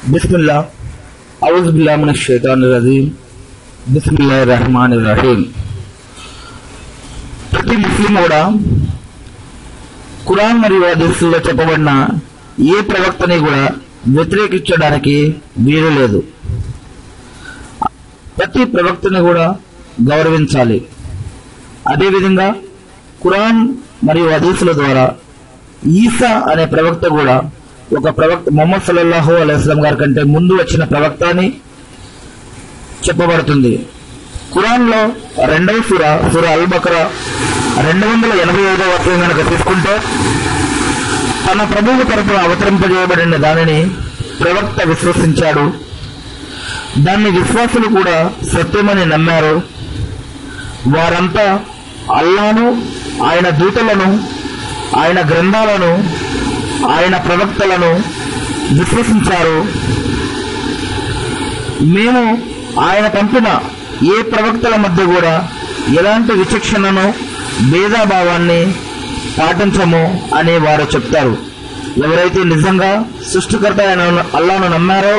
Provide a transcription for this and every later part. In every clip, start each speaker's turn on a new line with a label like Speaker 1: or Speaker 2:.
Speaker 1: బిస్మిల్లా ఔజ్ బిల్లా మన షైతాన్ రజీం బిస్మిల్లా రహమాన్ రహీం ప్రతి ముస్లిం కూడా ఖురాన్ మరియు హదీసుల్లో చెప్పబడిన ఏ ప్రవక్తని కూడా వ్యతిరేకించడానికి వీలు లేదు ప్రతి ప్రవక్తని కూడా గౌరవించాలి అదేవిధంగా ఖురాన్ మరియు హదీసుల ద్వారా ఈసా అనే ప్రవక్త కూడా ఒక ప్రవక్త మొహమ్మద్ సల్లల్లాహు అలైస్లాం గారి కంటే ముందు వచ్చిన ప్రవక్త అని చెప్పబడుతుంది ఖురాన్లో రెండవ సుర సుర అల్ బకరా రెండు వందల ఎనభై ఐదవ వాక్యం కనుక తీసుకుంటే తన ప్రభువు తరపున అవతరింపజేయబడిన దానిని ప్రవక్త విశ్వసించాడు దాన్ని విశ్వాసులు కూడా సత్యమని నమ్మారు వారంతా అల్లాను ఆయన దూతలను ఆయన గ్రంథాలను ఆయన ప్రవక్తలను విశ్వసించారు మేము ఆయన పంపిన ఏ ప్రవక్తల మధ్య కూడా ఎలాంటి విచక్షణను భేదాభావాన్ని పాటించము అని వారు చెప్తారు ఎవరైతే నిజంగా సృష్టికర్త అయిన అల్లాను నమ్మారో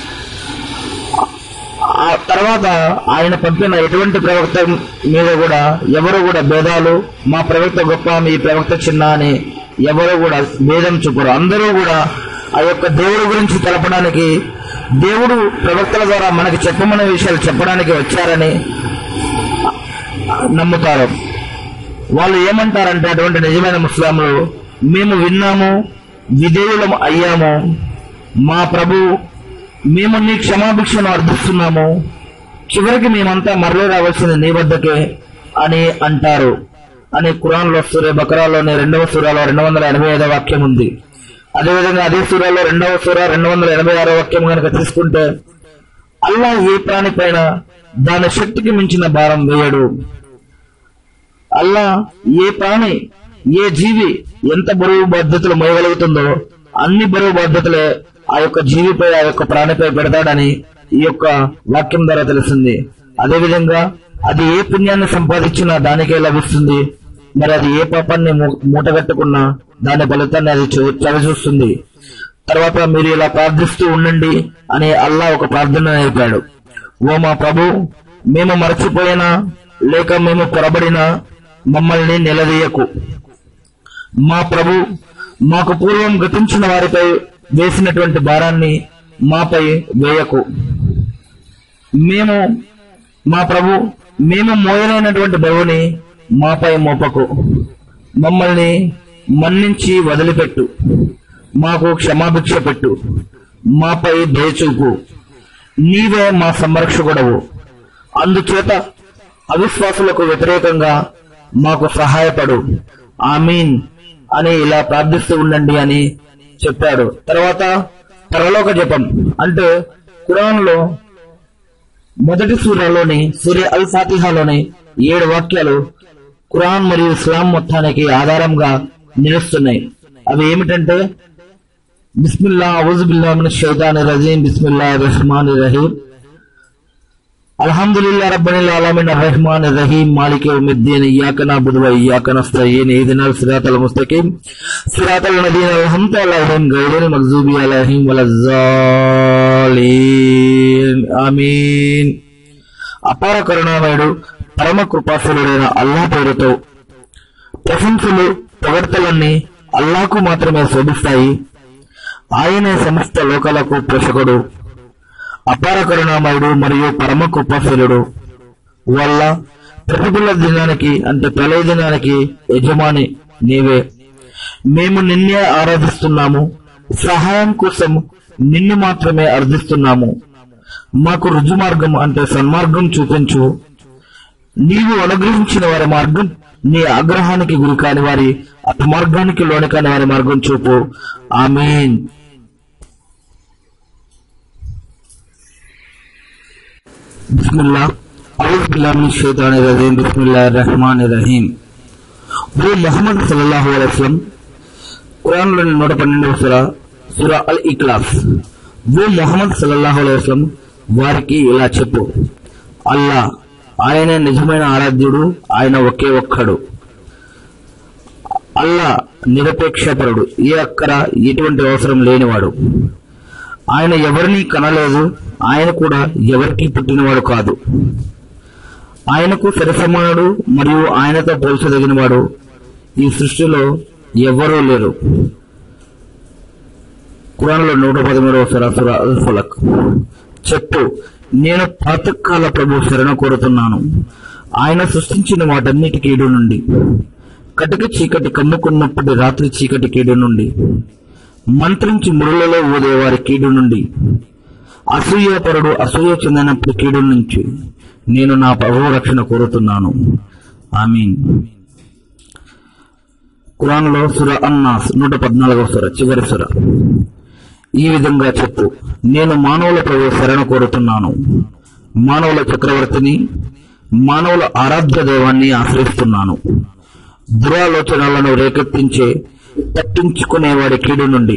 Speaker 1: ఆ తర్వాత ఆయన పంపిన ఎటువంటి ప్రవక్త మీద కూడా ఎవరు కూడా భేదాలు మా ప్రవక్త గొప్ప మీ ప్రవక్త చిన్న అని ఎవరు కూడా భేదం చూపరు అందరూ కూడా ఆ యొక్క దేవుడి గురించి తెలపడానికి దేవుడు ప్రవక్తల ద్వారా మనకి చెప్పమనే విషయాలు చెప్పడానికి వచ్చారని నమ్ముతారు వాళ్ళు ఏమంటారంటే అటువంటి నిజమైన ముస్లాంలు మేము విన్నాము విధేయులం అయ్యాము మా ప్రభు మేము నీ క్షమాభిక్షను అర్థిస్తున్నాము చివరికి మేమంతా మరలి రావాల్సింది నీ వద్దకే అని అంటారు అని ఖురాన్లో సూర్య బకరాలోని రెండవ సూరాలో రెండు వందల ఎనభై ఐదవ వాక్యం ఉంది అదేవిధంగా అదే సూరాలో రెండవ సూర రెండు వందల ఎనభై ఆరో వాక్యం కనుక తీసుకుంటే అల్లా ఏ ప్రాణి పైన దాని శక్తికి మించిన భారం వేయడు అల్లా ఏ ప్రాణి ఏ జీవి ఎంత బరువు బాధ్యతలు మోయగలుగుతుందో అన్ని బరువు బాధ్యతలే ఆ యొక్క జీవిపై ఆ యొక్క ప్రాణిపై పెడతాడని ఈ యొక్క వాక్యం ద్వారా తెలిసింది అదేవిధంగా అది ఏ పుణ్యాన్ని సంపాదించినా దానికే లభిస్తుంది మరి అది ఏ పాపాన్ని మూ- మూటగట్టుకున్నా దాని ఫలితాన్ని అది చూ- చవిచూస్తుంది తర్వాత మీరు ఇలా ప్రార్థిస్తూ ఉండండి అని అల్లా ఒక ప్రార్థన నేర్పాడు ఓ మా ప్రభు మేము మరచిపోయినా లేక మేము పొరబడినా మమ్మల్ని నిలదీయకు మా ప్రభు మాకు పూర్వం గతించిన వారిపై వేసినటువంటి భారాన్ని మాపై వేయకు మేము మా ప్రభు మేము మోయలేనటువంటి బరువుని మాపై మోపకు మమ్మల్ని మన్నించి వదిలిపెట్టు మాకు క్షమాభిక్ష పెట్టు మాపై దయచూపు నీవే మా సంరక్షకుడవు అందుచేత అవిశ్వాసులకు వ్యతిరేకంగా మాకు సహాయపడు ఆమీన్ అని ఇలా ప్రార్థిస్తూ ఉండండి అని చెప్పాడు తర్వాత పరలోక జపం అంటే ఖురాన్లో మొదటి సూరాలోని సూర్య అల్ ఫాతిహాలోని ఏడు వాక్యాలు ఖురాన్ మరియు ఇస్లాం మొత్తానికి ఆధారంగా నిలుస్తున్నాయి అవి ఏమిటంటే బిస్మిల్లా అవుజుబిల్లా మిన షైతాని రజీం బిస్మిల్లా రహమాన్ రహీం అల్హమ్దులిల్లా రబ్బనిల్ ఆలమిన్ రహమాన్ రహీం మాలిక్ యౌమిద్దీన్ ఇయ్యాక నఅబుదు వ ఇయ్యాక నస్తయీన్ ఇహ్దినల్ సిరాతల్ ముస్తఖీం సిరాతల్ లదీన అన్అమ్త అలైహిం గైరిల్ మగ్జూబి అలైహిం వలజ్జాలీన్ ఆమీన్ అపార కరుణామయుడు పరమ కృపాసురుడైన అల్లాహ్ పేరుతో ప్రశంసలు పొగడ్తలన్నీ అల్లాహకు మాత్రమే శోభిస్తాయి ఆయనే సమస్త లోకాలకు పోషకుడు అపార కరుణామయుడు మరియు పరమ కృపాశీలుడు వల్ల ప్రతికూల దినానికి అంటే ప్రళయ దినానికి యజమాని నీవే మేము నిన్నే ఆరాధిస్తున్నాము సహాయం కోసం నిన్ను మాత్రమే అర్థిస్తున్నాము మాకు రుజు మార్గం అంటే సన్మార్గం చూపించు నీవు అనుగ్రహించిన వారి మార్గం నీ ఆగ్రహానికి గురి కాని వారి అపమార్గానికి లోని కాని వారి మార్గం చూపు ఆమీన్ బిస్మిల్లా అఊజ్ బిల్లాహ్ మినష్ షైతానిర్ రజీం బిస్మిల్లాహిర్ రహమానిర్ రహీం ఓ మొహమ్మద్ సల్లల్లాహు అలైహి వసల్లం ఖురాన్లోని నూట పన్నెండవ సుర సుర అల్ ఇక్లాస్ ఓ మొహమ్మద్ సల్లల్లాహు అలైహి వసల్లం వారికి ఇలా చెప్పు అల్లా ఆయనే నిజమైన ఆరాధ్యుడు ఆయన ఒకే ఒక్కడు అల్లా నిరపేక్షపరుడు ఏ అక్కర ఎటువంటి అవసరం లేనివాడు ఆయన ఎవరిని కనలేదు ఆయన కూడా ఎవరికి పుట్టినవాడు కాదు ఆయనకు సరిసమానుడు మరియు ఆయనతో పోల్చదగినవాడు ఈ సృష్టిలో ఎవరూ లేరు కురాన్లో నూట పదమూడవ సరాసుర అల్ ఫలక్ చెప్పు నేను ప్రాతకాల ప్రభు శరణ కోరుతున్నాను ఆయన సృష్టించిన వాటన్నిటి కీడు నుండి కటిక చీకటి కమ్ముకున్నప్పటి రాత్రి చీకటి కీడు నుండి మంత్రించి మురులలో ఊదేవారి కీడు నుండి అసూయపరుడు అసూయ చెందినప్పుడు కీడు నుంచి నేను నా ప్రభు రక్షణ కోరుతున్నాను ఆమీన్ ఖురాన్లో సుర అన్నాస్ నూట పద్నాలుగవ సుర చివరి సుర ఈ విధంగా చెప్పు నేను మానవుల ప్రభు శరణ కోరుతున్నాను మానవుల చక్రవర్తిని మానవుల ఆరాధ్య దైవాన్ని ఆశ్రయిస్తున్నాను దురాలోచనలను రేకెత్తించే తప్పించుకునేవాడి కీడు నుండి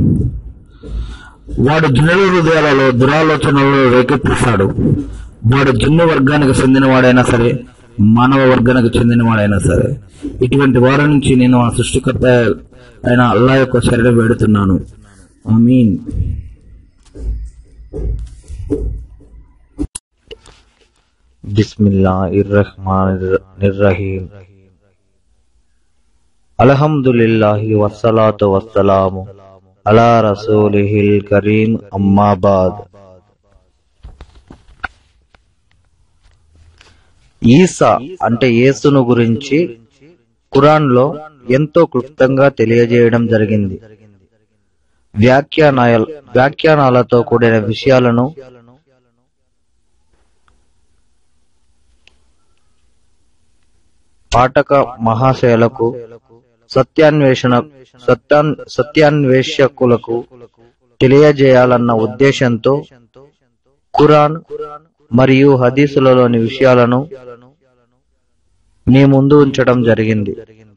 Speaker 1: వాడు జనుల హృదయాలలో దురాలోచనలను రేకెత్తిస్తాడు వాడు జన్ను వర్గానికి చెందినవాడైనా సరే మానవ వర్గానికి చెందినవాడైనా సరే ఇటువంటి వారి నుంచి నేను ఆ సృష్టికర్త అయిన అల్లా యొక్క శరణ వేడుతున్నాను ఐ మీన్
Speaker 2: బిస్మిల్లాహిర్రహమానిర్రహీం అల్హమ్దులిల్లాహి వస్సలాతు వస్సలాము అలా రసూలిహిల్ కరీం అమ్మాబాద్ ఈసా అంటే యేసును గురించి ఖురాన్లో ఎంతో క్లుప్తంగా తెలియజేయడం జరిగింది వ్యాఖ్యానాయ వ్యాఖ్యానాలతో కూడిన విషయాలను పాఠక మహాశయులకు సత్యాన్వేషణ సత్యాన్ సత్యాన్వేషకులకు తెలియజేయాలన్న ఉద్దేశంతో ఖురాన్ మరియు హదీసులలోని విషయాలను మీ ముందు ఉంచడం జరిగింది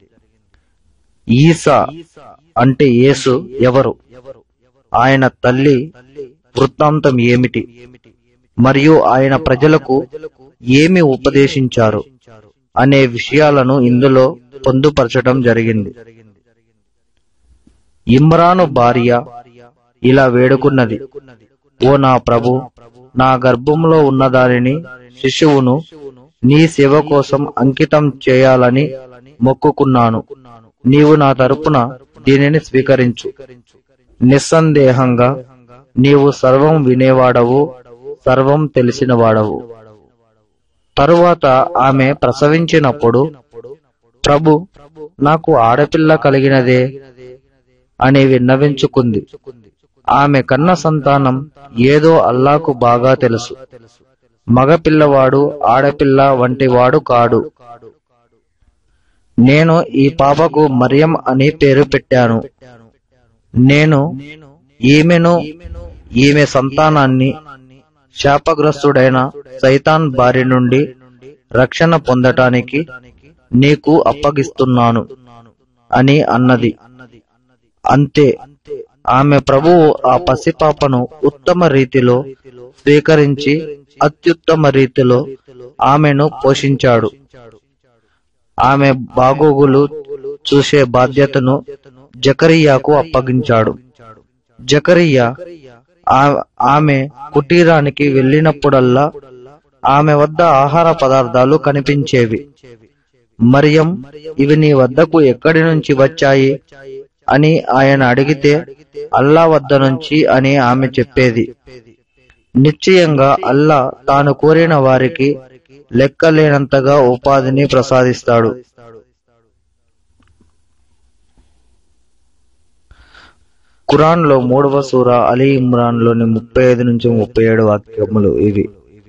Speaker 2: ఈసా అంటే యేసు ఎవరు ఆయన తల్లి వృత్తాంతం ఏమిటి మరియు ఆయన ప్రజలకు ఏమి ఉపదేశించారు అనే విషయాలను ఇందులో పొందుపరచడం జరిగింది ఇమ్రాను భార్య ఇలా వేడుకున్నది ఓ నా ప్రభు నా గర్భంలో ఉన్న దానిని శిశువును నీ సేవ కోసం అంకితం చేయాలని మొక్కుకున్నాను నీవు నా తరపున దీనిని స్వీకరించు నిస్సందేహంగా నీవు సర్వం వినేవాడవు సర్వం తెలిసినవాడవు తరువాత ఆమె ప్రసవించినప్పుడు ప్రభు నాకు ఆడపిల్ల కలిగినదే అని విన్నవించుకుంది ఆమె కన్న సంతానం ఏదో అల్లాకు బాగా తెలుసు మగపిల్లవాడు ఆడపిల్ల వంటి వాడు కాడు నేను ఈ పాపకు మరియం అని పేరు పెట్టాను నేను ఈమెను ఈమె సంతానాన్ని శాపగ్రస్తుడైన సైతాన్ బారి నుండి రక్షణ పొందటానికి నీకు అప్పగిస్తున్నాను అని అన్నది అంతే ఆమె ప్రభువు ఆ పసిపాపను ఉత్తమ రీతిలో స్వీకరించి అత్యుత్తమ రీతిలో ఆమెను పోషించాడు ఆమె బాగోగులు చూసే బాధ్యతను జకరియాకు అప్పగించాడు జకరియా ఆ- ఆమె కుటీరానికి వెళ్ళినప్పుడల్లా ఆమె వద్ద ఆహార పదార్థాలు కనిపించేవి మరియం ఇవి నీ వద్దకు ఎక్కడి నుంచి వచ్చాయి అని ఆయన అడిగితే అల్లా వద్ద నుంచి అని ఆమె చెప్పేది నిశ్చయంగా అల్లా తాను కోరిన వారికి లెక్కలేనంతగా ఉపాధిని ప్రసాదిస్తాడు ఖురాన్ లో మూడవ సూర అలీ ఇమ్రాన్ లోని ముప్పై ఐదు నుంచి ముప్పై ఏడు వాక్యములు ఇవి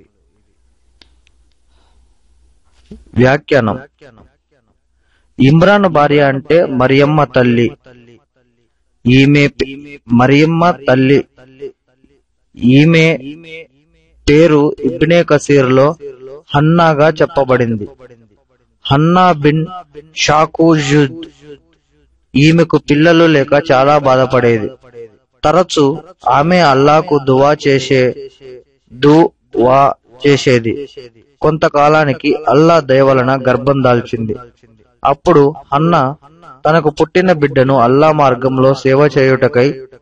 Speaker 2: వ్యాఖ్యానం ఇమ్రాన్ భార్య అంటే మరియమ్మ తల్లి ఈమె పే- మరియమ్మ తల్లి ఈమె పేరు ఇబ్నే కసీర్ లో హన్నాగా చెప్పబడింది హన్నా బిన్ షాకూజుద్ ఈమెకు పిల్లలు లేక చాలా బాధపడేది తరచు ఆమె అల్లాకు దువా చేసే దువా చేసేది కొంతకాలానికి అల్లా దయ వలన గర్భం దాల్చింది అప్పుడు అన్న తనకు పుట్టిన బిడ్డను అల్లా మార్గంలో సేవ చేయుటకై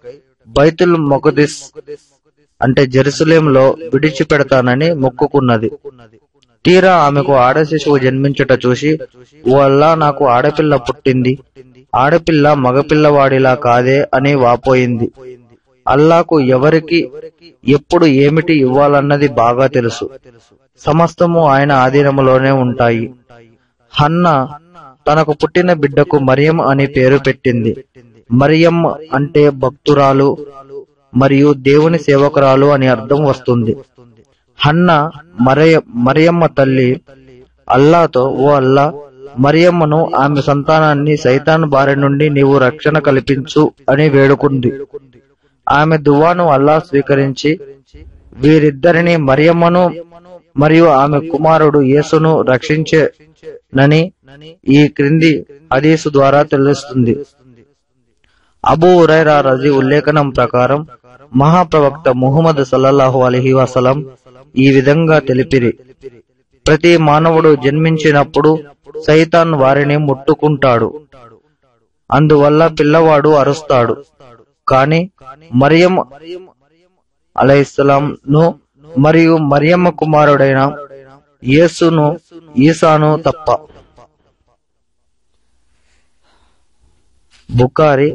Speaker 2: బైతుల్ మొకదిస్ అంటే జెరూసలేంలో విడిచిపెడతానని మొక్కుకున్నది తీరా ఆమెకు ఆడ శిశువు జన్మించుట చూసి ఓ అల్లా నాకు ఆడపిల్ల పుట్టింది ఆడపిల్ల మగపిల్లవాడిలా కాదే అని వాపోయింది అల్లాకు ఎవరికి ఎప్పుడు ఏమిటి ఇవ్వాలన్నది బాగా తెలుసు సమస్తము ఆయన ఆధీనములోనే ఉంటాయి హన్న తనకు పుట్టిన బిడ్డకు మరియం అని పేరు పెట్టింది మరియం అంటే భక్తురాలు మరియు దేవుని సేవకురాలు అని అర్థం వస్తుంది హన్న మరియ మరియమ్మ తల్లి అల్లాతో ఓ అల్లా మరియమ్మను ఆమె సంతానాన్ని సైతాన్ బారి నుండి నీవు రక్షణ కల్పించు అని వేడుకుంది ఆమె దువాను అల్లా స్వీకరించి వీరిద్దరిని మరియమ్మను మరియు ఆమె కుమారుడు యేసును రక్షించేనని ఈ క్రింది హదీసు ద్వారా తెలుస్తుంది అబూ హురైరా రజీ ఉల్లేఖనం ప్రకారం మహాప్రవక్త ముహమ్మద్ సల్లల్లాహు అలహి వసలం ఈ విధంగా తెలిపిరి ప్రతి మానవుడు జన్మించినప్పుడు సైతాన్ వారిని ముట్టుకుంటాడు అందువల్ల పిల్లవాడు అరుస్తాడు కాని మరియం అలైహిస్సలాం ను మరియు మరియమ్మ కుమారుడైన యేసును ఈసాను తప్ప బుకారి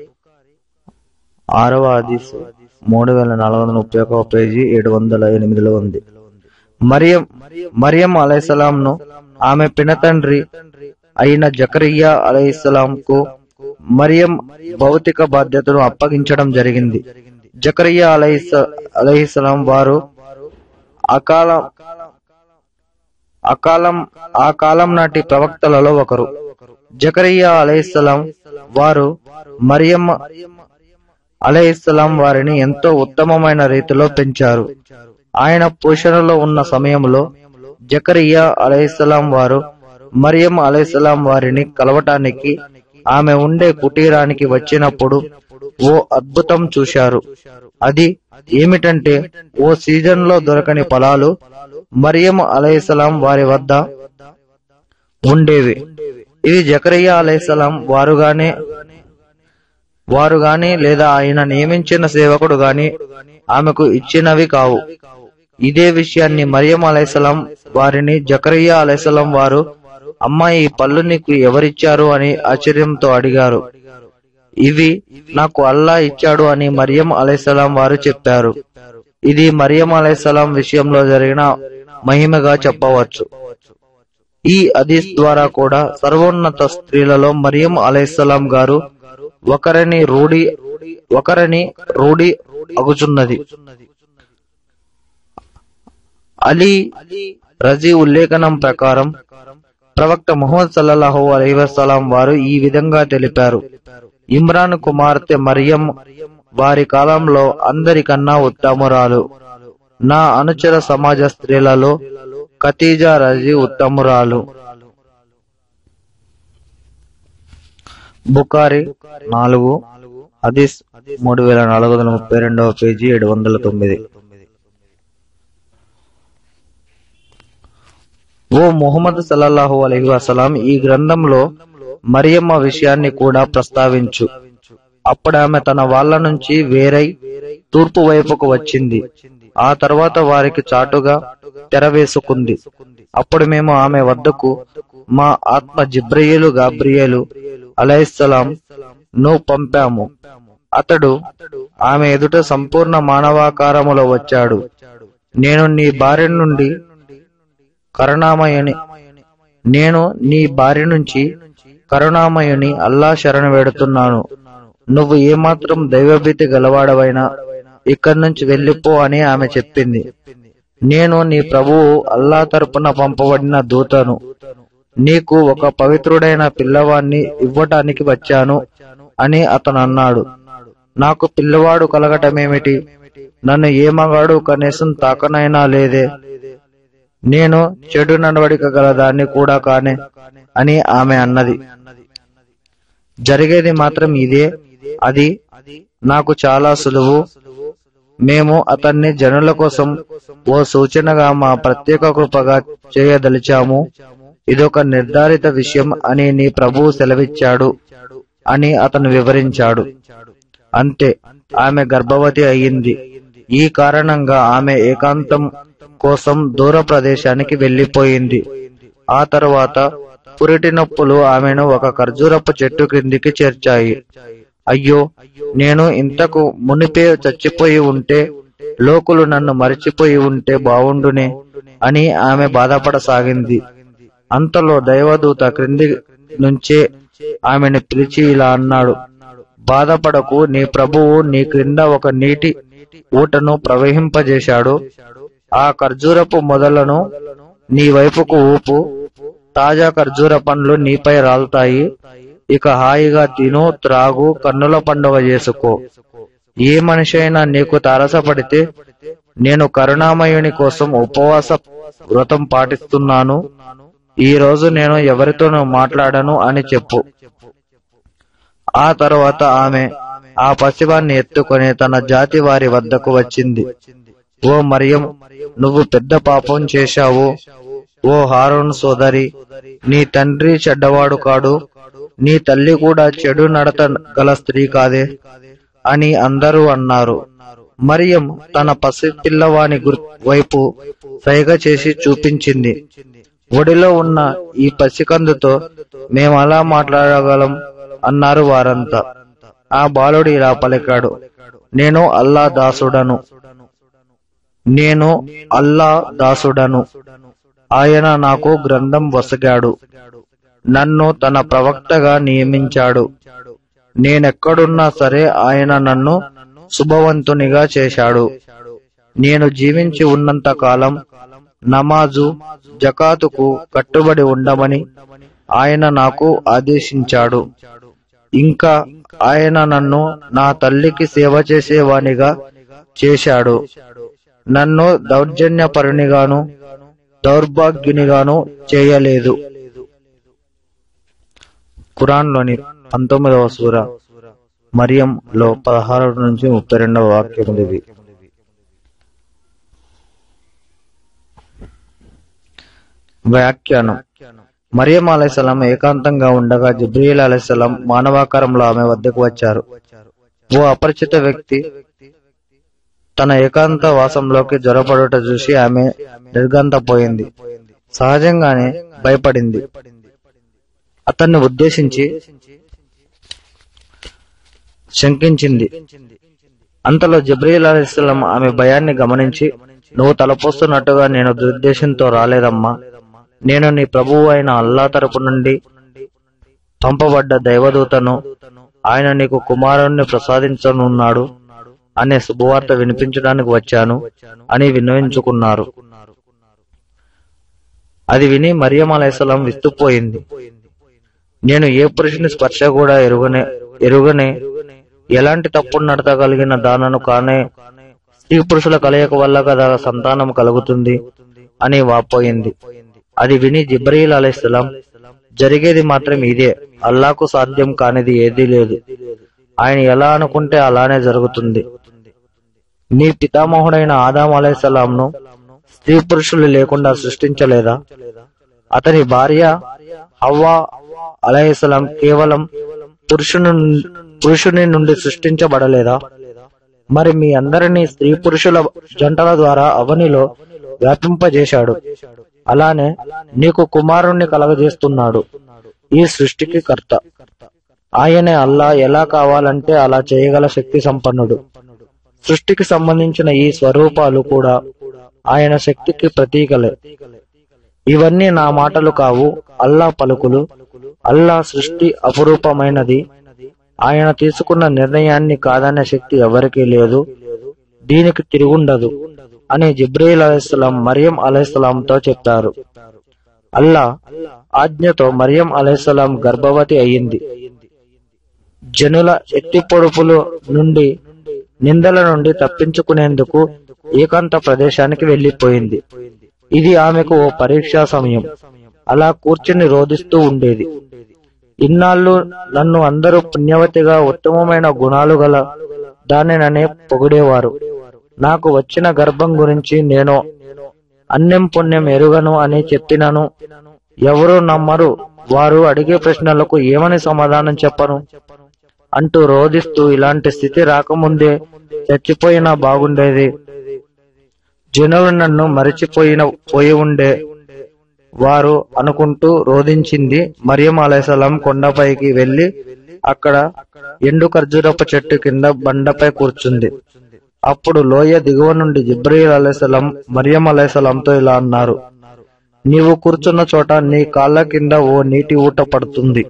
Speaker 2: ఆరవ హదీస్ మూడు వేల నాలుగు వందల ముప్పై ఒక పేజీ ఏడు వందల ఎనిమిదిలో ఉంది మరియం మరియం అలైహిస్సలాం ను ఆమె పినతండ్రి అయిన జకరియా అలైహిస్సలాం కు మరియం భౌతిక బాధ్యతను అప్పగించడం జరిగింది జకరియా అలైహిస్ అలైహిస్సలాం వారు అకాల అకాలం ఆ కాలం నాటి ప్రవక్తలలో ఒకరు జకరియా అలైహిస్సలాం వారు మరియమ్మ అలైహిస్సలాం వారిని ఎంతో ఉత్తమమైన రీతిలో పెంచారు ఆయన పోషణలో ఉన్న సమయంలో జకరియా అలైహిస్సలాం వారు మరియం అలైహిస్సలాం వారిని కలవటానికి ఆమె ఉండే కుటీరానికి వచ్చినప్పుడు ఓ అద్భుతం చూశారు అది ఏమిటంటే ఓ సీజన్ లో దొరకని పొలాలు మరియం అలైహిస్సలాం వారి వద్ద ఉండేవి ఇది జకరియా అలైహిస్సలాం వారుగానే వారు గాని లేదా ఆయన నియమించిన సేవకుడు గాని ఆమెకు ఇచ్చినవి కావు ఇదే విషయాన్ని మరియం అలైసలాం వారిని జకరియా అలైసలాం వారు అమ్మాయి ఈ పళ్ళు నీకు ఎవరిచ్చారు అని ఆశ్చర్యంతో అడిగారు ఇవి నాకు అల్లా ఇచ్చాడు అని మరియం అలైసలాం వారు చెప్పారు ఇది మరియం అలైసలాం విషయంలో జరిగిన మహిమగా చెప్పవచ్చు ఈ హదీస్ ద్వారా కూడా సర్వోన్నత స్త్రీలలో మరియం అలైసలాం గారు ఒకరిని రూఢి ఒకరిని రూఢి అగుచున్నది అలీ రజీ ఉల్లేఖనం ప్రకారం ప్రవక్త ముహమ్మద్ సల్లల్లాహు అలైహి వసల్లం వారు ఈ విధంగా తెలిపారు ఇమ్రాన్ కుమార్తె మరియం వారి కాలంలో అందరికన్నా ఉత్తమురాలు నా అనుచర సమాజ స్త్రీలలో ఖతీజా రజీ ఉత్తమురాలు బుకారి నాలుగు హదీస్ మూడు వేల నాలుగు వందల ముప్పై రెండవ పేజీ ఏడు వందల తొమ్మిది ఓ ముహమ్మద్ సల్లల్లాహు అలైహి వసలాం ఈ గ్రంథంలో మరియమ్మ విషయాన్ని కూడా ప్రస్తావించు అప్పుడు ఆమె తన వాళ్ళ నుంచి వేరై తూర్పు వైపుకు వచ్చింది ఆ తర్వాత వారికి చాటుగా తెర వేసుకుంది అప్పుడు మేము ఆమె వద్దకు మా ఆత్మ జిబ్రయేలు గాబ్రియేలు అలైహిస్సలాం ను పంపాము అతడు ఆమె ఎదుట సంపూర్ణ మానవాకారములో వచ్చాడు నేను నీ భార్య నుండి కరుణామయుని నేను నీ భార్య నుంచి కరుణామయుని అల్లా శరణ వేడుతున్నాను నువ్వు ఏమాత్రం దైవభీతి గలవాడవైనా ఇక్కడి నుంచి వెళ్ళిపో అని ఆమె చెప్పింది నేను నీ ప్రభువు అల్లా తరపున పంపబడిన దూతను నీకు ఒక పవిత్రుడైన పిల్లవాణ్ణి ఇవ్వటానికి వచ్చాను అని అతను అన్నాడు నాకు పిల్లవాడు కలగటమేమిటి నన్ను ఏ మగాడు కనీసం తాకనైనా లేదే నేను చెడు నడవడిక గలదాన్ని కూడా కానే అని ఆమె అన్నది జరిగేది మాత్రం ఇదే అది నాకు చాలా సులువు మేము అతన్ని జనుల కోసం ఓ సూచనగా మా ప్రత్యేక కృపగా చేయదలిచాము ఇదొక నిర్ధారిత విషయం అని నీ ప్రభువు సెలవిచ్చాడు అని అతను వివరించాడు అంతే ఆమె గర్భవతి అయ్యింది ఈ కారణంగా ఆమె ఏకాంతం కోసం దూర ప్రదేశానికి వెళ్లిపోయింది ఆ తరువాత పురిటి నొప్పులు ఆమెను ఒక ఖర్జూరపు చెట్టు క్రిందికి చేర్చాయి అయ్యో నేను ఇంతకు మునిపే చచ్చిపోయి ఉంటే లోకులు నన్ను మరిచిపోయి ఉంటే బావుండునే అని ఆమె బాధపడసాగింది అంతలో దైవదూత క్రింది నుంచే ఆమెను పిలిచి ఇలా అన్నాడు బాధపడకు నీ ప్రభువు నీ క్రింద ఒక నీటి ఊటను ప్రవహింపజేశాడు ఆ ఖర్జూరపు మొదలను నీ వైపుకు ఊపు తాజా ఖర్జూర పండ్లు నీపై రాలుతాయి ఇక హాయిగా తిను త్రాగు కన్నుల పండుగ చేసుకో ఏ మనిషి అయినా నీకు తారసపడితే నేను కరుణామయుని కోసం ఉపవాస వ్రతం పాటిస్తున్నాను ఈ రోజు నేను ఎవరితోనూ మాట్లాడను అని చెప్పు ఆ తరువాత ఆమె ఆ పసివాన్ని ఎత్తుకొని తన జాతి వారి వద్దకు వచ్చింది ఓ మరియం నువ్వు పెద్ద పాపం చేశావు ఓ హారోన్ సోదరి నీ తండ్రి చెడ్డవాడు కాడు నీ తల్లి కూడా చెడు నడత గల స్త్రీ కాదే అని అందరూ అన్నారు మరియం తన పసిపిల్లవాని గుర్- వైపు సైగ చేసి చూపించింది ఒడిలో ఉన్న ఈ పసికందుతో మేము అలా మాట్లాడగలం అన్నారు వారంతా ఆ బాలుడు ఇలా పలికాడు నేను అల్లా దాసుడను నేను అల్లా దాసుడను ఆయన నాకు గ్రంథం వసగాడు నన్ను తన ప్రవక్తగా నియమించాడు నేనెక్కడున్నా సరే ఆయన నన్ను శుభవంతునిగా చేశాడు నేను జీవించి ఉన్నంత కాలం నమాజు జకాతుకు కట్టుబడి ఉండమని ఆయన నాకు ఆదేశించాడు ఇంకా ఆయన నన్ను నా తల్లికి సేవ చేసేవానిగా చేశాడు నన్ను దౌర్జన్యపరునిగాను దౌర్భాగ్యునిగాను చేయలేదు ఖురాన్లోని పంతొమ్మిదవ సూర మరియం లో పదహారు నుంచి ముప్పై రెండవ వాక్యం ఇది వ్యాఖ్యానం మరియం అలైసలం ఏకాంతంగా ఉండగా జిబ్రీల్ అలైసలం మానవాకారంలో ఆమె వద్దకు వచ్చారు ఓ అపరిచిత వ్యక్తి తన ఏకాంత వాసంలోకి జ్వరపడుట చూసి ఆమె నిర్గంతపోయింది సహజంగానే భయపడింది అతన్ని ఉద్దేశించి శంకించింది అంతలో జబ్రీల్ అలీస్లాం ఆమె భయాన్ని గమనించి నువ్వు తలపోస్తున్నట్టుగా నేను దురుద్దేశంతో రాలేదమ్మా నేను నీ ప్రభువు అయిన అల్లా తరపు నుండి పంపబడ్డ దైవదూతను ఆయన నీకు కుమారుణ్ణి ప్రసాదించనున్నాడు అనే శుభవార్త వినిపించడానికి వచ్చాను అని విన్నవించుకున్నారు అది విని మరియం అలైసలం విస్తుపోయింది నేను ఏ పురుషుని స్పర్శ కూడా ఎరుగనే ఎరుగనే ఎలాంటి తప్పుడు నడత కలిగిన దానను కానే స్త్రీ పురుషుల కలయిక వల్ల కదా సంతానం కలుగుతుంది అని వాపోయింది అది విని జిబ్రీల్ అలైహిస్సలాం జరిగేది మాత్రం ఇదే అల్లాకు సాధ్యం కానిది ఏదీ లేదు ఆయన ఎలా అనుకుంటే అలానే జరుగుతుంది నీ పితామహుడైన ఆదాం అలైహిస్సలాంను స్త్రీ పురుషులు లేకుండా సృష్టించలేదా అతని భార్య హవ్వా అలైహిస్సలాం కేవలం పురుషుని పురుషుని నుండి సృష్టించబడలేదా మరి మీ అందరినీ స్త్రీ పురుషుల జంటల ద్వారా అవనిలో వ్యాపింపజేశాడు అలానే నీకు కుమారుణ్ణి కలగజేస్తున్నాడు ఈ సృష్టికి కర్త ఆయనే అల్లా ఎలా కావాలంటే అలా చేయగల శక్తి సంపన్నుడు సృష్టికి సంబంధించిన ఈ స్వరూపాలు కూడా ఆయన శక్తికి ప్రతీకలే ఇవన్నీ నా మాటలు కావు అల్లా పలుకులు అల్లా సృష్టి అపురూపమైనది ఆయన తీసుకున్న నిర్ణయాన్ని కాదనే శక్తి ఎవరికీ లేదు దీనికి తిరుగుండదు అని జిబ్రీల్ అలైహిస్సలాం మరియం అలైహిస్సలాంతో చెప్పారు అల్లా ఆజ్ఞతో మరియం అలైహిస్సలాం గర్భవతి అయ్యింది జనుల ఎత్తి పొడుపుల నుండి నిందల నుండి తప్పించుకునేందుకు ఏకాంత ప్రదేశానికి వెళ్లిపోయింది ఇది ఆమెకు ఓ పరీక్షా సమయం అలా కూర్చుని రోధిస్తూ ఉండేది ఇన్నాళ్ళు నన్ను అందరూ పుణ్యవతిగా ఉత్తమమైన గుణాలు గల దానిననే పొగిడేవారు నాకు వచ్చిన గర్భం గురించి నేను అన్యం పుణ్యం ఎరుగను అని చెప్పినను ఎవరు నమ్మరు వారు అడిగే ప్రశ్నలకు ఏమని సమాధానం చెప్పను అంటూ రోధిస్తూ ఇలాంటి స్థితి రాకముందే చచ్చిపోయినా బాగుండేది జనులు నన్ను మరిచిపోయిన పోయి ఉండే వారు అనుకుంటూ రోధించింది మరియం అలైసలాం కొండపైకి వెళ్లి అక్కడ ఎండు ఖర్జూరపు చెట్టు కింద బండపై కూర్చుంది అప్పుడు లోయ దిగువ నుండి జిబ్రయిల్ అలైసలాం మరియం అలైసలాంతో ఇలా అన్నారు నీవు కూర్చున్న చోట నీ కాళ్ళ కింద ఓ నీటి ఊట పడుతుంది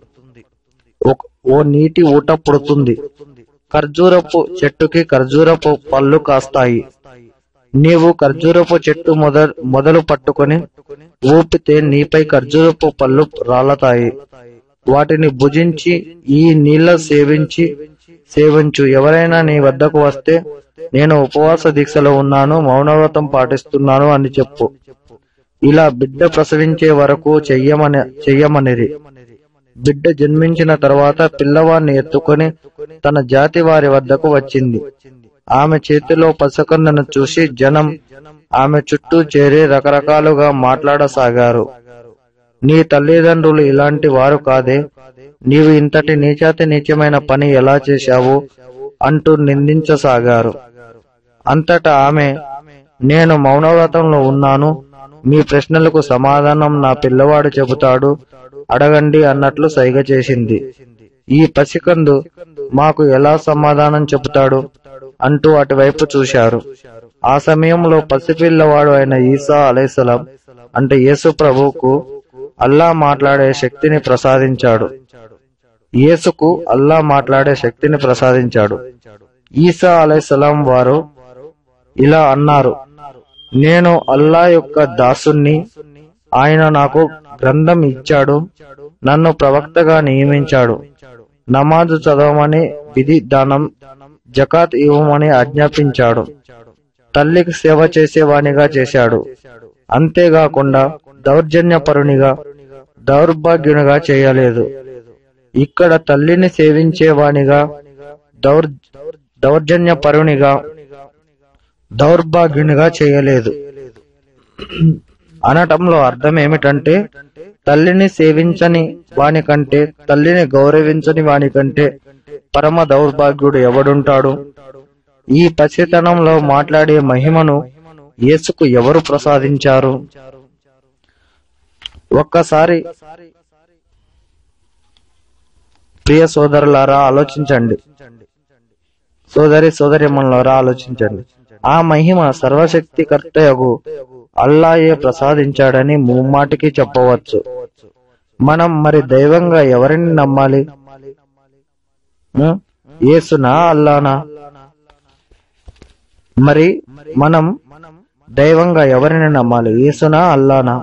Speaker 2: ఒక- ఓ నీటి ఊట పుడుతుంది ఖర్జూరపు చెట్టుకి ఖర్జూరపు పళ్ళు కాస్తాయి నీవు ఖర్జూరపు చెట్టు మొద మొదలు పట్టుకొని ఊపితే నీపై ఖర్జూరపు పళ్ళు రాలతాయి వాటిని భుజించి ఈ నీళ్ళ సేవించి సేవించు ఎవరైనా నీ వద్దకు వస్తే నేను ఉపవాస దీక్షలో ఉన్నాను మౌనవ్రతం పాటిస్తున్నాను అని చెప్పు ఇలా బిడ్డ ప్రసవించే వరకు చెయ్యమని చెయ్యమనిది బిడ్డ జన్మించిన తర్వాత పిల్లవాడిని ఎత్తుకొని తన జాతి వారి వద్దకు వచ్చింది ఆమె చేతిలో పసకన్నను చూసి జనం ఆమె చుట్టూ చేరి రకరకాలుగా మాట్లాడసాగారు నీ తల్లిదండ్రులు ఇలాంటి వారు కాదే నీవు ఇంతటి నీచాతి నీచమైన పని ఎలా చేశావు అంటూ నిందించసాగారు అంతటా ఆమె నేను మౌనవ్రతంలో ఉన్నాను మీ ప్రశ్నలకు సమాధానం నా పిల్లవాడు చెబుతాడు అడగండి అన్నట్లు సైగ చేసింది ఈ పసికందు మాకు ఎలా సమాధానం చెబుతాడు అంటూ అటువైపు చూశారు ఆ సమయంలో పసిపిల్లవాడు అయిన ఈసా అలైసలాం అంటే యేసు ప్రభువుకు అల్లా మాట్లాడే శక్తిని ప్రసాదించాడు యేసుకు అల్లా మాట్లాడే శక్తిని ప్రసాదించాడు ఈసా అలైసలాం వారు ఇలా అన్నారు నేను అల్లా యొక్క దాసుణ్ణి ఆయన నాకు గ్రంథం ఇచ్చాడు నన్ను ప్రవక్తగా నియమించాడు నమాజు చదవమని విధి దానం జకాత్ ఇవ్వమని ఆజ్ఞాపించాడు తల్లికి సేవ చేసేవానిగా చేశాడు అంతేకాకుండా దౌర్జన్యపరునిగా దౌర్భాగ్యునిగా చేయలేదు ఇక్కడ తల్లిని సేవించేవానిగా దౌర్ దౌర్జన్యపరునిగా దౌర్భాగ్యునిగా చేయలేదు అనటంలో అర్థం ఏమిటంటే తల్లిని సేవించని వానికంటే తల్లిని గౌరవించని వానికంటే పరమ దౌర్భాగ్యుడు ఎవడుంటాడు ఈ పసితనంలో మాట్లాడే మహిమను యేసుకు ఎవరు ప్రసాదించారు ఒక్కసారి ప్రియ సోదరులారా ఆలోచించండి సోదరి సోదరిమణులారా ఆలోచించండి ఆ మహిమ సర్వశక్తికర్తయగు అల్లాయే ప్రసాదించాడని ముమ్మాటికి చెప్పవచ్చు మనం మరి దైవంగా ఎవరిని నమ్మాలి ఉం? యేసునా అల్లానా మరి మనం దైవంగా ఎవరిని నమ్మాలి యేసునా అల్లానా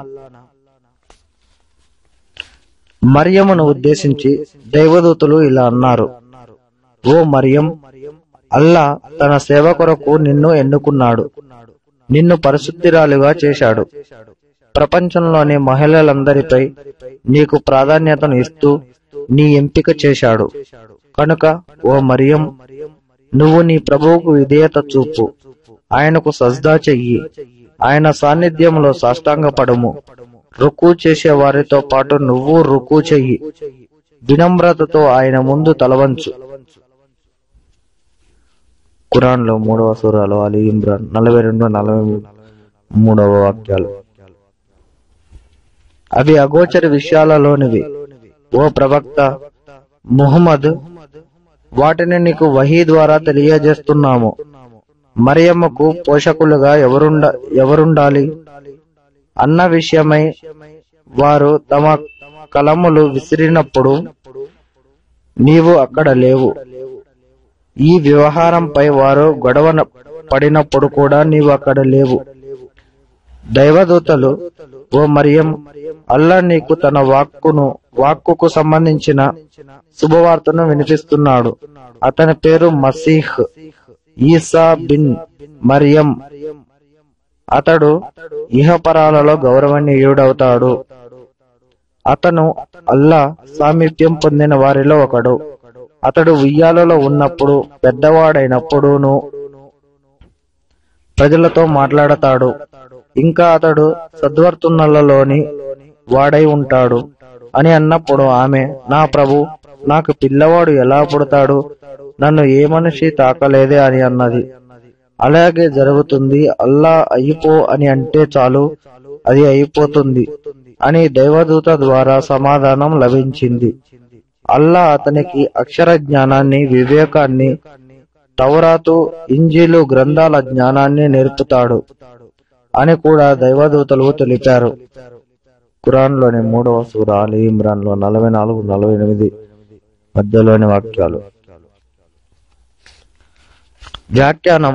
Speaker 2: మరియమును ఉద్దేశించి దైవదూతలు ఇలా అన్నారు ఓ మరియం అల్లా తన సేవ కొరకు నిన్ను ఎన్నుకున్నాడు నిన్ను పరిశుద్ధిరాలుగా చేశాడు ప్రపంచంలోని మహిళలందరిపై నీకు ప్రాధాన్యతను ఇస్తూ నీ ఎంపిక చేశాడు కనుక ఓ మరియం నువ్వు నీ ప్రభువుకు విధేయత చూపు ఆయనకు సజ్దా చెయ్యి ఆయన సాన్నిధ్యంలో సాష్టాంగపడము రుకు చేసే వారితో పాటు నువ్వు రుకు చెయ్యి వినమ్రతతో ఆయన ముందు తలవంచు ఖురాన్ లో మూడవ సూరాలో అలీ ఇమ్రాన్ నలభై రెండు నలభై మూడవ వాక్యాలు అవి అగోచర విషయాలలోనివి ఓ ప్రవక్త ముహమ్మద్ వాటిని నీకు వహీ ద్వారా తెలియజేస్తున్నాము మరియమ్మకు పోషకులుగా ఎవరుండ ఎవరుండాలి అన్న విషయమై వారు తమ కలములు విసిరినప్పుడు నీవు అక్కడ లేవు ఈ వ్యవహారంపై వారు గొడవ పడినప్పుడు కూడా నీవు అక్కడ లేవు దైవదూతలు ఓ మరియం అల్లా నీకు తన వాక్కును వాక్కుకు సంబంధించిన శుభవార్తను వినిపిస్తున్నాడు అతని పేరు మసీహ్ ఈసా బిన్ మరియం అతడు ఇహపరాలలో గౌరవనీయుడవుతాడు అతను అల్లా సామీప్యం పొందిన వారిలో ఒకడు అతడు ఉయ్యాలలో ఉన్నప్పుడు పెద్దవాడైనప్పుడును ప్రజలతో మాట్లాడతాడు ఇంకా అతడు సద్వర్తున్నలలోని వాడై ఉంటాడు అని అన్నప్పుడు ఆమె నా ప్రభు నాకు పిల్లవాడు ఎలా పుడతాడు నన్ను ఏ మనిషి తాకలేదే అని అన్నది అలాగే జరుగుతుంది అల్లా అయిపో అని అంటే చాలు అది అయిపోతుంది అని దైవదూత ద్వారా సమాధానం లభించింది అల్లా అతనికి అక్షర జ్ఞానాన్ని వివేకాన్ని తౌరాతు ఇంజీలు గ్రంథాల జ్ఞానాన్ని నేర్పుతాడు అని కూడా దైవదూతలు తెలిపారు ఖురాన్లోని మూడవ సూర అలీ ఇమ్రాన్ లో నలభై నాలుగు నలభై ఎనిమిది మధ్యలోని వాక్యాలు వ్యాఖ్యానం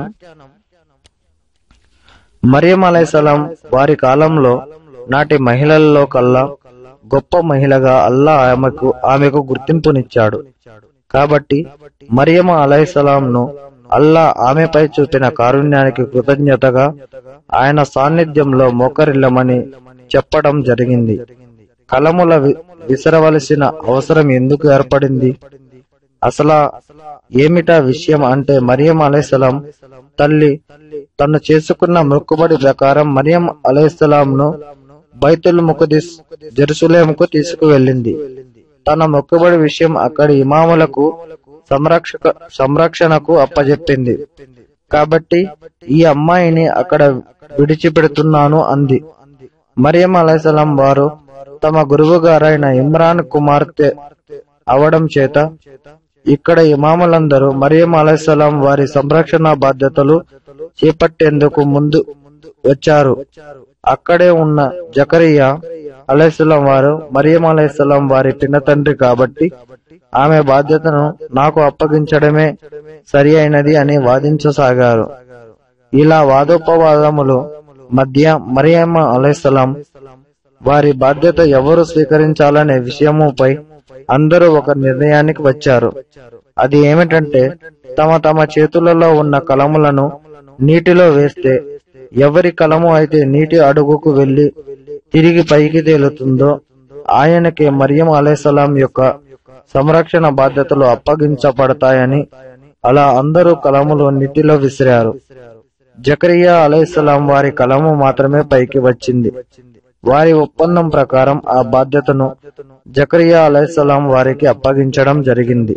Speaker 2: మరియం అలైసలాం వారి కాలంలో నాటి మహిళల్లో కల్లా గొప్ప మహిళగా అల్లా ఆమెకు ఆమెకు గుర్తింపునిచ్చాడు కాబట్టి మరియమ అలైసలాంను అల్లా ఆమెపై చూపిన కారుణ్యానికి కృతజ్ఞతగా ఆయన సాన్నిధ్యంలో మోకరిల్లమని చెప్పడం జరిగింది కలముల వి- విసరవలసిన అవసరం ఎందుకు ఏర్పడింది అసలా ఏమిటా విషయం అంటే మరియం అలైసలాం తల్లి తను చేసుకున్న మొక్కుబడి ప్రకారం మరియం అలైసలాంను బైతుల్ ముఖదిస్ జెరూసలేంకు తీసుకువెళ్ళింది తన మొక్కుబడి విషయం అక్కడి ఇమాములకు సంరక్షక సంరక్షణకు అప్పజెప్పింది కాబట్టి ఈ అమ్మాయిని అక్కడ విడిచిపెడుతున్నాను అంది మరియం అలైసలాం వారు తమ గురువు గారైన ఇమ్రాన్ కుమార్తె అవడం చేత ఇక్కడ ఇమాములందరూ మరియం అలైసలాం వారి సంరక్షణ బాధ్యతలు చేపట్టేందుకు ముందు వచ్చారు అక్కడే ఉన్న జకరియా అలైసలాం వారు మరియం అలైసలాం వారి పిన్న తండ్రి కాబట్టి ఆమె బాధ్యతను నాకు అప్పగించడమే సరి అయినది అని వాదించసాగారు ఇలా వాదోపవాదములు మధ్య మరియమ్మ అలైసలాం వారి బాధ్యత ఎవరు స్వీకరించాలనే విషయముపై అందరూ ఒక నిర్ణయానికి వచ్చారు అది ఏమిటంటే తమ తమ చేతులలో ఉన్న కలములను నీటిలో వేస్తే ఎవరి కలము అయితే నీటి అడుగుకు వెళ్లి తిరిగి పైకి తేలుతుందో ఆయనకే మరియం అలైసలాం యొక్క సంరక్షణ బాధ్యతలు అప్పగించబడతాయని అలా అందరూ కలములు నీటిలో విసిరారు జకరియా అలైసలాం వారి కలము మాత్రమే పైకి వచ్చింది వారి ఒప్పందం ప్రకారం ఆ బాధ్యతను జకరియా అలైసలాం వారికి అప్పగించడం జరిగింది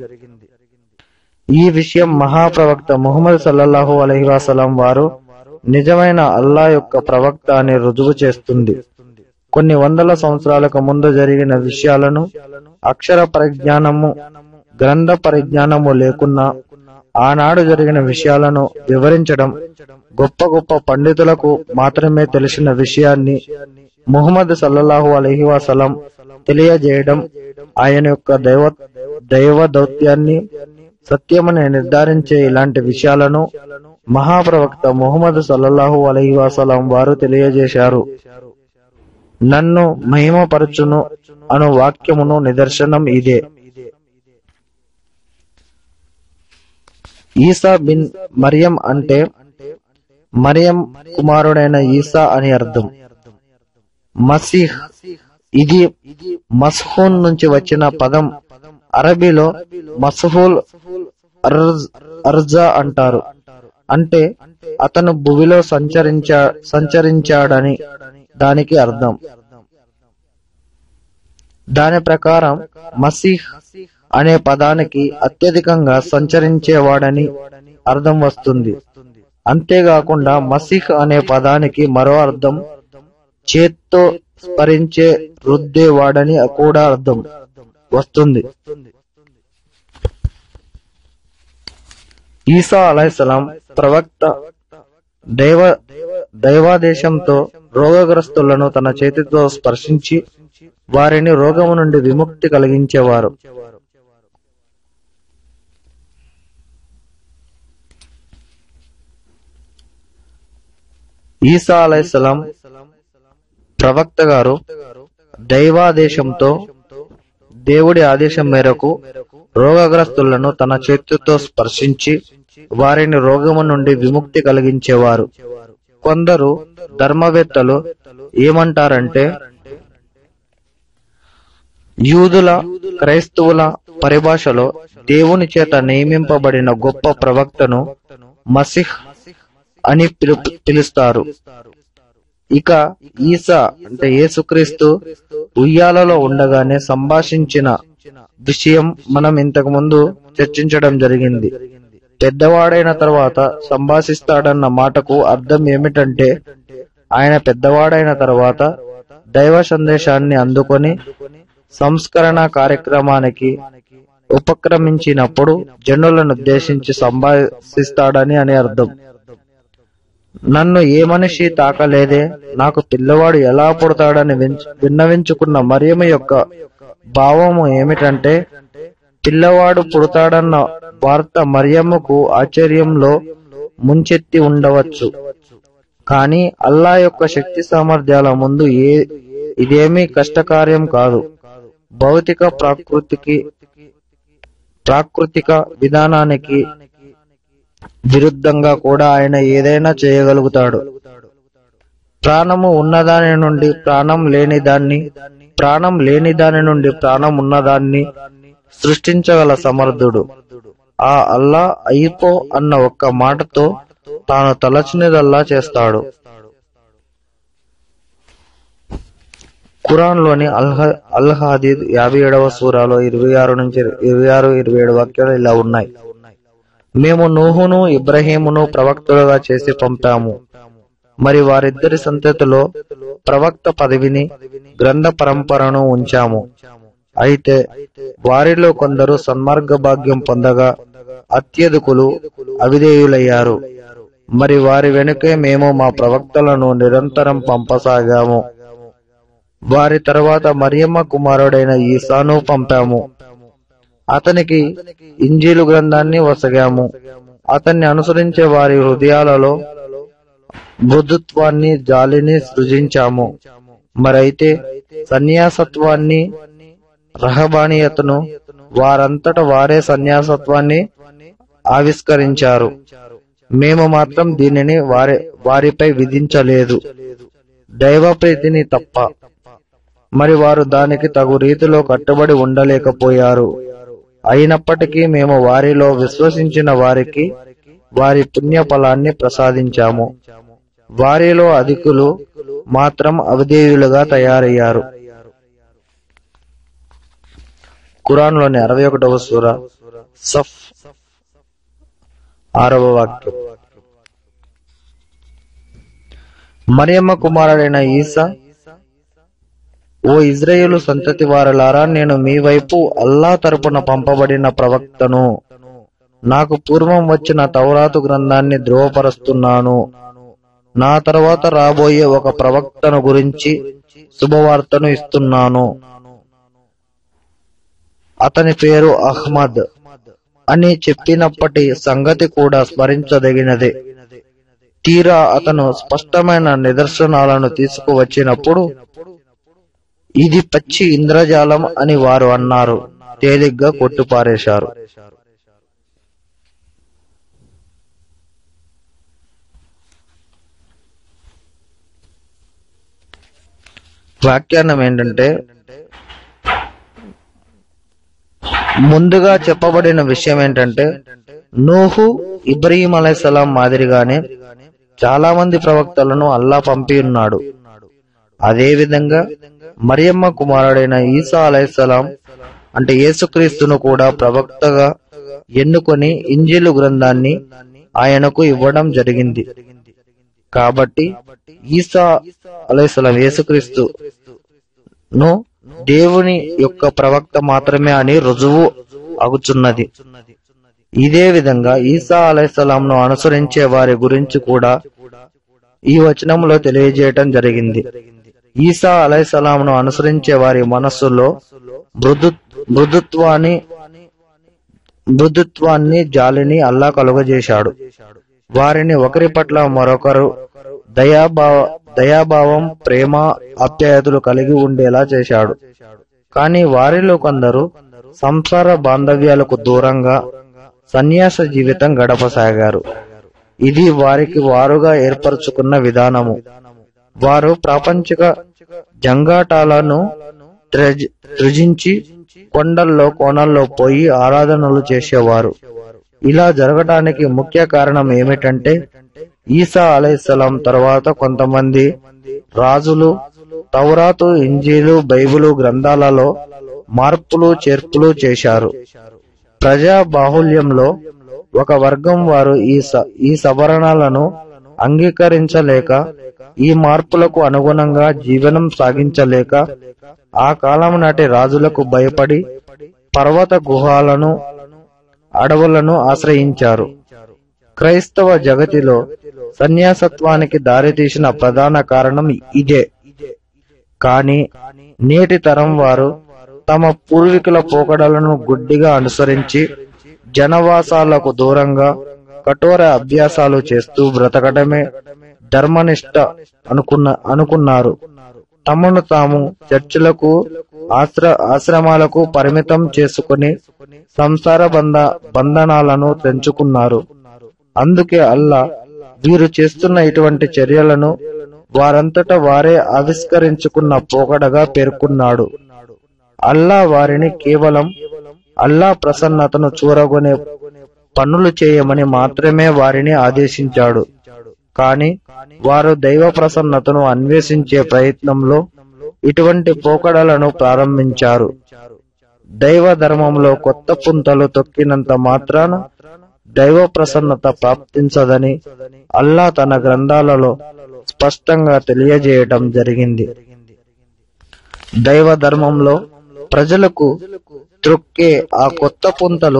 Speaker 2: ఈ విషయం మహాప్రవక్త ముహమ్మద్ సల్లల్లాహు అలైహి వసల్లం వారు నిజమైన అల్లా యొక్క ప్రవక్త అని రుజువు చేస్తుంది కొన్ని వందల సంవత్సరాలకు ముందు జరిగిన విషయాలను అక్షర పరిజ్ఞానము గ్రంథ పరిజ్ఞానము లేకున్నా ఆనాడు జరిగిన విషయాలను వివరించడం గొప్ప గొప్ప పండితులకు మాత్రమే తెలిసిన విషయాన్ని ముహమ్మద్ సల్లల్లాహు అలైహి వసలం తెలియజేయడం ఆయన యొక్క దైవ దైవ దౌత్యాన్ని సత్యమని నిర్ధారించే ఇలాంటి విషయాలను మహాప్రవక్త ముహమ్మద్ సల్లల్లాహు అలైహి వసలం వారు తెలియజేశారు నన్ను మహిమపరచును అను వాక్యమును నిదర్శనం ఇదే ఈసా బిన్ మరియం అంటే మరియం కుమారుడైన ఈసా అని అర్థం మసీహ్ ఇది మస్హూన్ నుంచి వచ్చిన పదం అరబీలో మస్హూల్ అర్జ్- అర్జా అంటారు అంటే అతను భూమిలో సంచరించా సంచరించాడని దానికి అర్థం దాని ప్రకారం మసీహ్ అనే పదానికి అత్యధికంగా సంచరించేవాడని అర్థం వస్తుంది అంతేకాకుండా మసీహ్ అనే పదానికి మరో అర్థం చేత్తో స్మరించే రుద్దేవాడని కూడా అర్థం వస్తుంది ఈసా అలైహిస్సలాం ప్రవక్త దైవ దైవాదేశంతో రోగగ్రస్తులను తన చేతితో స్పర్శించి వారిని రోగము నుండి విముక్తి కలిగించేవారు ఈసా అలైహిస్సలాం ప్రవక్త గారు దైవాదేశంతో దేవుడి ఆదేశం మేరకు రోగగ్రస్తులను తన చేతితో స్పర్శించి వారిని రోగము నుండి విముక్తి కలిగించేవారు కొందరు ధర్మవేత్తలు ఏమంటారంటే యూదుల క్రైస్తవుల పరిభాషలో దేవుని చేత నియమింపబడిన గొప్ప ప్రవక్తను మసిహ్ అని పిలు- పిలుస్తారు ఇక ఈసా అంటే యేసుక్రీస్తు ఉయ్యాలలో ఉండగానే సంభాషించిన విషయం మనం ఇంతకు ముందు చర్చించడం జరిగింది పెద్దవాడైన తర్వాత సంభాషిస్తాడన్న మాటకు అర్థం ఏమిటంటే ఆయన పెద్దవాడైన తర్వాత దైవ సందేశాన్ని అందుకొని సంస్కరణ కార్యక్రమానికి ఉపక్రమించినప్పుడు జనులను ఉద్దేశించి సంభాషిస్తాడని అని అర్థం నన్ను ఏ మనిషి తాకలేదే నాకు పిల్లవాడు ఎలా పుడతాడని వించ- విన్నవించుకున్న మరియమ యొక్క భావము ఏమిటంటే పిల్లవాడు పుడతాడన్న వార్త మరియమ్మకు ఆశ్చర్యంలో ముంచెత్తి ఉండవచ్చు కానీ అల్లా యొక్క శక్తి సామర్థ్యాల ముందు ఏ ఇదేమీ కష్టకార్యం కాదు భౌతిక ప్రాకృతికి ప్రాకృతిక విధానానికి విరుద్ధంగా కూడా ఆయన ఏదైనా చేయగలుగుతాడు ప్రాణము ఉన్నదాని నుండి ప్రాణం లేని దాన్ని ప్రాణం లేని దాని నుండి ప్రాణం ఉన్నదాన్ని సృష్టించగల సమర్థుడు ఆ అల్లా అయిపో అన్న ఒక్క మాటతో తాను తలచినదల్లా చేస్తాడు ఖురాన్ లోని అల్హ అల్ హదీద్ యాభై ఏడవ సూరాలో ఇరవై ఆరు నుంచి ఇరవై ఆరు ఇరవై ఏడు వాక్యాలు ఇలా ఉన్నాయి మేము నూహును ఇబ్రహీమును ప్రవక్తలుగా చేసి పంపాము మరి వారిద్దరి సంతతిలో ప్రవక్త పదవిని గ్రంథ పరంపరను ఉంచాము అయితే వారిలో కొందరు సన్మార్గ భాగ్యం పొందగా అత్యధికులు అవిధేయులయ్యారు మరి వారి వెనుకే మేము మా ప్రవక్తలను నిరంతరం పంపసాగాము వారి తర్వాత మరియమ్మ కుమారుడైన ఈసాను పంపాము అతనికి ఇంజీలు గ్రంథాన్ని వసగాము అతన్ని అనుసరించే వారి హృదయాలలో మృదుత్వాన్ని జాలిని సృజించాము మరైతే సన్యాసత్వాన్ని రహబానీయతను వారంతట వారే సన్యాసత్వాన్ని ఆవిష్కరించారు మేము మాత్రం దీనిని వారి వారిపై విధించలేదు దైవ ప్రీతిని తప్ప మరి వారు దానికి తగు రీతిలో కట్టుబడి ఉండలేకపోయారు అయినప్పటికీ మేము వారిలో విశ్వసించిన వారికి వారి పుణ్య ఫలాన్ని ప్రసాదించాము వారిలో అధికులు మాత్రం అవిధేయులుగా తయారయ్యారు ఖురాన్ లోని అరవై ఒకటవ సూర సఫ్ ఆరవ వాక్యం మరియమ్మ కుమారుడైన ఈసా ఓ ఇజ్రాయేలు సంతతి వారలారా నేను మీ వైపు అల్లా తరపున పంపబడిన ప్రవక్తను నాకు పూర్వం వచ్చిన తౌరాతు గ్రంథాన్ని ధృవపరుస్తున్నాను నా తర్వాత రాబోయే ఒక ప్రవక్తను గురించి శుభవార్తను ఇస్తున్నాను అతని పేరు అహ్మద్ అని చెప్పినప్పటి సంగతి కూడా స్మరించదగినదే తీరా అతను స్పష్టమైన నిదర్శనాలను తీసుకువచ్చినప్పుడు ఇది పచ్చి ఇంద్రజాలం అని వారు అన్నారు తేలిగ్గా కొట్టుపారేశారు వ్యాఖ్యానం ఏంటంటే ముందుగా చెప్పబడిన విషయం ఏంటంటే నూహు ఇబ్రహీం అలైహిస్సలాం మాదిరిగానే చాలా మంది ప్రవక్తలను అల్లా పంపి ఉన్నాడు అదే విధంగా మరియమ్మ కుమారుడైన ఈసా అలైహిస్సలాం అంటే యేసుక్రీస్తును కూడా ప్రవక్తగా ఎన్నుకొని ఇంజిలు గ్రంథాన్ని ఆయనకు ఇవ్వడం జరిగింది కాబట్టి ఈసా అలైహిస్సలాం యేసుక్రీస్తు ను దేవుని యొక్క ప్రవక్త మాత్రమే అని రుజువు అగుచున్నది ఇదే విధంగా ఈసా అలైహిస్సలాంను అనుసరించే వారి గురించి కూడా ఈ వచనంలో తెలియజేయటం జరిగింది ఈసా అలైహిస్సలాంను అనుసరించే వారి మనస్సులో మృదు మృదుత్వాన్ని మృదుత్వాన్ని జాలిని అల్లా కలుగజేశాడు వారిని ఒకరి పట్ల మరొకరు దయాభావ దయాభావం ప్రేమ ఆప్యాయతలు కలిగి ఉండేలా చేశాడు కానీ వారిలో కొందరు సంసార బాంధవ్యాలకు దూరంగా సన్యాస జీవితం గడపసాగారు ఇది వారికి వారుగా ఏర్పరచుకున్న విధానము వారు ప్రాపంచిక జంగాటాలను త్రజ్- త్యజించి కొండల్లో కోణల్లో పోయి ఆరాధనలు చేసేవారు ఇలా జరగడానికి ముఖ్య కారణం ఏమిటంటే ఈసా అలైహిస్సలాం తర్వాత కొంతమంది రాజులు తౌరాతు ఇంజీలు బైబిలు గ్రంథాలలో మార్పులు చేర్పులు చేశారు ప్రజా బాహుల్యంలో ఒక వర్గం వారు ఈ స- ఈ సవరణలను అంగీకరించలేక ఈ మార్పులకు అనుగుణంగా జీవనం సాగించలేక ఆ కాలం నాటి రాజులకు భయపడి పర్వత గుహాలను అడవులను ఆశ్రయించారు క్రైస్తవ జగతిలో సన్యాసత్వానికి దారితీసిన ప్రధాన కారణం ఇదే కానీ నేటి తరం వారు తమ పూర్వీకుల పోకడలను గుడ్డిగా అనుసరించి జనవాసాలకు దూరంగా కఠోర అభ్యాసాలు చేస్తూ బ్రతకడమే ధర్మనిష్ట అనుకున్న అనుకున్నారు తమను తాము చర్చిలకు ఆశ్ర ఆశ్రమాలకు పరిమితం చేసుకుని సంసార బంధ బంధనాలను తెంచుకున్నారు అందుకే అల్లా వీరు చేస్తున్న ఇటువంటి చర్యలను వారంతట వారే ఆవిష్కరించుకున్న పోకడగా పేర్కొన్నాడు అల్లా వారిని కేవలం అల్లా ప్రసన్నతను చూరగొనే పనులు చేయమని మాత్రమే వారిని ఆదేశించాడు కాని వారు దైవ ప్రసన్నతను అన్వేషించే ప్రయత్నంలో ఇటువంటి పోకడలను ప్రారంభించారు దైవ ధర్మంలో కొత్త పుంతలు తొక్కినంత మాత్రాన దైవ ప్రసన్నత ప్రాప్తించదని అల్లా తన గ్రంథాలలో స్పష్టంగా తెలియజేయటం జరిగింది దైవ ధర్మంలో ప్రజలకు త్రొక్కే ఆ కొత్త పుంతలు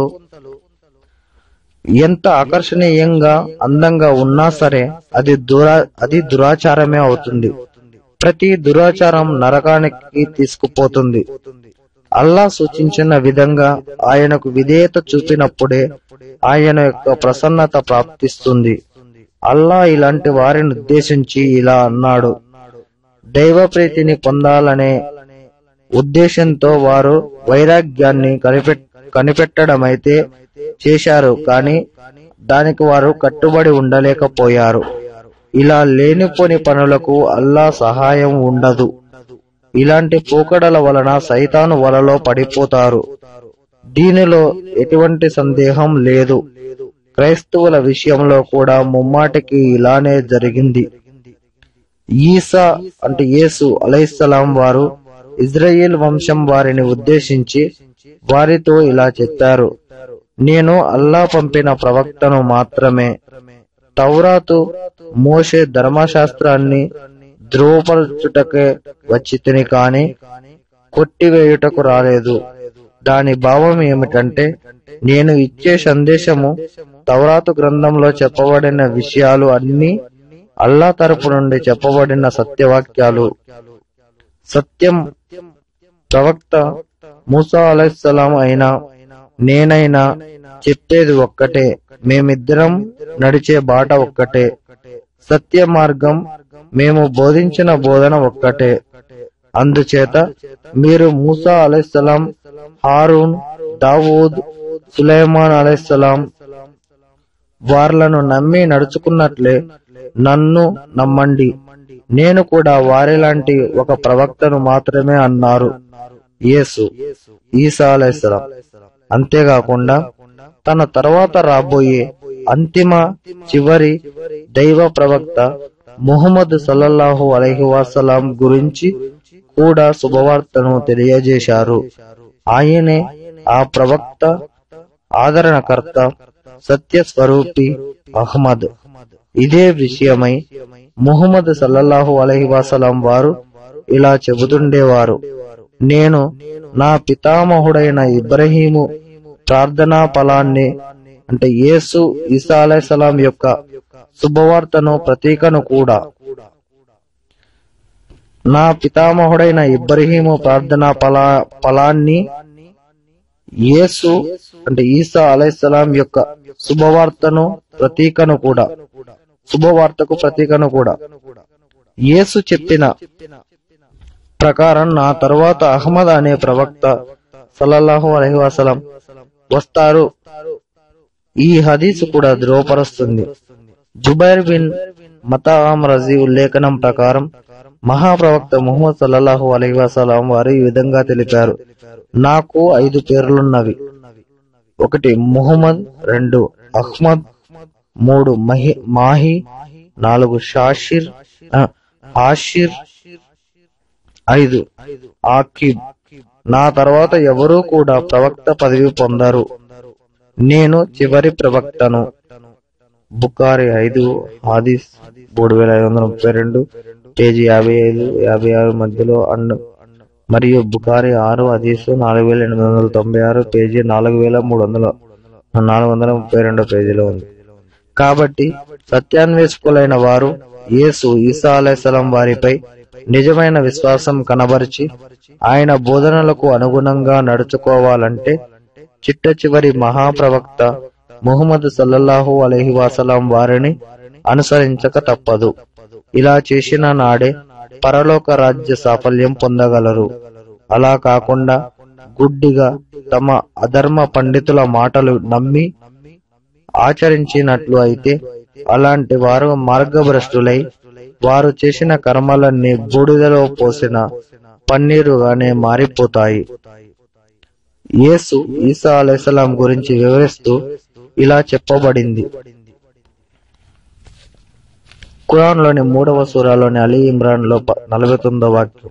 Speaker 2: ఎంత ఆకర్షణీయంగా అందంగా ఉన్నా సరే అది దురా అది దురాచారమే అవుతుంది ప్రతి దురాచారం నరకానికి తీసుకుపోతుంది అల్లా సూచించిన విధంగా ఆయనకు విధేయత చూపినప్పుడే ఆయన యొక్క ప్రసన్నత ప్రాప్తిస్తుంది అల్లా ఇలాంటి వారిని ఉద్దేశించి ఇలా అన్నాడు దైవ ప్రీతిని పొందాలనే ఉద్దేశంతో వారు వైరాగ్యాన్ని కనిపెట్ కనిపెట్టడమైతే చేశారు కానీ దానికి వారు కట్టుబడి ఉండలేకపోయారు ఇలా లేనిపోని పనులకు అల్లా సహాయం ఉండదు ఇలాంటి పోకడల వలన సైతాను వలలో పడిపోతారు దీనిలో ఎటువంటి సందేహం లేదు క్రైస్తవుల విషయంలో కూడా ముమ్మాటికి ఇలానే జరిగింది ఈసా అంటే యేసు అలైహిస్సలాం వారు ఇజ్రాయేల్ వంశం వారిని ఉద్దేశించి వారితో ఇలా చెప్పారు నేను అల్లా పంపిన ప్రవక్తను మాత్రమే తౌరాతు మోషే ధర్మశాస్త్రాన్ని ధృవపరచుటకే వచ్చి తిని కాని కొట్టివేయుటకు రాలేదు దాని భావం ఏమిటంటే నేను ఇచ్చే సందేశము తౌరాతు గ్రంథంలో చెప్పబడిన విషయాలు అన్ని అల్లా తరపు నుండి చెప్పబడిన సత్యవాక్యాలు సత్యం ప్రవక్త మూసా అలైహిస్సలాం అయినా నేనైనా చెప్పేది ఒక్కటే మేమిద్దరం నడిచే బాట ఒక్కటే సత్య మార్గం మేము బోధించిన బోధన ఒక్కటే అందుచేత మీరు మూసా అలైహిస్సలాం హారూన్ దావూద్ సులైమాన్ అలైహిస్సలాం వార్లను నమ్మి నడుచుకున్నట్లే నన్ను నమ్మండి నేను కూడా వారిలాంటి ఒక ప్రవక్తను మాత్రమే అన్నారు యేసు ఈసా అలైహిస్సలాం అంతేకాకుండా తన తర్వాత రాబోయే అంతిమ చివరి దైవ ప్రవక్త ముహమ్మద్ సల్లల్లాహు అలైహి వసలాం గురించి కూడా శుభవార్తను తెలియజేశారు ఆయనే ఆ ప్రవక్త ఆదరణకర్త సత్య స్వరూపి అహ్మద్ ఇదే విషయమై ముహమ్మద్ సల్లల్లాహు అలైహి వసలాం వారు ఇలా చెబుతుండేవారు నేను నా పితామహుడైన ఇబ్రహీము ప్రార్థనా ఫలాన్ని అంటే యేసు ఈసా అలైహిస్సలాం యొక్క శుభవార్తను ప్రతీకను కూడా నా పితామహుడైన ఇబ్రహీము ప్రార్థనా ఫలా ఫలాన్ని యేసు అంటే ఈసా అలైహిస్సలాం యొక్క శుభవార్తను ప్రతీకను కూడా శుభవార్తకు ప్రతీకను కూడా యేసు చెప్పిన ప్రకారం నా తరువాత అహ్మద్ అనే ప్రవక్త సల్లల్లాహు అలైహి వసలం వస్తారు ఈ హదీసు కూడా ధృవపరుస్తుంది జుబైర్ బిన్ మతాం రజీ ఉల్లేఖనం ప్రకారం మహాప్రవక్త ముహమ్మద్ సల్లల్లాహు అలైహి వసలం వారు ఈ విధంగా తెలిపారు నాకు ఐదు పేర్లున్నవి ఒకటి ముహమ్మద్ రెండు అహ్మద్ మూడు మహి మాహి నాలుగు షాషిర్ ఆ, హాషిర్ ఐదు ఆకిబ్ నా తర్వాత ఎవరూ కూడా ప్రవక్త పదవి పొందరు నేను చివరి ప్రవక్తను బుకారి ఐదు హాదీస్ మూడు వేల ఐదు వందల ముప్పై రెండు పేజీ యాభై ఐదు యాభై ఆరు మధ్యలో అండ్ మరియు బుకారి ఆరు హదీసు నాలుగు వేల ఎనిమిది వందల తొంభై ఆరు పేజీ నాలుగు వేల మూడు వందల నాలుగు వందల ముప్పై రెండో పేజీలో ఉంది కాబట్టి సత్యాన్వేషకులైన వారు యేసు ఈసా అలైసలం వారిపై నిజమైన విశ్వాసం కనబరిచి ఆయన బోధనలకు అనుగుణంగా నడుచుకోవాలంటే చిట్ట చివరి మహాప్రవక్త ముహమ్మద్ సల్లల్లాహు అలైహి వసలాం వారిని అనుసరించక తప్పదు ఇలా చేసిన నాడే పరలోక రాజ్య సాఫల్యం పొందగలరు అలా కాకుండా గుడ్డిగా తమ అధర్మ పండితుల మాటలు నమ్మి ఆచరించినట్లు అయితే అలాంటి వారు మార్గభ్రష్టులై వారు చేసిన కర్మలన్నీ బూడిదలో పోసిన పన్నీరుగానే మారిపోతాయి యేసు ఈసా అలైసలాం గురించి వివరిస్తూ ఇలా చెప్పబడింది ఖురాన్ లోని మూడవ సూరాలోని అలీ ఇమ్రాన్ లో ప- నలభై తొమ్మిదవ వాక్యం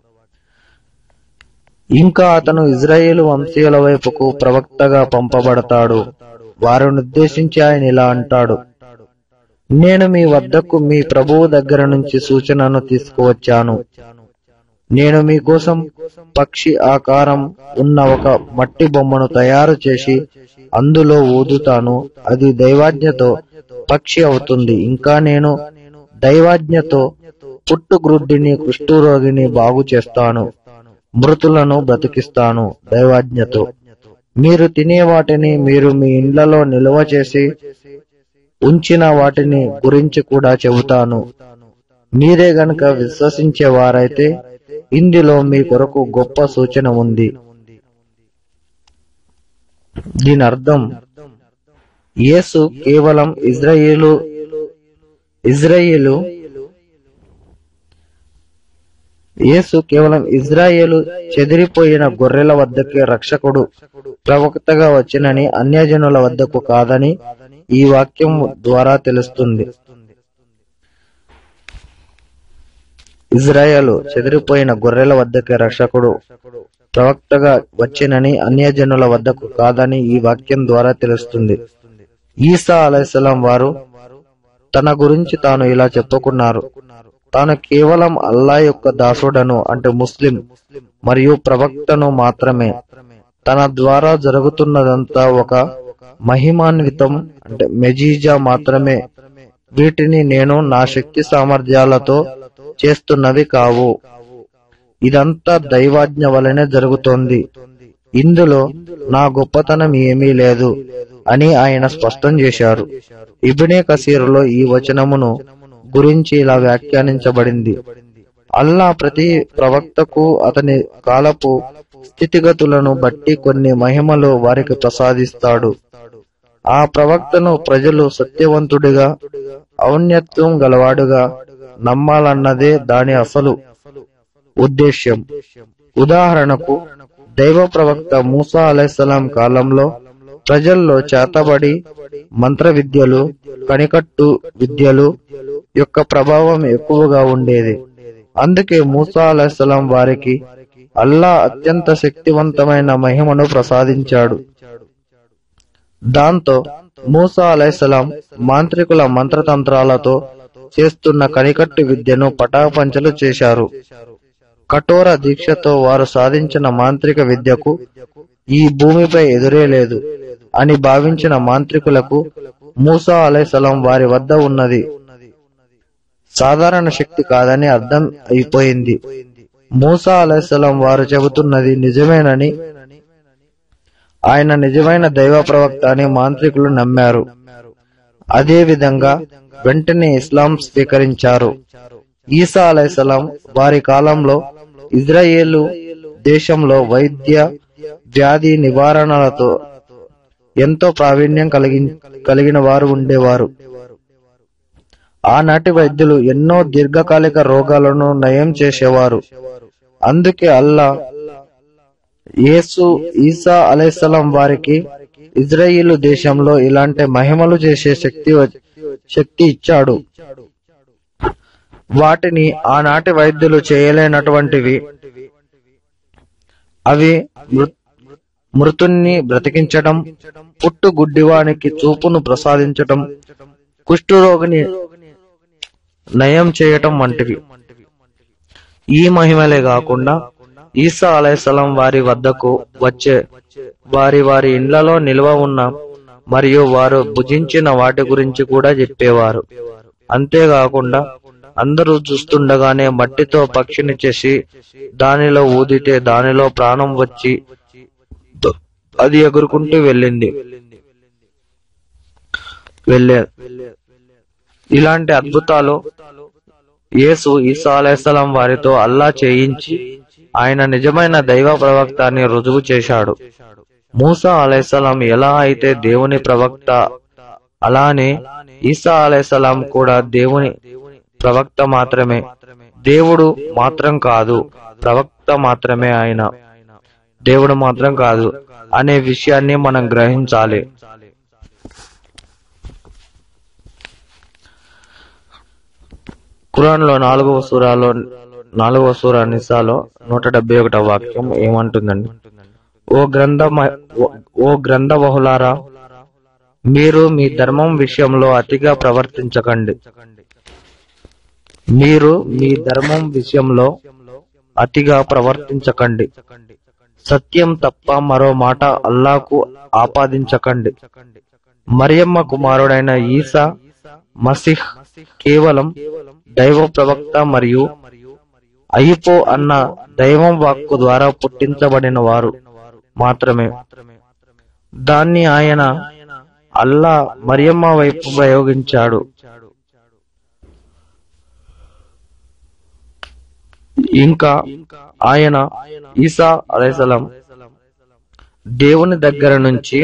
Speaker 2: ఇంకా అతను ఇజ్రాయేలు వంశీయుల వైపుకు ప్రవక్తగా పంపబడతాడు వారిని ఉద్దేశించి ఆయన ఇలా అంటాడు నేను మీ వద్దకు మీ ప్రభువు దగ్గర నుంచి సూచనను తీసుకువచ్చాను నేను మీకోసం పక్షి ఆకారం ఉన్న ఒక మట్టి బొమ్మను తయారు చేసి అందులో ఊదుతాను అది దైవాజ్ఞతో పక్షి అవుతుంది ఇంకా నేను దైవాజ్ఞతో పుట్టుగ్రుడ్డిని కుష్ఠరోగిని బాగు చేస్తాను మృతులను బ్రతికిస్తాను దైవాజ్ఞతో మీరు తినే వాటిని మీరు మీ ఇండ్లలో నిల్వ చేసి ఉంచిన వాటిని గురించి కూడా చెబుతాను మీరే గనక విశ్వసించే వారైతే ఇందులో మీ కొరకు గొప్ప సూచన ఉంది దీని అర్థం యేసు కేవలం ఇజ్రాయేలు ఇజ్రాయేలు యేసు కేవలం ఇజ్రాయేలు చెదిరిపోయిన గొర్రెల వద్దకే రక్షకుడు ప్రవక్తగా వచ్చినని అన్యజనుల వద్దకు కాదని ఈ వాక్యం ద్వారా తెలుస్తుంది ఇజ్రాయేలు చెదిరిపోయిన గొర్రెల వద్దకే రక్షకుడు ప్రవక్తగా వచ్చినని అన్యజనుల వద్దకు కాదని ఈ వాక్యం ద్వారా తెలుస్తుంది ఈసా అలైహిస్సలాం వారు తన గురించి తాను ఇలా చెప్పుకున్నారు తాను కేవలం అల్లా యొక్క దాసుడను అంటే ముస్లిం మరియు ప్రవక్తను మాత్రమే తన ద్వారా జరుగుతున్నదంతా ఒక మహిమాన్వితం అంటే మెజీజా మాత్రమే వీటిని నేను నా శక్తి సామర్థ్యాలతో చేస్తున్నవి కావు ఇదంతా దైవాజ్ఞ వలనే జరుగుతోంది ఇందులో నా గొప్పతనం ఏమీ లేదు అని ఆయన స్పష్టం చేశారు ఇబినే కసీరులో ఈ వచనమును గురించి ఇలా వ్యాఖ్యానించబడింది అల్లా ప్రతి ప్రవక్తకు అతని కాలపు స్థితిగతులను బట్టి కొన్ని మహిమలు వారికి ప్రసాదిస్తాడు ఆ ప్రవక్తను ప్రజలు సత్యవంతుడిగా ఔన్నత్యం గలవాడుగా నమ్మాలన్నదే దాని అసలు ఉద్దేశ్యం ఉదాహరణకు దైవ ప్రవక్త మూసా అలైహిస్సలాం కాలంలో ప్రజల్లో చేతబడి మంత్ర విద్యలు కనికట్టు విద్యలు యొక్క ప్రభావం ఎక్కువగా ఉండేది అందుకే మూసా అలైహిస్సలాం వారికి అల్లా అత్యంత శక్తివంతమైన మహిమను ప్రసాదించాడు దాంతో మూసా అలైహిస్సలాం మాంత్రికుల మంత్రతంత్రాలతో చేస్తున్న కనికట్టు విద్యను పటాపంచలు చేశారు కఠోర దీక్షతో వారు సాధించిన మాంత్రిక విద్యకు ఈ భూమిపై ఎదురే లేదు అని భావించిన మాంత్రికులకు మూసా అలైసలం వారి వద్ద ఉన్నది సాధారణ శక్తి కాదని అర్థం అయిపోయింది మూసా అలైసలం వారు చెబుతున్నది నిజమేనని ఆయన నిజమైన దైవ ప్రవక్త అని మాంత్రికులు నమ్మారు అదే విధంగా వెంటనే ఇస్లాం స్వీకరించారు ఈసా అలైసలాం వారి కాలంలో ఇజ్రాయేలు దేశంలో వైద్య వ్యాధి నివారణలతో ఎంతో ప్రావీణ్యం కలిగి కలిగిన వారు ఉండేవారు ఆనాటి వైద్యులు ఎన్నో దీర్ఘకాలిక రోగాలను నయం చేసేవారు అందుకే అల్లా యేసు ఈసా అలైసలం వారికి ఇజ్రాయిలు దేశంలో ఇలాంటి మహిమలు చేసే శక్తి వ- శక్తి ఇచ్చాడు వాటిని ఆనాటి వైద్యులు చేయలేనటువంటివి అవి మృ- మృతుణ్ణి బ్రతికించటం పుట్టు గుడ్డివానికి చూపును ప్రసాదించటం కుష్ఠరోగిని నయం చేయటం వంటివి ఈ మహిమలే కాకుండా ఈసా అలైసలం వారి వద్దకు వచ్చే వారి వారి ఇండ్లలో నిల్వ ఉన్న మరియు వారు భుజించిన వాటి గురించి కూడా చెప్పేవారు అంతేకాకుండా అందరూ చూస్తుండగానే మట్టితో పక్షిని చేసి దానిలో ఊదితే దానిలో ప్రాణం వచ్చి అది ఎగురుకుంటూ వెళ్ళింది వెళ్ళే ఇలాంటి అద్భుతాలు యేసు ఈసా అలైహిస్సలాం వారితో అల్లా చేయించి ఆయన నిజమైన దైవ ప్రవక్త అని రుజువు చేశాడు మూసా అలైహిస్సలాం ఎలా అయితే దేవుని ప్రవక్త అలానే ఈసా అలైహిస్సలాం కూడా దేవుని ప్రవక్త మాత్రమే దేవుడు మాత్రం కాదు ప్రవక్త మాత్రమే ఆయన దేవుడు మాత్రం కాదు అనే విషయాన్ని మనం గ్రహించాలి ఖురాన్ లో నాలుగవ సూరాలో నాలుగవ సూర నిసాలో నూట డెబ్బై ఒకటవ వాక్యం ఏమంటుందండి ఓ గ్రంథ ఓ గ్రంథ బహులారా మీరు మీ ధర్మం విషయంలో అతిగా ప్రవర్తించకండి మీరు మీ ధర్మం విషయంలో అతిగా ప్రవర్తించకండి సత్యం తప్ప మరో మాట అల్లాకు ఆపాదించకండి మరియమ్మ కుమారుడైన ఈసా మసిహ్ కేవలం దైవ ప్రవక్త మరియు అయిపో అన్న దైవం వాక్కు ద్వారా పుట్టించబడిన వారు మాత్రమే దాన్ని ఆయన అల్లా మరియమ్మ వైపు ప్రయోగించాడు ఇంకా ఆయన ఈసా అలైసలం దేవుని దగ్గర నుంచి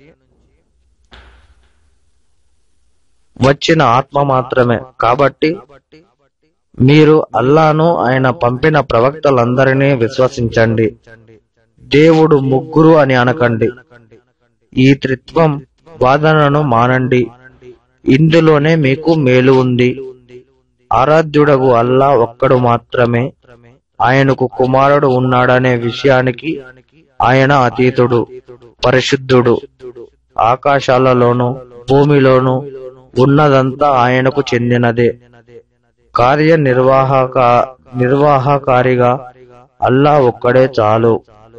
Speaker 2: వచ్చిన ఆత్మ మాత్రమే కాబట్టి మీరు అల్లాను ఆయన పంపిన ప్రవక్తలందరినీ విశ్వసించండి దేవుడు ముగ్గురు అని అనకండి ఈ త్రిత్వం వాదనను మానండి ఇందులోనే మీకు మేలు ఉంది ఆరాధ్యుడగు అల్లా ఒక్కడు మాత్రమే ఆయనకు కుమారుడు ఉన్నాడనే విషయానికి ఆయన అతీతుడు పరిశుద్ధుడు ఆకాశాలలోను భూమిలోను ఉన్నదంతా ఆయనకు చెందినదే కార్యనిర్వాహక నిర్వాహకారిగా అల్లా ఒక్కడే చాలు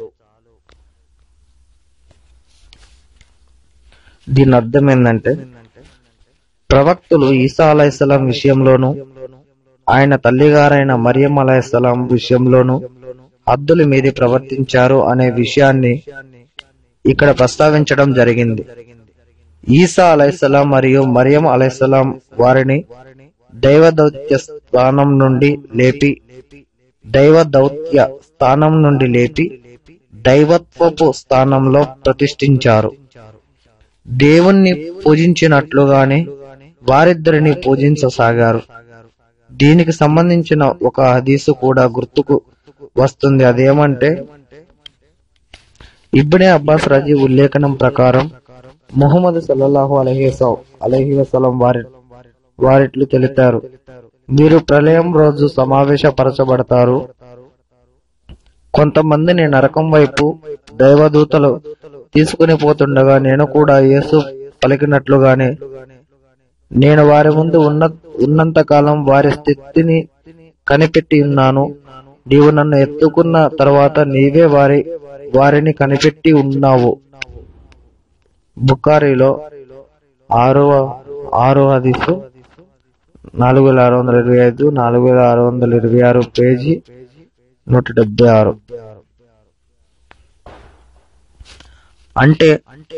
Speaker 2: దీని అర్థం ఏంటంటే ప్రవక్తులు ఈసా అలైహిస్సలాం విషయంలోను ఆయన తల్లిగారైన మరియం అలైహిస్సలాం విషయంలోను హద్దులు మీది ప్రవర్తించారు అనే విషయాన్ని ఇక్కడ ప్రస్తావించడం జరిగింది ఈసా అలైహిస్సలాం మరియు మరియం అలైహిస్సలాం వారిని దైవ దౌత్య స్థానం నుండి లేపి దైవ దౌత్య స్థానం నుండి లేపి దైవత్వపు స్థానంలో ప్రతిష్ఠించారు దేవుణ్ణి పూజించినట్లుగానే వారిద్దరిని పూజించసాగారు దీనికి సంబంధించిన ఒక హదీసు కూడా గుర్తుకు వస్తుంది అదేమంటే ఇబ్నే అబ్బాస్ రజీ ఉల్లేఖనం ప్రకారం ముహమ్మద్ సల్లల్లాహు అలహి అలహి వసలం వారి వారిట్లు తెలిపారు మీరు ప్రళయం రోజు సమావేశపరచబడతారు కొంతమందిని నరకం వైపు దైవదూతలు తీసుకుని పోతుండగా నేను కూడా యేసు పలికినట్లుగానే నేను వారి ముందు ఉన్న ఉన్నంత కాలం వారి స్థితిని కనిపెట్టి ఉన్నాను నీవు నన్ను ఎత్తుకున్న తర్వాత నీవే వారి వారిని కనిపెట్టి ఉన్నావు బుకారిలో ఆరవ ఆరో హదీసు నాలుగు వేల ఆరు వందల ఇరవై ఐదు నాలుగు వేల ఆరు వందల ఇరవై ఆరు పేజీ నూట డెబ్బై ఆరు అంటే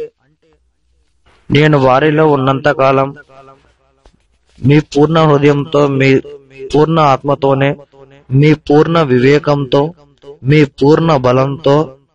Speaker 2: నేను వారిలో ఉన్నంత కాలం మీ పూర్ణ హృదయంతో మీ పూర్ణ ఆత్మతోనే మీ పూర్ణ వివేకంతో మీ పూర్ణ బలంతో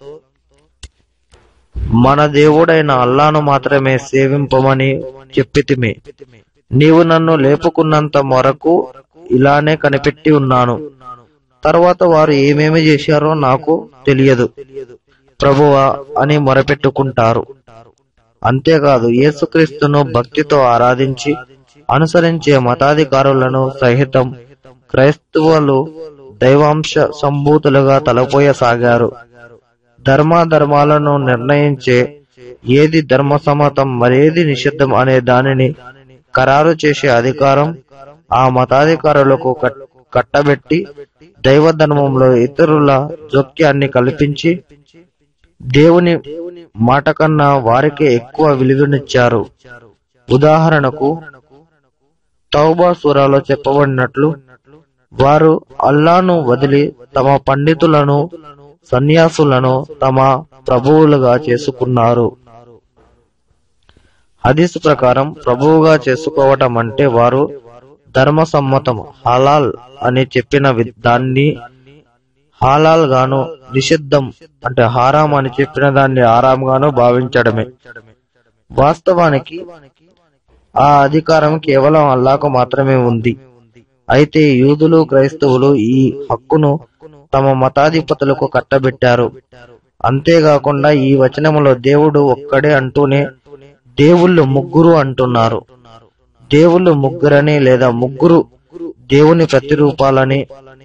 Speaker 2: మన దేవుడైన అల్లాను మాత్రమే సేవింపమని చెప్పితిమి నీవు నన్ను లేపుకున్నంత వరకు ఇలానే కనిపెట్టి ఉన్నాను తర్వాత వారు ఏమేమి చేశారో నాకు తెలియదు ప్రభువా అని మొరపెట్టుకుంటారు అంతేకాదు యేసుక్రీస్తును భక్తితో ఆరాధించి అనుసరించే మతాధికారులను సహితం క్రైస్తవులు దైవాంశ సంభూతులుగా తలపోయసాగారు ధర్మాధర్మాలను నిర్ణయించే ఏది ధర్మసమ్మతం మరేది నిషిద్ధం అనే దానిని ఖరారు చేసే అధికారం ఆ మతాధికారులకు కట్- కట్టబెట్టి దైవ ధర్మంలో ఇతరుల జోక్యాన్ని కల్పించి దేవుని మాట కన్నా వారికే ఎక్కువ విలువనిచ్చారు ఉదాహరణకు తౌబా సూరాలో చెప్పబడినట్లు వారు అల్లాను వదిలి తమ పండితులను సన్యాసులను తమ ప్రభువులుగా చేసుకున్నారు హదీస్ ప్రకారం ప్రభువుగా చేసుకోవటం అంటే వారు ధర్మసమ్మతం హలాల్ అని చెప్పిన వి- దాన్ని హాలాల్ గాను నిషిద్ధం అంటే హారాం అని చెప్పిన దాన్ని ఆరాం గాను భావించడమే వాస్తవానికి ఆ అధికారం కేవలం అల్లాకు మాత్రమే ఉంది అయితే యూదులు క్రైస్తవులు ఈ హక్కును తమ మతాధిపతులకు కట్టబెట్టారు అంతేకాకుండా ఈ వచనములో దేవుడు ఒక్కడే అంటూనే దేవుళ్ళు ముగ్గురు అంటున్నారు దేవుళ్ళు ముగ్గురని లేదా ముగ్గురు దేవుని ప్రతిరూపాలని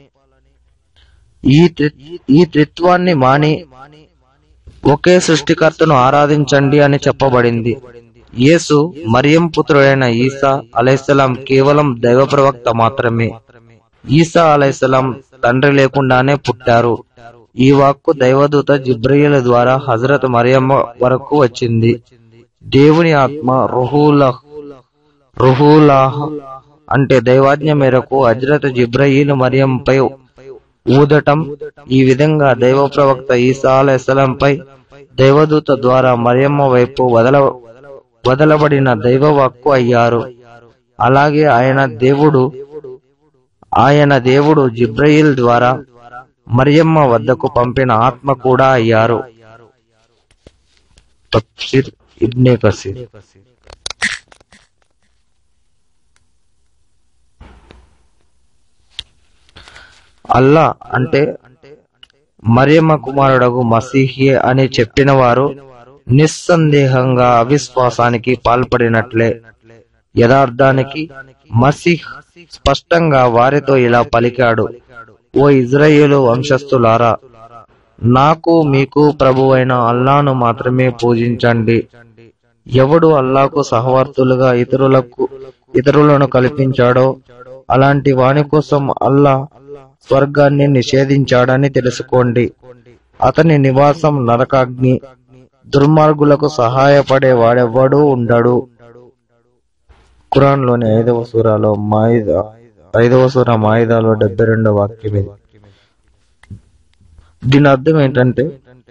Speaker 2: ఈ త్రి- ఈ త్రిత్వాన్ని మాని ఒకే సృష్టికర్తను ఆరాధించండి అని చెప్పబడింది యేసు మరియం పుత్రుడైన ఈసా అలైహిస్సలాం కేవలం దైవ ప్రవక్త మాత్రమే ఈసా అలైహిస్సలాం తండ్రి లేకుండానే పుట్టారు ఈ వాక్కు దైవదూత జిబ్రయిల ద్వారా హజరత్ మరియమ్మ వరకు వచ్చింది దేవుని ఆత్మ రుహుల రుహులాహ్ అంటే దైవాజ్ఞ మేరకు హజరత్ జిబ్రయీల్ మరియంపై ఊదటం ఈ విధంగా దైవ ప్రవక్త ఈసా అలైహిస్సలాంపై దైవదూత ద్వారా మరియమ్మ వైపు వదల వదలబడిన దైవ వాక్కు అయ్యారు అలాగే ఆయన దేవుడు ఆయన దేవుడు జిబ్రయిల్ ద్వారా మరియమ్మ వద్దకు పంపిన ఆత్మ కూడా అయ్యారు తఫ్సిర్ ఇబ్నే కసీర్ అల్లా అంటే మరియమ్మ కుమారుడగు మసీహే అని చెప్పిన వారు నిస్సందేహంగా అవిశ్వాసానికి పాల్పడినట్లే యథార్థానికి మసీహ్ స్పష్టంగా వారితో ఇలా పలికాడు ఓ ఇజ్రాయేలు వంశస్థులారా నాకు మీకు ప్రభువైన అల్లాను మాత్రమే పూజించండి ఎవడు అల్లాకు సహవర్తులుగా ఇతరులకు ఇతరులను కల్పించాడో అలాంటి వాని కోసం అల్లా స్వర్గాన్ని నిషేధించాడని తెలుసుకోండి అతని నివాసం నరకాగ్ని దుర్మార్గులకు సహాయపడే వాడెవ్వడూ ఉండడు ఖురాన్ లోని ఐదవ సూరాలో మాయిద ఐదవ సూర మాయిదాలో డెబ్బై రెండవ వాక్యం ఇది దీని అర్థం ఏంటంటే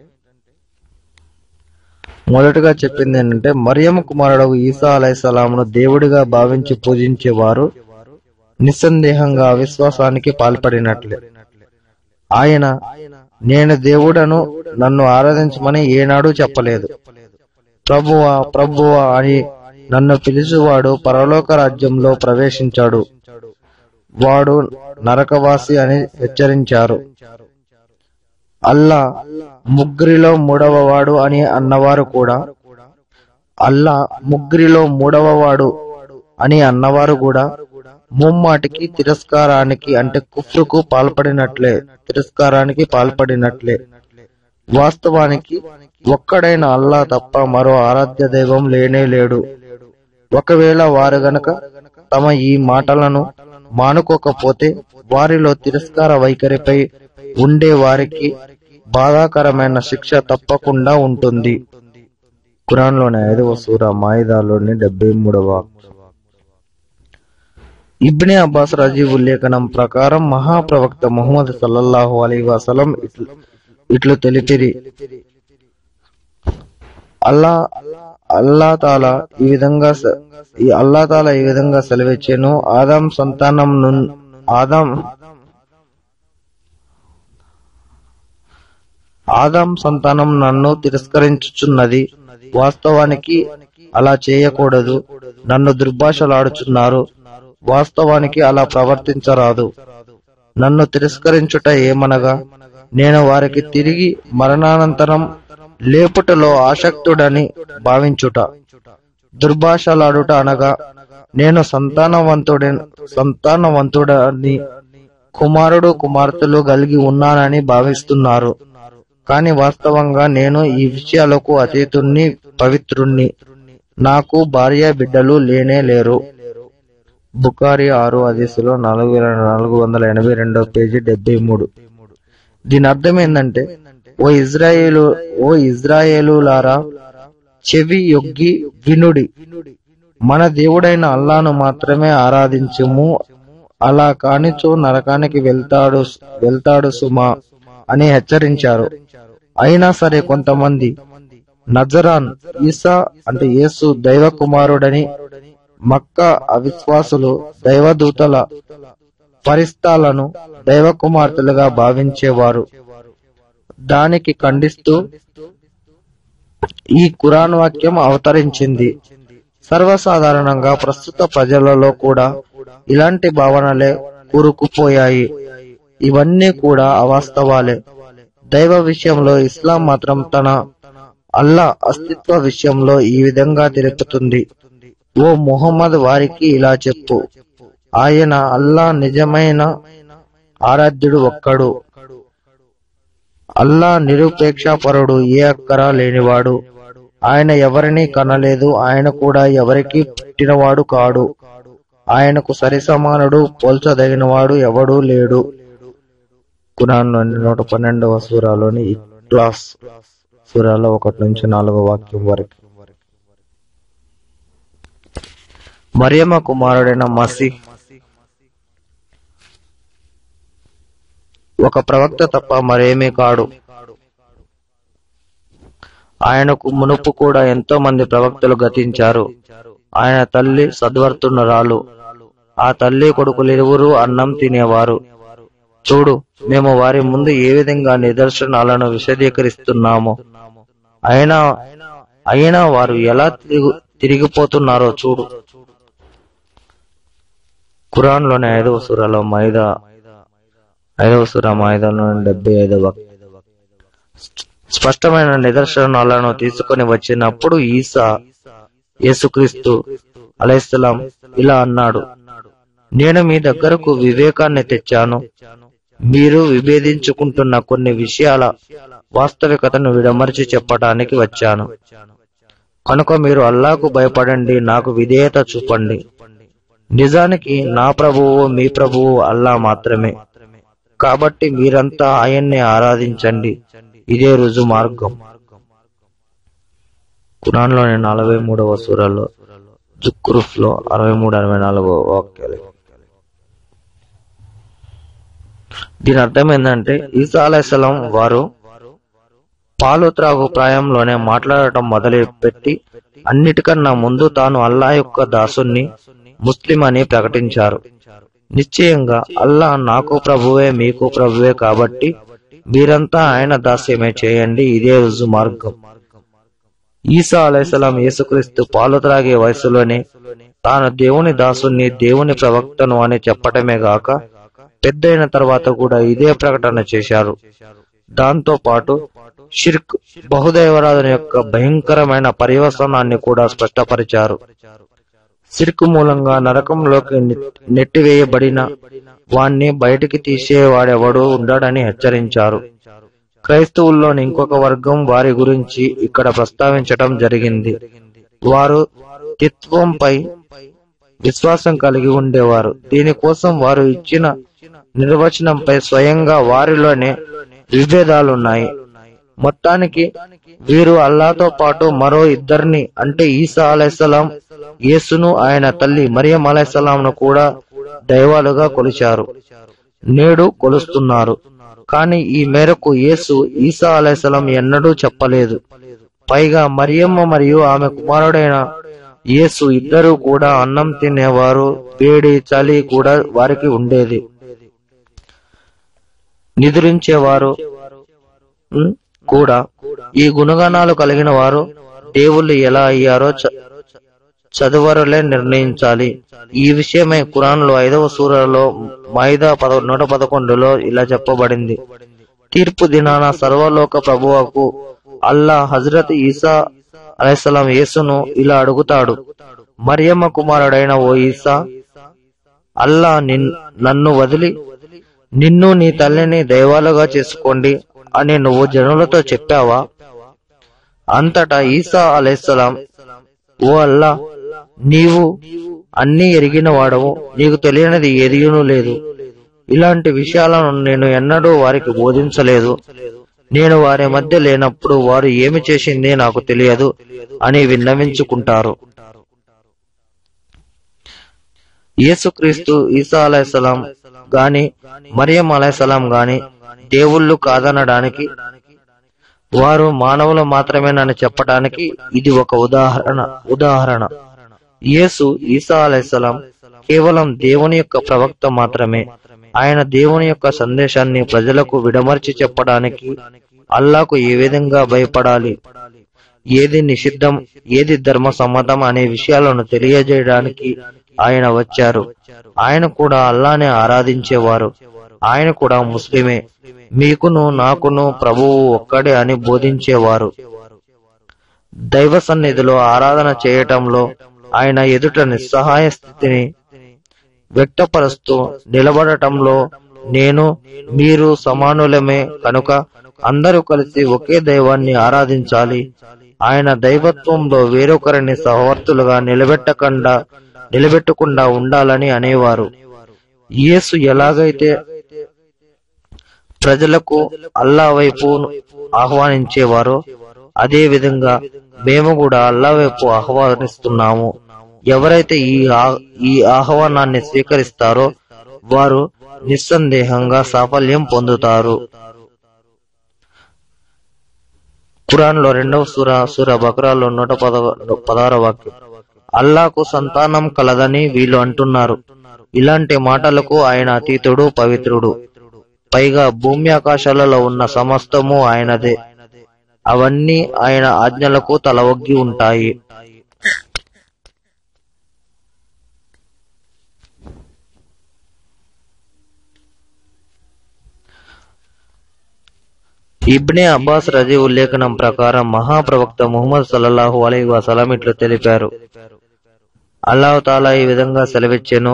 Speaker 2: మొదటగా చెప్పింది ఏంటంటే మరియమ్మ కుమారుడు ఈసా అలైసలామును దేవుడిగా భావించి పూజించేవారు నిస్సందేహంగా అవిశ్వాసానికి పాల్పడినట్లే ఆయన నేను దేవుడను నన్ను ఆరాధించమని ఏనాడు చెప్పలేదు ప్రభువా ప్రభువా అని నన్ను పిలుచువాడు పరలోక రాజ్యంలో ప్రవేశించాడు వాడు నరకవాసి అని హెచ్చరించారు అల్లా ముగ్గురిలో మూడవవాడు అని అన్నవారు కూడా అల్లా ముగ్గురిలో మూడవవాడు అని అన్నవారు కూడా ముమ్మాటికి తిరస్కారానికి అంటే కుఫ్రుకు పాల్పడినట్లే తిరస్కారానికి పాల్పడినట్లే వాస్తవానికి ఒక్కడైన అల్లా తప్ప మరో ఆరాధ్య దైవం లేనే లేడు ఒకవేళ వారు గనక తమ ఈ మాటలను మానుకోకపోతే వారిలో తిరస్కార వైఖరిపై ఉండే వారికి బాధాకరమైన శిక్ష తప్పకుండా ఉంటుంది ఖురాన్లోని ఐదవ సూర మాయిదాలోని డెబ్బై మూడవ ఇబ్నే అబ్బాస్ రాజీ ఉల్లేఖనం ప్రకారం మహాప్రవక్త ముహమ్మద్ సల్లల్లాహు అలీ వసలం ఇట్లు ఇట్లు తెలిపిరి అల్లా అల్లా తాలా ఈ విధంగా స- ఈ అల్లా తాలా ఈ విధంగా సెలవిచ్చాను ఆదాం సంతానం నున్ ఆదాం ఆదాం సంతానం నన్ను తిరస్కరించుచున్నది వాస్తవానికి అలా చేయకూడదు నన్ను దుర్భాషలాడుచున్నారు వాస్తవానికి అలా ప్రవర్తించరాదు నన్ను తిరస్కరించుట ఏమనగా నేను వారికి తిరిగి మరణానంతరం లేపుటలో ఆసక్తుడని భావించుట దుర్భాషలాడుట అనగా నేను సంతానవంతుడి సంతానవంతుడని కుమారుడు కుమార్తెలు కలిగి ఉన్నానని భావిస్తున్నారు కానీ వాస్తవంగా నేను ఈ విషయాలకు అతీతుణ్ణి పవిత్రుణ్ణి నాకు భార్య బిడ్డలు లేనే లేరు బుకారి ఆరు అదీసులో నాలుగు వేల నాలుగు వందల ఎనభై రెండో పేజీ డెబ్బై మూడు దీని అర్థం ఏంటంటే ఓ ఇజ్రాయేలు ఓ ఇజ్రాయేలులారా చెవి యొగ్గి వినుడి మన దేవుడైన అల్లాను మాత్రమే ఆరాధించుము అలా కానిచో నరకానికి వెళ్తాడు వెళ్తాడు సుమా అని హెచ్చరించారు అయినా సరే కొంతమంది నజరాన్ ఈసా అంటే యేసు దైవ కుమారుడని మక్క అవిశ్వాసులు దైవదూతల పరిస్తాలను దైవ కుమార్తెలుగా భావించేవారు దానికి ఖండిస్తూ ఈ ఖురాన్ వాక్యం అవతరించింది సర్వసాధారణంగా ప్రస్తుత ప్రజలలో కూడా ఇలాంటి భావనలే కూరుకుపోయాయి ఇవన్నీ కూడా అవాస్తవాలే దైవ విషయంలో ఇస్లాం మాత్రం తన అల్లా అస్తిత్వ విషయంలో ఈ విధంగా తెలుపుతుంది ఓ ముహమ్మద్ వారికి ఇలా చెప్పు ఆయన అల్లా నిజమైన ఆరాధ్యుడు ఒక్కడు అల్లా నిరుపేక్షాపరుడు ఏ అక్కరా లేనివాడు ఆయన ఎవరిని కనలేదు ఆయన కూడా ఎవరికి పుట్టినవాడు కాడు ఆయనకు సరిసమానుడు పోల్చదగినవాడు ఎవడూ లేడు కురాన్లోని నూట పన్నెండవ సూరాలోని క్లాస్ సూరాలో ఒకటి నుంచి నాలుగో వాక్యం వరకు మరియమ్మ కుమారుడైన మసి ఒక ప్రవక్త తప్ప మరేమీ కాడు ఆయనకు మునుపు కూడా ఎంతో మంది ప్రవక్తలు గతించారు ఆయన తల్లి సద్వర్తున్నరాలు ఆ తల్లి కొడుకులు ఇరువురు అన్నం తినేవారు చూడు మేము వారి ముందు ఏ విధంగా నిదర్శనాలను విశదీకరిస్తున్నామో అయినా అయినా వారు ఎలా తిరుగు తిరిగిపోతున్నారో చూడు ఖురాన్ లోని ఐదవ సూరాలో మైదా ఐదవ సూర మైదాలోని డెబ్బై ఐదవ స్పష్టమైన నిదర్శనాలను తీసుకొని వచ్చినప్పుడు ఈసా యేసుక్రీస్తు అలైహిస్సలాం ఇలా అన్నాడు నేను మీ దగ్గరకు వివేకాన్ని తెచ్చాను మీరు విభేదించుకుంటున్న కొన్ని విషయాల వాస్తవికతను విడమర్చి చెప్పడానికి వచ్చాను కనుక మీరు అల్లాకు భయపడండి నాకు విధేయత చూపండి నిజానికి నా ప్రభువు మీ ప్రభువు అల్లా మాత్రమే కాబట్టి మీరంతా ఆయన్ని ఆరాధించండి ఇదే రుజు మార్గం కురాన్లోని నలభై మూడవ సూరలో జుక్రుఫ్ లో అరవై మూడు అరవై నాలుగో వాక్యాలు దీని అర్థం ఏంటంటే ఈసా అలైహిస్సలాం వారు పాలు త్రాగు ప్రాయంలోనే మాట్లాడటం మొదలుపెట్టి అన్నిటికన్నా ముందు తాను అల్లా యొక్క దాసుని ముస్లిం అని ప్రకటించారు నిశ్చయంగా అల్లా నాకు ప్రభువే మీకు ప్రభువే కాబట్టి మీరంతా ఆయన దాస్యమే చేయండి ఇదే రుజు మార్గం ఈసా అలైహిస్సలాం యేసుక్రీస్తు పాలు త్రాగే వయసులోనే తాను దేవుని దాసుని దేవుని ప్రవక్తను అని చెప్పటమే గాక పెద్దయిన తర్వాత కూడా ఇదే ప్రకటన చేశారు దాంతో పాటు షిర్క్ బహుదైవరాధన యొక్క భయంకరమైన పర్యవసనాన్ని కూడా స్పష్టపరిచారు సిర్కు మూలంగా నరకంలోకి నెట్- నెట్టివేయబడిన వాణ్ణి బయటికి తీసేవాడెవడూ ఉండడని హెచ్చరించారు క్రైస్తవుల్లోని ఇంకొక వర్గం వారి గురించి ఇక్కడ ప్రస్తావించటం జరిగింది వారు తిత్వంపై విశ్వాసం కలిగి ఉండేవారు దీనికోసం వారు ఇచ్చిన నిర్వచనంపై స్వయంగా వారిలోనే విభేదాలున్నాయి మొత్తానికి వీరు అల్లాతో పాటు మరో ఇద్దరిని అంటే ఈసా అలైహిస్సలాం యేసును ఆయన తల్లి మరియం అలైహిస్సలాంను కూడా దైవాలుగా కొలిచారు నేడు కొలుస్తున్నారు కానీ ఈ మేరకు యేసు ఈసా అలైహిస్సలాం ఎన్నడూ చెప్పలేదు పైగా మరియమ్మ మరియు ఆమె కుమారుడైన యేసు ఇద్దరు కూడా అన్నం తినేవారు వేడి చలి కూడా వారికి ఉండేది నిద్రించేవారు ఉమ్, కూడా ఈ గుణగణాలు కలిగిన వారు దేవుళ్ళు ఎలా అయ్యారో చ- చదువరులే నిర్ణయించాలి ఈ విషయమై ఖురాన్ లో ఐదవ సూరలో మైదా పద నూట పదకొండులో ఇలా చెప్పబడింది తీర్పు దినాన సర్వలోక ప్రభువకు అల్లా హజరత్ ఈసా అలైహిస్సలాం యేసును ఇలా అడుగుతాడు మరియమ్మ కుమారుడైన ఓ ఈసా అల్లా నిన్- నన్ను వదిలి నిన్ను నీ తల్లిని దైవాలుగా చేసుకోండి అని నువ్వు జనులతో చెప్పావా అంతటా ఈసా అలైహిస్సలాం ఓ అల్లా నీవు అన్నీ ఎరిగిన వాడవు నీకు తెలియనిది ఏదియునూ లేదు ఇలాంటి విషయాలను నేను ఎన్నడూ వారికి బోధించలేదు నేను వారి మధ్య లేనప్పుడు వారు ఏమి చేసిందే నాకు తెలియదు అని విన్నవించుకుంటారు యేసుక్రీస్తు ఈసా అలైహిస్సలాం గాని మరియం అలైహిస్సలాం గాని దేవుళ్ళు కాదనడానికి వారు మానవులు మాత్రమేనని చెప్పడానికి ఇది ఒక ఉదాహరణ ఉదాహరణ యేసు ఈసా అలైహిస్సలాం కేవలం దేవుని యొక్క ప్రవక్త మాత్రమే ఆయన దేవుని యొక్క సందేశాన్ని ప్రజలకు విడమర్చి చెప్పడానికి అల్లాకు ఏ విధంగా భయపడాలి ఏది నిషిద్ధం ఏది ధర్మ సమ్మతం అనే విషయాలను తెలియజేయడానికి ఆయన వచ్చారు ఆయన కూడా అల్లానే ఆరాధించేవారు ఆయన కూడా ముస్లిమే మీకును నాకును ప్రభువు ఒక్కడే అని బోధించేవారు దైవ సన్నిధిలో ఆరాధన చేయటంలో ఆయన ఎదుట నిస్సహాయ స్థితిని వ్యక్తపరుస్తూ నిలబడటంలో నేను మీరు సమానులమే కనుక అందరూ కలిసి ఒకే దైవాన్ని ఆరాధించాలి ఆయన దైవత్వంలో వేరొకరిని సహవర్తులుగా నిలబెట్టకుండా నిలబెట్టకుండా ఉండాలని అనేవారు యేసు ఎలాగైతే ప్రజలకు అల్లా వైపు ఆహ్వానించేవారో అదే విధంగా మేము కూడా అల్లా వైపు ఆహ్వానిస్తున్నాము ఎవరైతే ఈ ఆ- ఈ ఆహ్వానాన్ని స్వీకరిస్తారో వారు నిస్సందేహంగా సాఫల్యం పొందుతారు ఖురాన్ లో రెండవ సూర సూర బక్రాలో నూట పద పదహార వాక్యం అల్లాకు సంతానం కలదని వీళ్ళు అంటున్నారు ఇలాంటి మాటలకు ఆయన అతీతుడు పవిత్రుడు పైగా భూమి ఆకాశాలలో ఉన్న సమస్తము ఆయనదే అవన్నీ ఆయన ఆజ్ఞలకు తలవొగ్గి ఉంటాయి ఇబ్నే అబ్బాస్ రజీ ఉల్లేఖనం ప్రకారం మహాప్రవక్త ముహమ్మద్ సల్లల్లాహు అలై వసలం ఇట్లు తెలిపారు అల్లాహు తాలా ఈ విధంగా సెలవిచ్చెను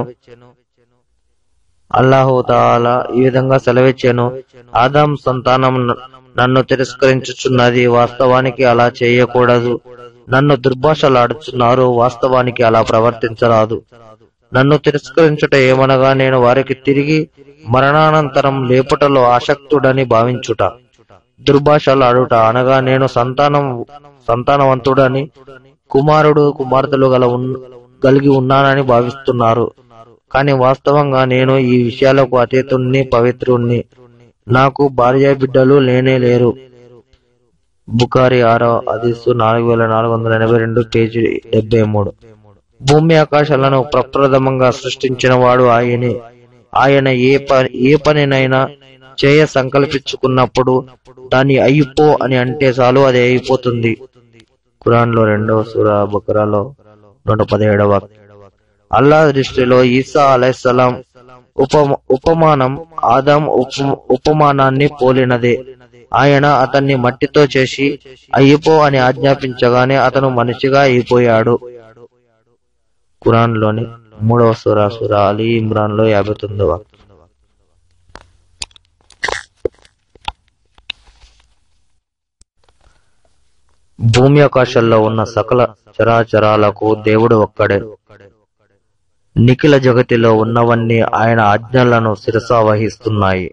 Speaker 2: అల్లాహు తాలా ఈ విధంగా సెలవిచ్చాను ఆదాం సంతానం న- నన్ను తిరస్కరించుచున్నది వాస్తవానికి అలా చేయకూడదు నన్ను దుర్భాషలాడుచున్నారు వాస్తవానికి అలా ప్రవర్తించరాదు నన్ను తిరస్కరించుట ఏమనగా నేను వారికి తిరిగి మరణానంతరం లేపుటలో ఆసక్తుడని భావించుట దుర్భాషలాడుట అనగా నేను సంతానం సంతానవంతుడని కుమారుడు కుమార్తెలు గల ఉన్- కలిగి ఉన్నానని భావిస్తున్నారు కానీ వాస్తవంగా నేను ఈ విషయాలకు అతీతుణ్ణి పవిత్రుణ్ణి నాకు భార్య బిడ్డలు లేనే లేరు బుకారి ఆరో అదిస్తూ నాలుగు వేల నాలుగు వందల ఎనభై రెండు పేజీ డెబ్బై మూడు భూమి ఆకాశాలను ప్రప్రథమంగా సృష్టించిన వాడు ఆయనే ఆయన ఏ పని ఏ పనినైనా చేయ సంకల్పించుకున్నప్పుడు దాన్ని అయిపో అని అంటే చాలు అది అయిపోతుంది ఖురాన్ లో రెండవ సూర బకరాలో నూట పదిహేడవ వాక్యం. అల్లా దృష్టిలో ఈసా అలైహిస్సలాం ఉప ఉపమానం ఆదాం ఉప- ఉపమానాన్ని పోలినదే ఆయన అతన్ని మట్టితో చేసి అయిపో అని ఆజ్ఞాపించగానే అతను మనిషిగా అయిపోయాడు ఖురాన్ లోని మూడవ సూర సూర అలీ ఇమ్రాన్ లో యాభై తొమ్మిదవ భూమి ఆకాశాల్లో ఉన్న సకల చరాచరాలకు దేవుడు ఒక్కడే నిఖిల జగతిలో ఉన్నవన్నీ ఆయన ఆజ్ఞలను శిరసా వహిస్తున్నాయి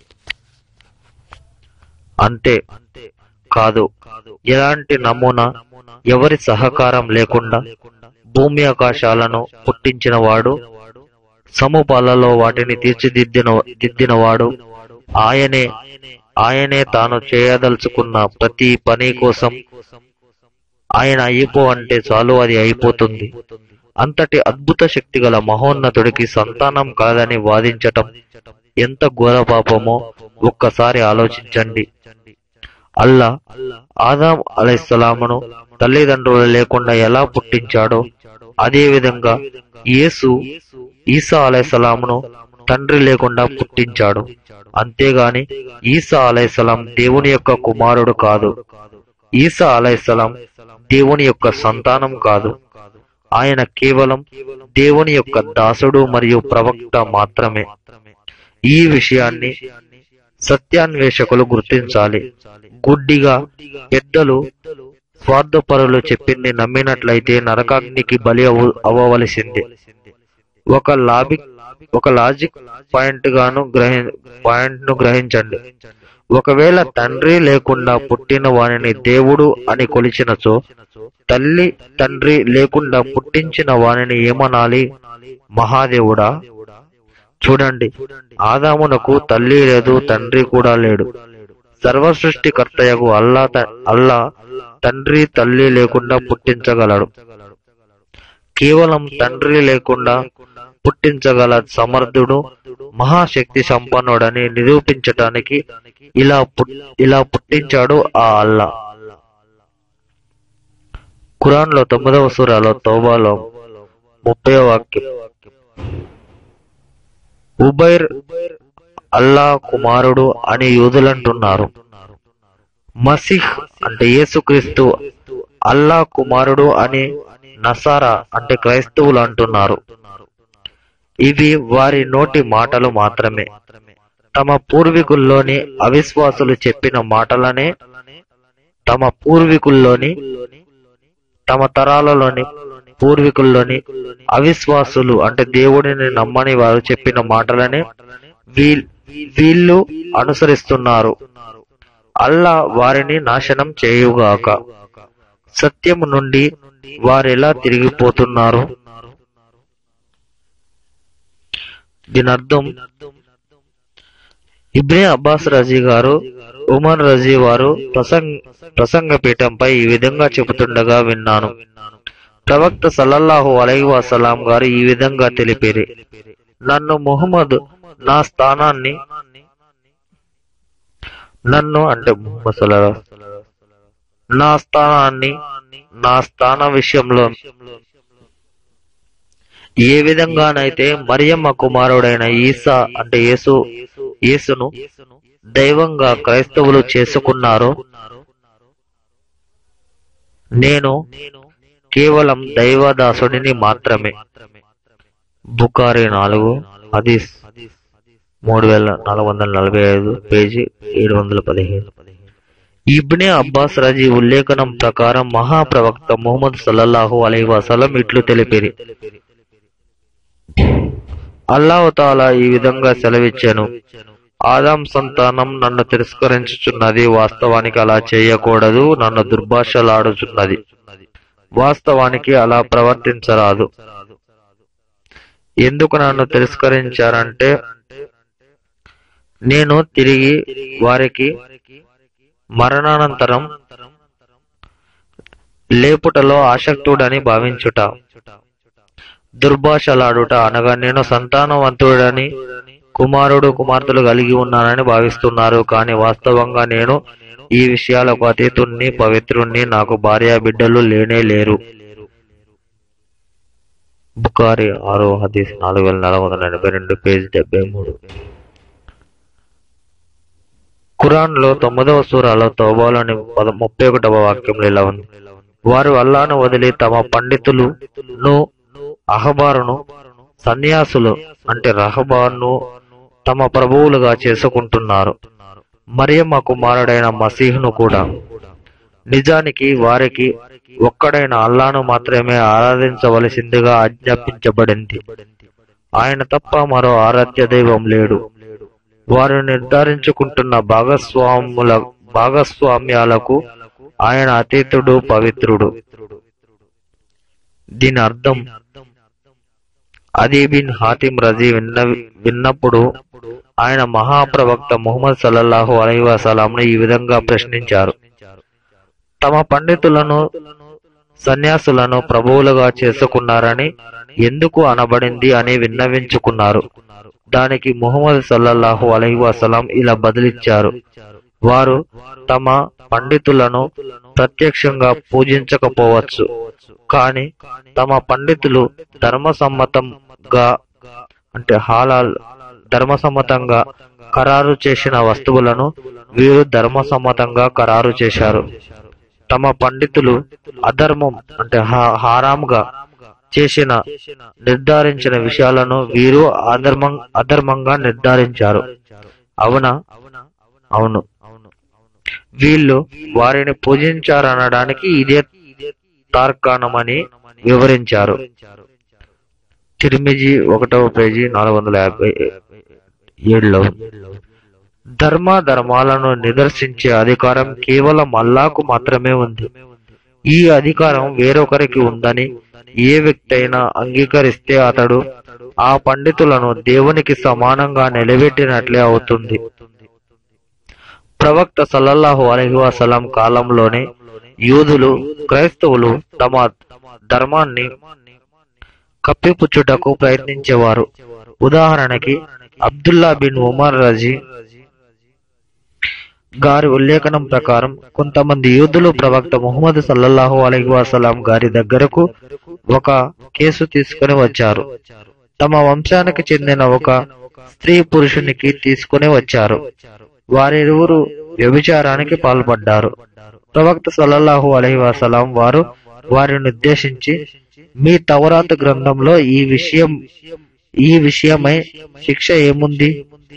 Speaker 2: అంతే కాదు ఎలాంటి నమూనా ఎవరి సహకారం లేకుండా భూమి ఆకాశాలను పుట్టించిన వాడు సమూపాలలో వాటిని తీర్చిదిద్దిన దిద్దినవాడు ఆయనే ఆయనే తాను చేయదలుచుకున్న ప్రతి పని కోసం ఆయన అయిపో అంటే చాలు అది అయిపోతుంది అంతటి అద్భుత శక్తి గల మహోన్నతుడికి సంతానం కాదని వాదించటం ఎంత ఘోర పాపమో ఒక్కసారి ఆలోచించండి అల్లా ఆదాం అలైహిస్సలామును తల్లిదండ్రులు లేకుండా ఎలా పుట్టించాడో అదే విధంగా యేసు ఈసా అలైహిస్సలామును తండ్రి లేకుండా పుట్టించాడు అంతేగాని ఈసా అలైహిస్సలాం దేవుని యొక్క కుమారుడు కాదు ఈసా అలైహిస్సలాం దేవుని యొక్క సంతానం కాదు ఆయన కేవలం దేవుని యొక్క దాసుడు మరియు ప్రవక్త మాత్రమే ఈ విషయాన్ని సత్యాన్వేషకులు గుర్తించాలి గుడ్డిగా పెద్దలు స్వార్థపరులు చెప్పింది నమ్మినట్లయితే నరకాగ్నికి బలి అవ్వ- అవ్వవలసిందే ఒక లాబిక్ ఒక లాజిక్ పాయింట్ గాను గ్రహి పాయింట్ ను గ్రహించండి ఒకవేళ తండ్రి లేకుండా పుట్టిన వానిని దేవుడు అని కొలిచినచో తల్లి తండ్రి లేకుండా పుట్టించిన వానిని ఏమనాలి మహాదేవుడా చూడండి ఆదామునకు తల్లి లేదు తండ్రి కూడా లేడు సర్వ సృష్టికర్తయగు అల్లా త- అల్లా తండ్రి తల్లి లేకుండా పుట్టించగలడు కేవలం తండ్రి లేకుండా పుట్టించగల సమర్థుడు మహాశక్తి సంపన్నుడని నిరూపించటానికి ఇలా పుట్- ఇలా పుట్టించాడు ఆ అల్లా ఖురాన్ లో తొమ్మిదవ సూరాలో తౌబాలో ముప్పై వాక్యం ఉబైర్ అల్లా కుమారుడు అని యూదులంటున్నారు మసిహ్ అంటే యేసుక్రీస్తు అల్లా కుమారుడు అని నసారా అంటే క్రైస్తవులు అంటున్నారు ఇవి వారి నోటి మాటలు మాత్రమే తమ పూర్వీకుల్లోని అవిశ్వాసులు చెప్పిన మాటలనే తమ పూర్వీకుల్లోని తమ తరాలలోని పూర్వీకుల్లోని అవిశ్వాసులు అంటే దేవుడిని నమ్మని వారు చెప్పిన మాటలనే వీల్- వీళ్ళు అనుసరిస్తున్నారు అల్లా వారిని నాశనం చేయుగాక సత్యము నుండి వారెలా తిరిగిపోతున్నారు దీని అర్థం ఇబ్నే అబ్బాస్ రజీ గారు ఉమర్ రజీ వారు ప్రసంగ ప్రసంగ పీఠంపై ఈ విధంగా చెబుతుండగా విన్నాను ప్రవక్త సల్లల్లాహు అలైహి వసలాం గారు ఈ విధంగా తెలిపిరి నన్ను ముహమ్మద్ నా స్థానాన్ని నన్ను అంటే ముహమ్మద్ సల్లల్లాహు నా స్థానాన్ని నా స్థాన విషయంలో ఏ విధంగానైతే మరియమ్మ కుమారుడైన ఈసా అంటే యేసు యేసును దైవంగా క్రైస్తవులు చేసుకున్నారో నేను కేవలం దైవదాసుడిని మాత్రమే బుకారి నాలుగు హదీస్ మూడు వేల నాలుగు వందల నలభై ఐదు పేజీ ఏడు వందల పదిహేను ఇబ్నే అబ్బాస్ రజీ ఉల్లేఖనం ప్రకారం మహాప్రవక్త ముహమ్మద్ సల్లల్లాహు అలైహి వసలం ఇట్లు తెలిపిరి అల్లాహతాలా ఈ విధంగా సెలవిచ్చాను ఆదాం సంతానం నన్ను తిరస్కరించుచున్నది వాస్తవానికి అలా చేయకూడదు నన్ను దుర్భాషలాడుచున్నది వాస్తవానికి అలా ప్రవర్తించరాదు ఎందుకు నన్ను తిరస్కరించారంటే నేను తిరిగి వారికి మరణానంతరం లేపుటలో ఆసక్తుడని భావించుట దుర్భాషలాడుట అనగా నేను సంతానవంతుడని కుమారుడు కుమార్తెలు కలిగి ఉన్నానని భావిస్తున్నారు కానీ వాస్తవంగా నేను ఈ విషయాలకు అతీతుణ్ణి పవిత్రుణ్ణి నాకు భార్య బిడ్డలు లేనే లేరు బుకారి ఆరో హదీస్ నాలుగు వేల నాలుగు వందల ఎనభై రెండు పేజ్ డెబ్బై మూడు ఖురాన్ లో తొమ్మిదవ సూరాలో తౌబాలోని పద ముప్పై ఒకటవ వాక్యంలో ఇలా ఉంది వారు అల్లాను వదిలి తమ పండితులను అహబారును సన్యాసులు అంటే రహబాను తమ ప్రభువులుగా చేసుకుంటున్నారు మరియమ్మ కుమారుడైన మసీహ్ను కూడా నిజానికి వారికి ఒక్కడైన అల్లాను మాత్రమే ఆరాధించవలసిందిగా ఆజ్ఞాపించబడింది ఆయన తప్ప మరో ఆరాధ్య దైవం లేడు వారు నిర్ధారించుకుంటున్న భాగస్వాముల భాగస్వామ్యాలకు ఆయన అతీతుడు పవిత్రుడు దీని అర్థం అదీ బిన్ హాతిం రజీ విన్న విన్నప్పుడు ఆయన మహాప్రవక్త ముహమ్మద్ సల్లల్లాహు అలైహి వసలాంను ఈ విధంగా ప్రశ్నించారు తమ పండితులను సన్యాసులను ప్రభువులుగా చేసుకున్నారని ఎందుకు అనబడింది అని విన్నవించుకున్నారు దానికి ముహమ్మద్ సల్లల్లాహు అలైహి వసలాం ఇలా బదిలిచ్చారు వారు తమ పండితులను ప్రత్యక్షంగా పూజించకపోవచ్చు కానీ తమ పండితులు ధర్మసమ్మతంగా అంటే హాలాల్ ధర్మసమ్మతంగా ఖరారు చేసిన వస్తువులను వీరు ధర్మసమ్మతంగా ఖరారు చేశారు తమ పండితులు అధర్మం అంటే హా- హారాంగా చేసిన నిర్ధారించిన విషయాలను వీరు అధర్మం అధర్మంగా నిర్ధారించారు అవునా అవును వీళ్ళు వారిని పూజించారనడానికి ఇదే తార్కాణమని వివరించారు తిరిమిజి ఒకటవ పేజీ నాలుగు వందల యాభై ఏడులో ధర్మ ధర్మాలను నిదర్శించే అధికారం కేవలం అల్లాకు మాత్రమే ఉంది ఈ అధికారం వేరొకరికి ఉందని ఏ వ్యక్తి అయినా అంగీకరిస్తే అతడు ఆ పండితులను దేవునికి సమానంగా నిలబెట్టినట్లే అవుతుంది ప్రవక్త సల్లల్లాహు అలైహి వసల్లం కాలంలోనే యూదులు క్రైస్తవులు తమ ధర్మాన్ని కప్పిపుచ్చుటకు ప్రయత్నించేవారు ఉదాహరణకి అబ్దుల్లా బిన్ ఉమర్ రజీ గారి ఉల్లేఖనం ప్రకారం కొంతమంది యూదులు ప్రవక్త ముహమ్మద్ సల్లల్లాహు అలైహి వసల్లం గారి దగ్గరకు ఒక కేసు తీసుకుని వచ్చారు తమ వంశానికి చెందిన ఒక స్త్రీ పురుషునికి తీసుకుని వచ్చారు వారిరువురు వ్యభిచారానికి పాల్పడ్డారు ప్రవక్త సల్లల్లాహు అలైహి వసల్లం వారు వారిని ఉద్దేశించి మీ తవరాత్ గ్రంథంలో ఈ విషయం ఈ విషయమై శిక్ష ఏముంది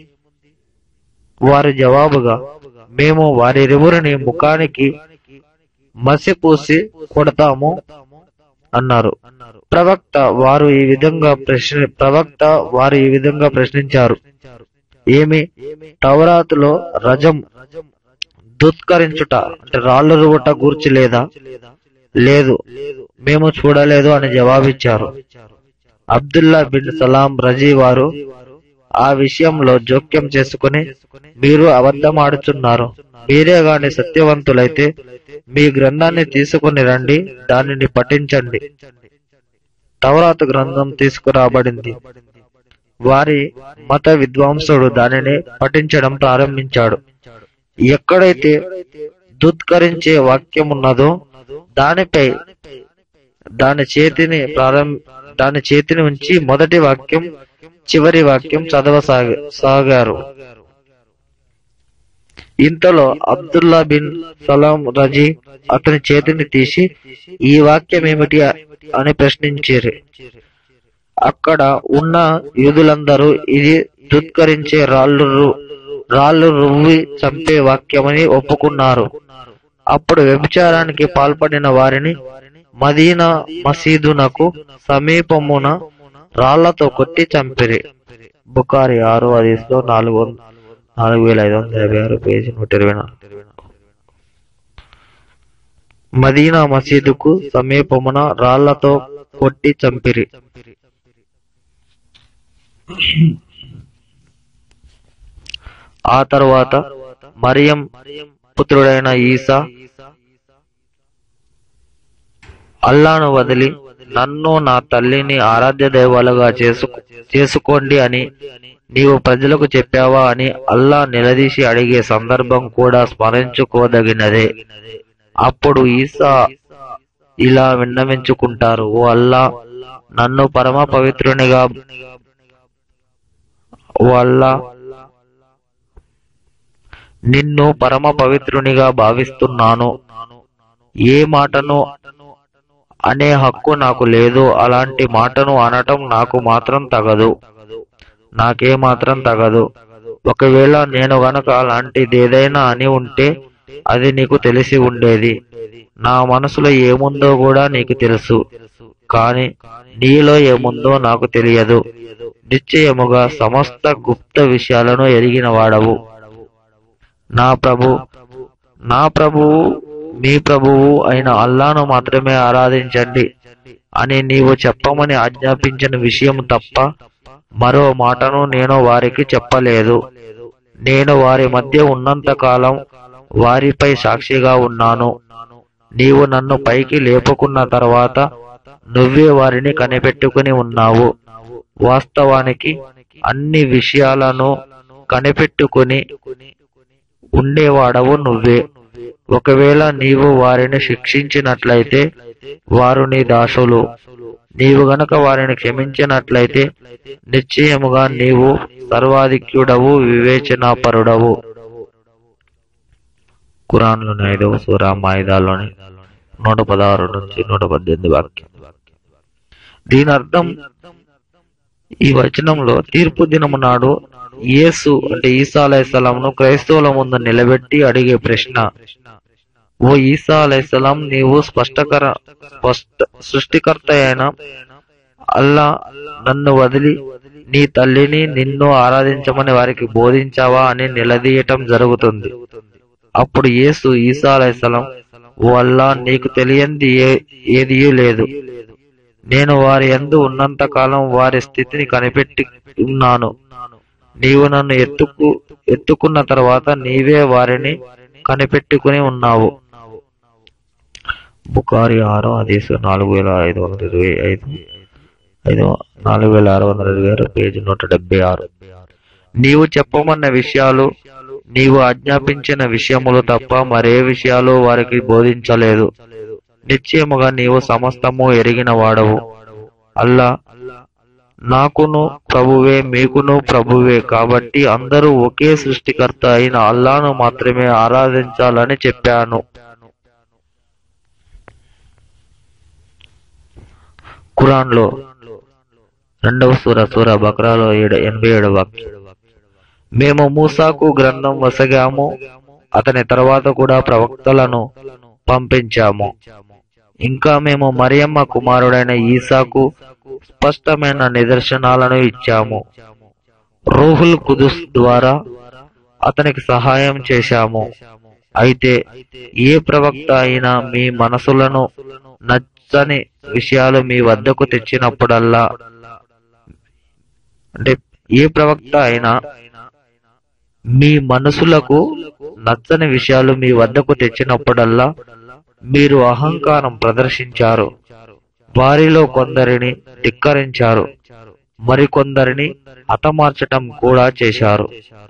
Speaker 2: వారు జవాబుగా మేము వారిరువురిని ముఖానికి మసి పూసి కొడతాము అన్నారు ప్రవక్త వారు ఈ విధంగా ప్రశ్న ప్రవక్త వారు ఈ విధంగా ప్రశ్నించారు ఏమి తవరాతులో రజం దుత్కరించుట అంటే రాళ్ళు రువుట గూర్చి లేదా లేదు మేము చూడలేదు అని జవాబిచ్చారు అబ్దుల్లా బిన్ సలాం రజీ వారు ఆ విషయంలో జోక్యం చేసుకుని మీరు అబద్ధం ఆడుచున్నారు మీరే గాని సత్యవంతులైతే మీ గ్రంథాన్ని తీసుకుని రండి దానిని పఠించండి తవరాతు గ్రంథం తీసుకురాబడింది వారి మత విద్వాంసుడు దానిని పఠించడం ప్రారంభించాడు ఎక్కడైతే దుత్కరించే వాక్యం ఉన్నదో దానిపై దాని చేతిని ప్రారంభ దాని చేతిని ఉంచి మొదటి వాక్యం చివరి వాక్యం చదవసాగ సాగారు ఇంతలో అబ్దుల్లా బిన్ సలాం రజీ అతని చేతిని తీసి ఈ వాక్యం ఏమిటి అని ప్రశ్నించారు అక్కడ ఉన్న యూదులందరూ ఇది దుత్కరించే రాళ్ళు రు- రాళ్ళు రువ్వి చంపే వాక్యమని ఒప్పుకున్నారు అప్పుడు వ్యభిచారానికి పాల్పడిన వారిని మదీనా మసీదునకు సమీపమున రాళ్లతో కొట్టి చంపిరి బుకారి ఆరు హదీస్లో నాలుగు వం- నాలుగు వేల ఐదు వందల యాభై ఆరు పేజీ నూట ఇరవై నాలుగు మదీనా మసీదుకు సమీపమున రాళ్లతో కొట్టి చంపిరి ఆ తరువాత మరియం పుత్రుడైన ఈసా అల్లాను వదిలి నన్ను నా తల్లిని ఆరాధ్య దైవాలుగా చేసు చేసుకోండి అని నీవు ప్రజలకు చెప్పావా అని అల్లా నిలదీసి అడిగే సందర్భం కూడా స్మరించుకోదగినదే అప్పుడు ఈసా ఇలా విన్నవించుకుంటారు ఓ అల్లా నన్ను పరమ పవిత్రునిగా ఓ అల్లా నిన్ను పరమ పవిత్రునిగా భావిస్తున్నాను ఏ మాటను అనే హక్కు నాకు లేదు అలాంటి మాటను అనటం నాకు మాత్రం తగదు నాకే మాత్రం తగదు ఒకవేళ నేను గనక అలాంటిదేదైనా అని ఉంటే అది నీకు తెలిసి ఉండేది నా మనసులో ఏముందో కూడా నీకు తెలుసు కాని నీలో ఏముందో నాకు తెలియదు నిశ్చయముగా సమస్త గుప్త విషయాలను ఎరిగిన వాడవు నా ప్రభు నా ప్రభువు మీ ప్రభువు అయిన అల్లాను మాత్రమే ఆరాధించండి అని నీవు చెప్పమని ఆజ్ఞాపించిన విషయం తప్ప మరో మాటను నేను వారికి చెప్పలేదు నేను వారి మధ్య ఉన్నంత కాలం వారిపై సాక్షిగా ఉన్నాను నీవు నన్ను పైకి లేపుకున్న తర్వాత నువ్వే వారిని కనిపెట్టుకుని ఉన్నావు వాస్తవానికి అన్ని విషయాలను కనిపెట్టుకుని ఉండేవాడవు నువ్వే ఒకవేళ నీవు వారిని శిక్షించినట్లయితే వారు నీ దాసులు నీవు గనక వారిని క్షమించినట్లయితే నిశ్చయముగా నీవు సర్వాధిక్యుడవు వివేచనాపరుడవు ఖురాన్లోని ఐదవ సూరా మాయిదాలోని నూట పదహారు నుంచి నూట పద్దెనిమిది వాక్యం దీని అర్థం ఈ వచనంలో తీర్పు దినము నాడు యేసు అంటే ఈసా అలైహిస్సలాంను క్రైస్తవుల ముందు నిలబెట్టి అడిగే ప్రశ్న ఓ ఈసా అలైహిస్సలాం నీవు స్పష్టకర స్పష్ట సృష్టికర్త అయిన అల్లా నన్ను వదిలి నీ తల్లిని నిన్ను ఆరాధించమని వారికి బోధించావా అని నిలదీయటం జరుగుతుంది అప్పుడు యేసు ఈసా అలైహిస్సలాం ఓ అల్లా నీకు తెలియంది ఏ ఏదీ లేదు నేను వారి యందు ఉన్నంత కాలం వారి స్థితిని కనిపెట్టి ఉన్నాను నీవు నన్ను ఎత్తుకు ఎత్తుకున్న తర్వాత నీవే వారిని కనిపెట్టుకుని ఉన్నావు బుకారి ఆరో అదేసు నాలుగు వేల ఐదు వందల ఇరవై ఐదు ఐదు నాలుగు వేల ఆరు వందల ఇరవై ఆరు పేజీ నూట డెబ్బై ఆరు నీవు చెప్పమన్న విషయాలు నీవు ఆజ్ఞాపించిన విషయములు తప్ప మరే విషయాలు వారికి బోధించలేదు నిశ్చయముగా నీవు సమస్తము ఎరిగిన వాడవు అల్లా నాకును ప్రభువే మీకును ప్రభువే కాబట్టి అందరూ ఒకే సృష్టికర్త అయిన అల్లాను మాత్రమే ఆరాధించాలని చెప్పాను ఖురాన్ లో రెండవ సూర సూర బక్రాలో ఏడు ఎనభై ఏడు వాక్యం మేము మూసాకు గ్రంథం వసగాము అతని తర్వాత కూడా ప్రవక్తలను పంపించాము ఇంకా మేము మరియమ్మ కుమారుడైన ఈసాకు స్పష్టమైన నిదర్శనాలను ఇచ్చాము రూహుల్ కుదుస్ ద్వారా అతనికి సహాయం చేశాము అయితే ఏ ప్రవక్త అయినా మీ మనసులను నచ్చని విషయాలు మీ వద్దకు తెచ్చినప్పుడల్లా అంటే ఏ ప్రవక్త అయినా మీ మనసులకు నచ్చని విషయాలు మీ వద్దకు తెచ్చినప్పుడల్లా మీరు అహంకారం ప్రదర్శించారు వారిలో కొందరిని ధిక్కరించారు మరికొందరిని హతమార్చటం కూడా చేశారు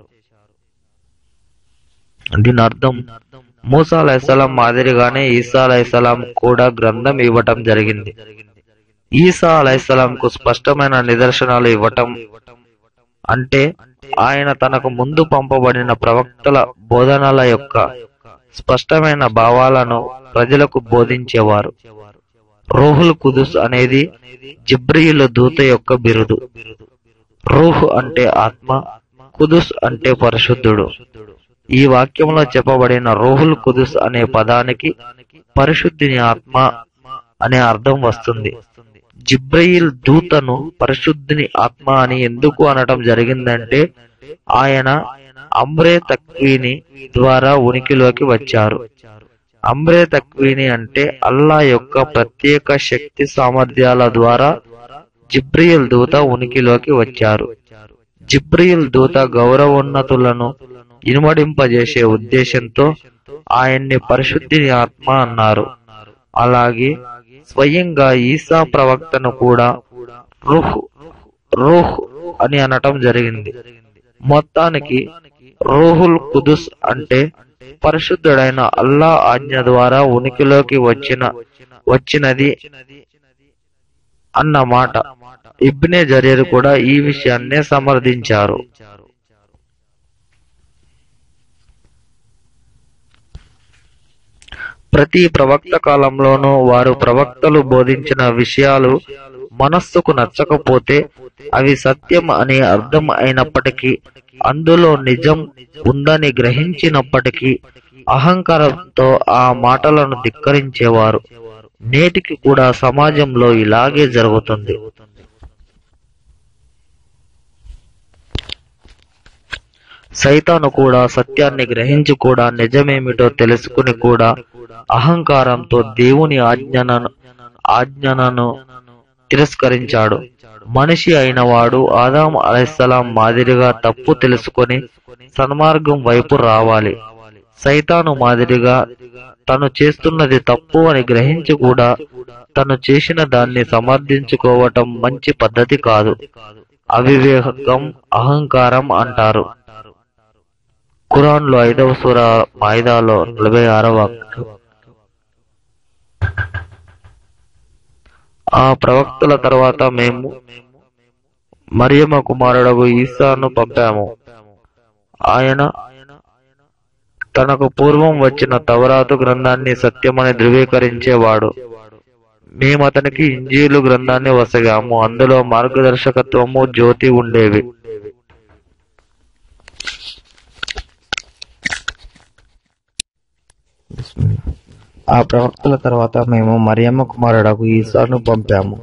Speaker 2: దీని అర్థం మూసా అలైహిస్సలాం మాదిరిగానే ఈసా అలైహిస్సలాం కూడా గ్రంథం ఇవ్వటం జరిగింది ఈసా అలైహిస్సలాంకు స్పష్టమైన నిదర్శనాలు ఇవ్వటం అంటే ఆయన తనకు ముందు పంపబడిన ప్రవక్తల బోధనల యొక్క స్పష్టమైన భావాలను ప్రజలకు బోధించేవారు రోహుల్ కుదుస్ అనేది జిబ్రియుల దూత యొక్క బిరుదు రూహ్ అంటే ఆత్మ కుదుస్ అంటే పరిశుద్ధుడు ఈ వాక్యంలో చెప్పబడిన రోహుల్ కుదుస్ అనే పదానికి పరిశుద్ధిని ఆత్మ అనే అర్థం వస్తుంది జిబ్రయిల్ దూతను పరిశుద్ధిని ఆత్మ అని ఎందుకు అనటం జరిగిందంటే ఆయన అంబ్రే తక్వీని ద్వారా ఉనికిలోకి వచ్చారు అంబ్రే తక్వీని అంటే అల్లా యొక్క ప్రత్యేక శక్తి సామర్థ్యాల ద్వారా జిబ్రియల్ దూత ఉనికిలోకి వచ్చారు జిబ్రియల్ దూత గౌరవోన్నతులను ఇనుమడింపజేసే ఉద్దేశంతో ఆయన్ని పరిశుద్ధిని ఆత్మ అన్నారు అలాగే స్వయంగా ఈసా ప్రవక్తను కూడా రుహ్ రూహ్ అని అనటం జరిగింది మొత్తానికి రూహుల్ కుదుస్ అంటే పరిశుద్ధుడైన అల్లా ఆజ్ఞ ద్వారా ఉనికిలోకి వచ్చిన వచ్చినది అన్న మాట ఇబ్నే జరీర్ కూడా ఈ విషయాన్నే సమర్థించారు ప్రతి ప్రవక్త కాలంలోనూ వారు ప్రవక్తలు బోధించిన విషయాలు మనస్సుకు నచ్చకపోతే అవి సత్యం అని అర్థం అయినప్పటికీ అందులో నిజం ఉందని గ్రహించినప్పటికీ అహంకారంతో ఆ మాటలను ధిక్కరించేవారు నేటికి కూడా సమాజంలో ఇలాగే జరుగుతుంది సైతాను కూడా సత్యాన్ని గ్రహించి కూడా నిజమేమిటో తెలుసుకుని కూడా అహంకారంతో దేవుని ఆజ్ఞను ఆజ్ఞనను తిరస్కరించాడు మనిషి అయిన వాడు ఆదాం అలైహిస్సలాం మాదిరిగా తప్పు తెలుసుకొని సన్మార్గం వైపు రావాలి సైతాను మాదిరిగా తను చేస్తున్నది తప్పు అని గ్రహించి కూడా తను చేసిన దాన్ని సమర్థించుకోవటం మంచి పద్ధతి కాదు అవివేకం అహంకారం అంటారు ఖురాన్ లో ఐదవ సూర మాయిదాలో నలభై ఆరవ ఆ ప్రవక్తల తర్వాత మేము మరియమ్మ కుమారుడగు ఈసాను పంపాము ఆయన తనకు పూర్వం వచ్చిన తవరాతు గ్రంథాన్ని సత్యమని ధృవీకరించేవాడు మేము అతనికి ఇంజీలు గ్రంథాన్ని వసగాము అందులో మార్గదర్శకత్వము జ్యోతి ఉండేవి బిస్మిల్లా. ఆ ప్రవక్తల తర్వాత మేము మరియమ్మ కుమారుడకు ఈసాను పంపాము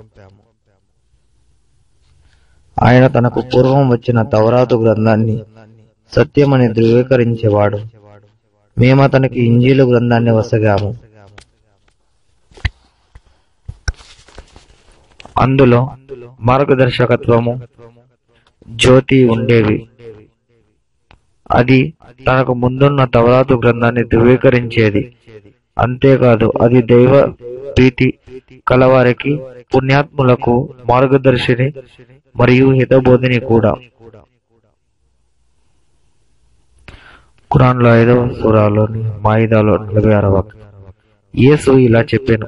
Speaker 2: ఆయన తనకు పూర్వం వచ్చిన తవరాతు గ్రంథాన్ని సత్యమని ధృవీకరించేవాడు మేము అతనికి ఇంజీలు గ్రంథాన్ని వసగాము అందులో మార్గదర్శకత్వము జ్యోతి ఉండేవి అది తనకు ముందున్న తవరాతు గ్రంథాన్ని ధృవీకరించేది అంతేకాదు అది దైవ ప్రీతి కలవారికి పుణ్యాత్ములకు మార్గదర్శిని మరియు హితబోధిని కూడా ఖురాన్లో ఐదవ సూరాలోని మాయిదాలో నలభై ఆరవ యేసు ఇలా చెప్పాను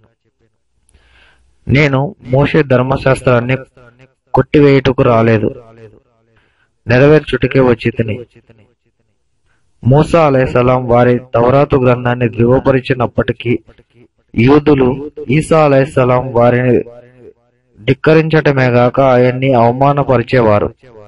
Speaker 2: నేను మోషే ధర్మశాస్త్రాన్ని కొట్టివేయుటకు రాలేదు నెరవేర్చుటకే వచ్చి తిని మూసా అలైసలాం వారి తవరాతు గ్రంథాన్ని ధృవపరిచినప్పటికీ యూదులు ఈసా అలైసలాం వారిని ధిక్కరించటమే గాక ఆయన్ని అవమానపరిచేవారు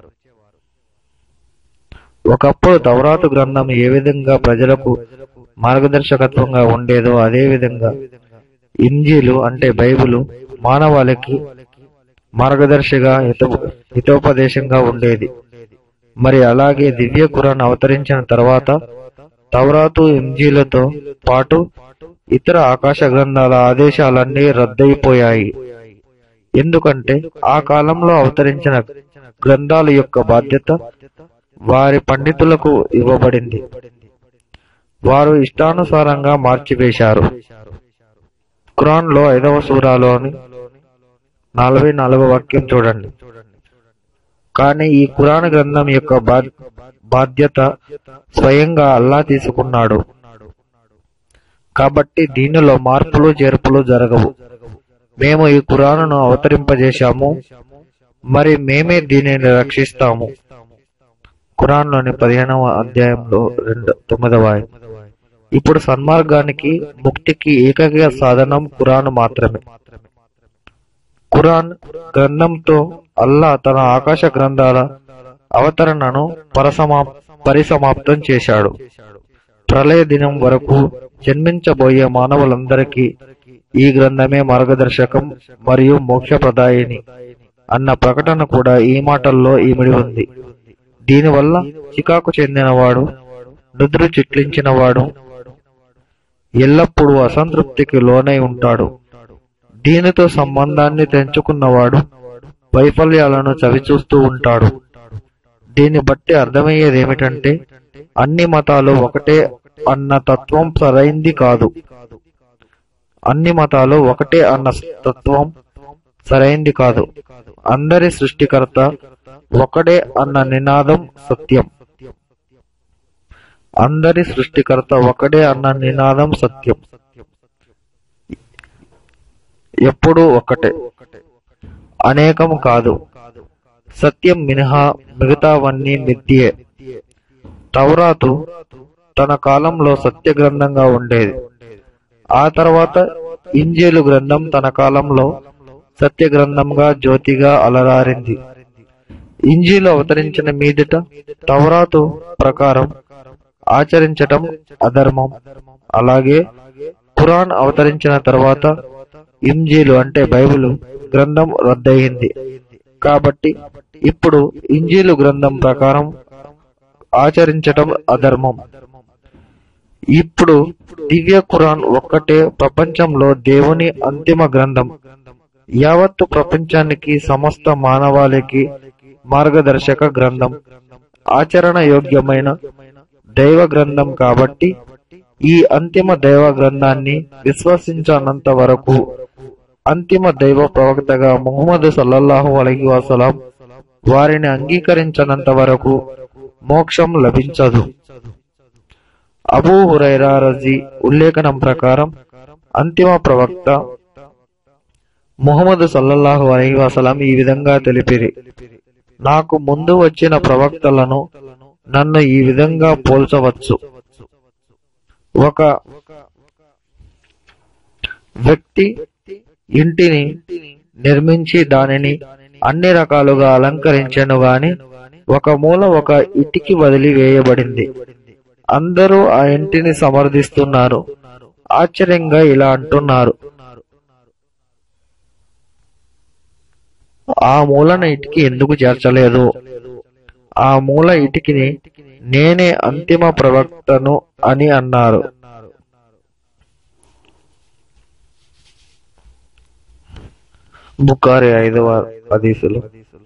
Speaker 2: ఒకప్పుడు తవరాతు గ్రంథం ఏ విధంగా ప్రజలకు మార్గదర్శకత్వంగా ఉండేదో అదే విధంగా ఇంజీలు అంటే బైబిలు మానవాళికి మార్గదర్శిగా హిత హితోపదేశంగా ఉండేది మరి అలాగే దివ్య ఖురాన్ అవతరించిన తర్వాత తవరాతు ఇంజీలతో పాటు ఇతర ఆకాశ గ్రంథాల ఆదేశాలన్నీ రద్దయిపోయాయి ఎందుకంటే ఆ కాలంలో అవతరించిన గ్రంథాల యొక్క బాధ్యత వారి పండితులకు ఇవ్వబడింది వారు ఇష్టానుసారంగా మార్చివేశారు ఖురాన్ లో ఐదవ సూరాలోని నలభై నాలుగవ వాక్యం చూడండి కానీ ఈ ఖురాన్ గ్రంథం యొక్క బా- బాధ్యత స్వయంగా అల్లా తీసుకున్నాడు కాబట్టి దీనిలో మార్పులు చేర్పులు జరగవు మేము ఈ ఖురానును అవతరింపజేశాము మరి మేమే దీనిని రక్షిస్తాము ఖురాన్లోని పదిహేనవ అధ్యాయంలో రెండు తొమ్మిదవ ఆయన. ఇప్పుడు సన్మార్గానికి ముక్తికి ఏకైక సాధనం ఖురాన్ మాత్రమే ఖురాన్ గ్రంథంతో అల్లా తన ఆకాశ గ్రంథాల అవతరణను పరసమా పరిసమాప్తం చేశాడు ప్రళయ దినం వరకు జన్మించబోయే మానవులందరికీ ఈ గ్రంథమే మార్గదర్శకం మరియు మోక్షప్రదాయిని అన్న ప్రకటన కూడా ఈ మాటల్లో ఈమిడి ఉంది దీనివల్ల చికాకు చెందినవాడు నుదురు చిట్లించినవాడు ఎల్లప్పుడూ అసంతృప్తికి లోనై ఉంటాడు దీనితో సంబంధాన్ని తెంచుకున్నవాడు వైఫల్యాలను చవిచూస్తూ ఉంటాడు దీన్ని బట్టి అర్థమయ్యేది ఏమిటంటే అన్ని మతాలు ఒకటే అన్న తత్వం సరైంది కాదు అన్ని మతాలు ఒకటే అన్న తత్వం సరైంది కాదు అందరి సృష్టికర్త ఒకడే అన్న నినాదం సత్యం అందరి సృష్టికర్త ఒకడే అన్న నినాదం సత్యం ఎప్పుడూ ఒకటే అనేకం కాదు సత్యం మినహా మిగతావన్నీ మిథ్యే తౌరాతు తన కాలంలో సత్య గ్రంథంగా ఉండేది ఆ తర్వాత ఇంజేలు గ్రంథం తన కాలంలో సత్య గ్రంథంగా జ్యోతిగా అలరారింది ఇంజీలు అవతరించిన మీదట తౌరాతు ప్రకారం ఆచరించటం అధర్మం అలాగే ఖురాన్ అవతరించిన తర్వాత ఇంజీలు అంటే బైబిల్ గ్రంథం రద్దయింది కాబట్టి ఇప్పుడు ఇంజీలు గ్రంథం ప్రకారం ఆచరించటం అధర్మం ఇప్పుడు దివ్య ఖురాన్ ఒక్కటే ప్రపంచంలో దేవుని అంతిమ గ్రంథం యావత్తు ప్రపంచానికి సమస్త మానవాళికి మార్గదర్శక గ్రంథం ఆచరణ యోగ్యమైన దైవ గ్రంథం కాబట్టి ఈ అంతిమ దైవ గ్రంథాన్ని విశ్వసించనంత వరకు అంతిమ దైవ ప్రవక్తగా ముహమ్మద్ సల్లల్లాహు అలైహి వసలాం వారిని అంగీకరించనంత వరకు మోక్షం లభించదు అబూ హురైరా రజీ ఉల్లేఖనం ప్రకారం అంతిమ ప్రవక్త ముహమ్మద్ సల్లల్లాహు అలైహి వసలాం ఈ విధంగా తెలిపిరి నాకు ముందు వచ్చిన ప్రవక్తలను నన్ను ఈ విధంగా పోల్చవచ్చు ఒక వ్యక్తి ఇంటిని నిర్మించి దానిని అన్ని రకాలుగా అలంకరించను గాని ఒక మూల ఒక ఇటికి వదిలి వేయబడింది అందరూ ఆ ఇంటిని సమర్థిస్తున్నారు ఆశ్చర్యంగా ఇలా అంటున్నారు ఆ మూలన ఇటుకి ఎందుకు చేర్చలేదు ఆ మూల ఇటుకిని నేనే అంతిమ ప్రవక్తను అని అన్నారు బుకారి ఐదవ హదీసులు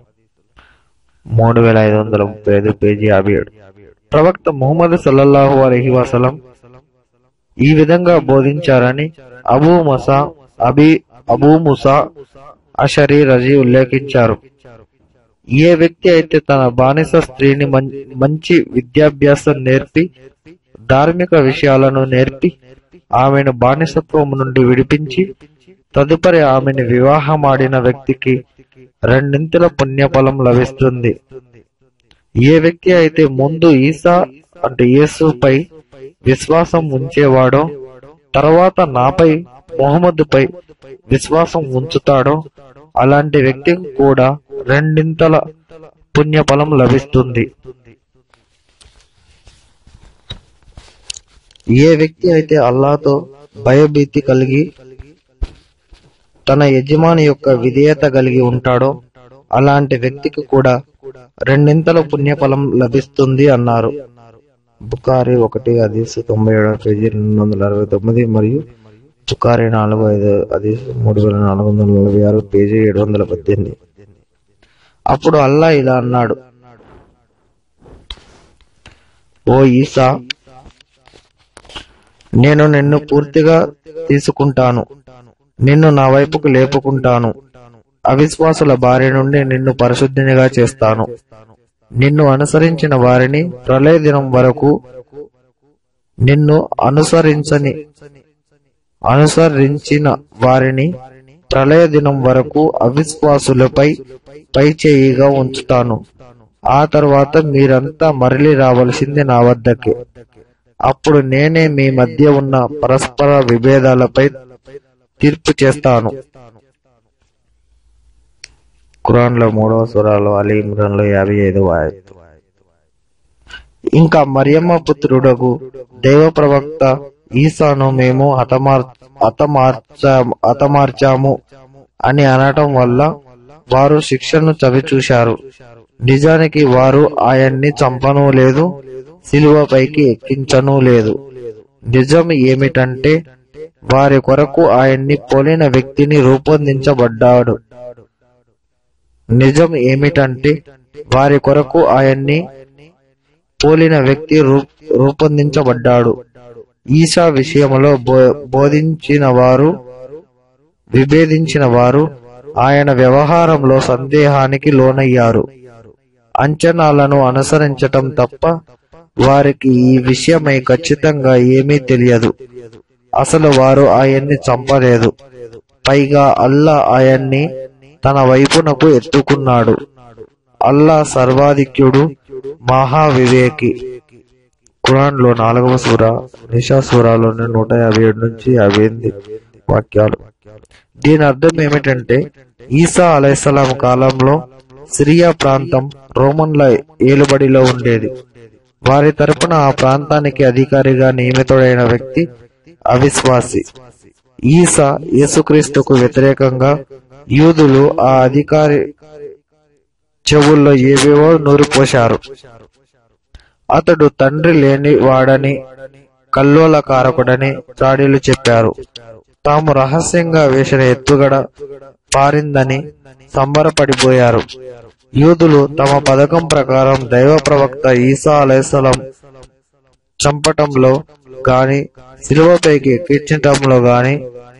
Speaker 2: మూడు వేల ఐదు వందల ముప్పై ఐదు పేజీ యాభై ఏడు ప్రవక్త ముహమ్మద్ సల్లల్లాహు అలహి వసలం ఈ విధంగా బోధించారని అబూ ముసా అబీ అబూ ముసా అషరీ రజీ ఉల్లేఖించారు ఏ వ్యక్తి అయితే తన బానిస స్త్రీని మం- మంచి విద్యాభ్యాసం నేర్పి ధార్మిక విషయాలను నేర్పి ఆమెను బానిసత్వం నుండి విడిపించి తదుపరి ఆమెను వివాహమాడిన వ్యక్తికి రెండింతల పుణ్యఫలం లభిస్తుంది ఏ వ్యక్తి అయితే ముందు ఈసా అంటే యేసుపై విశ్వాసం ఉంచేవాడో తర్వాత నాపై మొహమ్మద్పై విశ్వాసం ఉంచుతాడో అలాంటి వ్యక్తికి కూడా రెండింతల పుణ్యఫలం లభిస్తుంది ఏ వ్యక్తి అయితే అల్లాతో భయభీతి కలిగి తన యజమాని యొక్క విధేయత కలిగి ఉంటాడో అలాంటి వ్యక్తికి కూడా రెండింతల పుణ్యఫలం లభిస్తుంది అన్నారు బుకారి ఒకటి హదీస్ తొంభై ఏడవ పేజీ రెండు వందల అరవై తొమ్మిది మరియు బుకారి నాలుగు ఐదు హదీస్ మూడు వేల నాలుగు వందల నలభై ఆరు పేజీ ఏడు వందల పద్దెనిమిది అప్పుడు అల్లా ఇలా అన్నాడు ఓ ఈసా నేను నిన్ను పూర్తిగా తీసుకుంటాను నిన్ను నా వైపుకు లేపుకుంటాను అవిశ్వాసుల బారి నుండి నిన్ను పరిశుద్ధినిగా చేస్తాను నిన్ను అనుసరించిన వారిని ప్రళయ దినం వరకు నిన్ను అనుసరించని అనుసరించిన వారిని ప్రళయ దినం వరకు అవిశ్వాసులపై పైచేయిగా ఉంచుతాను ఆ తర్వాత మీరంతా మరలి రావలసింది నా వద్దకే అప్పుడు నేనే మీ మధ్య ఉన్న పరస్పర విభేదాలపై తీర్పు చేస్తాను ఖురాన్ లో మూడవ సురాలో అలీ ఇమ్రాన్ లో యాభై ఐదవ ఆయత్ ఇంకా మరియమ్మ పుత్రుడకు దైవ ప్రవక్త ఈసాను మేము హతమార్ హతమార్చా హతమార్చాము అని అనటం వల్ల వారు శిక్షను చవిచూశారు నిజానికి వారు ఆయన్ని చంపను లేదు శిలువపైకి ఎక్కించను లేదు నిజం ఏమిటంటే వారి కొరకు ఆయన్ని పోలిన వ్యక్తిని రూపొందించబడ్డాడు నిజం ఏమిటంటే వారి కొరకు ఆయన్ని పోలిన వ్యక్తి రూ- రూపొందించబడ్డాడు ఈసా విషయంలో బో- బోధించిన వారు విభేదించిన వారు ఆయన వ్యవహారంలో సందేహానికి లోనయ్యారు అంచనాలను అనుసరించటం తప్ప వారికి ఈ విషయమై ఖచ్చితంగా ఏమీ తెలియదు అసలు వారు ఆయన్ని చంపలేదు పైగా అల్లా ఆయన్ని తన వైపునకు ఎత్తుకున్నాడు అల్లా సర్వాధిక్యుడు మహావివేకి ఖురాన్ లో నాలుగవ సూర నిషా సూరాలోని నూట యాభై ఏడు నుంచి యాభై ఎనిమిది వాక్యాలు దీని అర్థం ఏమిటంటే ఈసా అలైహిస్సలాం కాలంలో సిరియా ప్రాంతం రోమన్ల ఏలుబడిలో ఉండేది వారి తరపున ఆ ప్రాంతానికి అధికారిగా నియమితుడైన వ్యక్తి అవిశ్వాసి ఈసా యేసుక్రీస్తుకు వ్యతిరేకంగా యూదులు ఆ అధికారి చెవుల్లో ఏవేవో నూరిపోశారు అతడు తండ్రి లేని వాడని కల్లోల కారకుడని చాడీలు చెప్పారు తాము రహస్యంగా వేసిన ఎత్తుగడ పారిందని సంబరపడిపోయారు యూదులు తమ పథకం ప్రకారం దైవ ప్రవక్త ఈసా అలైసలం చంపటంలో గాని శిలువపైకి ఎక్కించటంలో గాని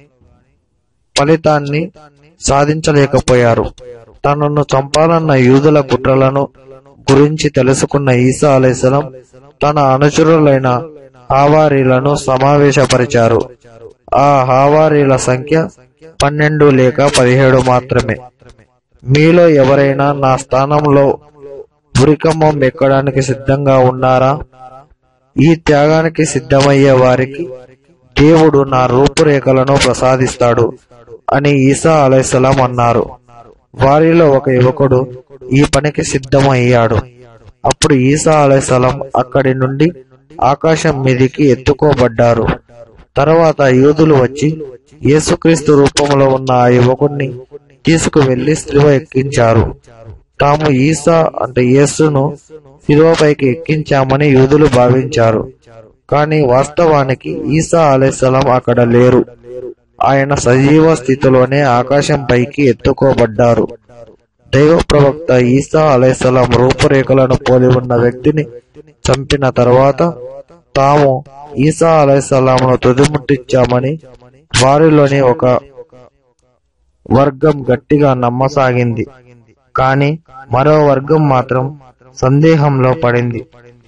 Speaker 2: ఫలితాన్ని సాధించలేకపోయారు తనను చంపాలన్న యూదుల కుట్రలను గురించి తెలుసుకున్న ఈసా అలైసలం తన అనుచరులైన హావారీలను సమావేశపరిచారు ఆ హావారీల సంఖ్య పన్నెండు లేక పదిహేడు మాత్రమే మీలో ఎవరైనా నా స్థానంలో ఉరికమ్మం ఎక్కడానికి సిద్ధంగా ఉన్నారా ఈ త్యాగానికి సిద్ధమయ్యే వారికి దేవుడు నా రూపురేఖలను ప్రసాదిస్తాడు అని ఈసా అలైసలాం అన్నారు వారిలో ఒక యువకుడు ఈ పనికి సిద్ధమయ్యాడు అప్పుడు ఈసా అలైసలాం అక్కడి నుండి ఆకాశం మీదికి ఎత్తుకోబడ్డారు తర్వాత యూదులు వచ్చి యేసుక్రీస్తు రూపంలో ఉన్న ఆ యువకుణ్ణి తీసుకువెళ్లి శిలువ ఎక్కించారు తాము ఈసా అంటే యేసును శిలువపైకి ఎక్కించామని యూదులు భావించారు కానీ వాస్తవానికి ఈసా అలైసలాం అక్కడ లేరు ఆయన సజీవ స్థితిలోనే ఆకాశం పైకి ఎత్తుకోబడ్డారు దైవ ప్రవక్త ఈసా అలైసలాం రూపురేఖలను పోలి ఉన్న వ్యక్తిని చంపిన తర్వాత తాము ఈసా అలైసలాంను తుదిముట్టించామని వారిలోని ఒక వర్గం గట్టిగా నమ్మసాగింది కానీ మరో వర్గం మాత్రం సందేహంలో పడింది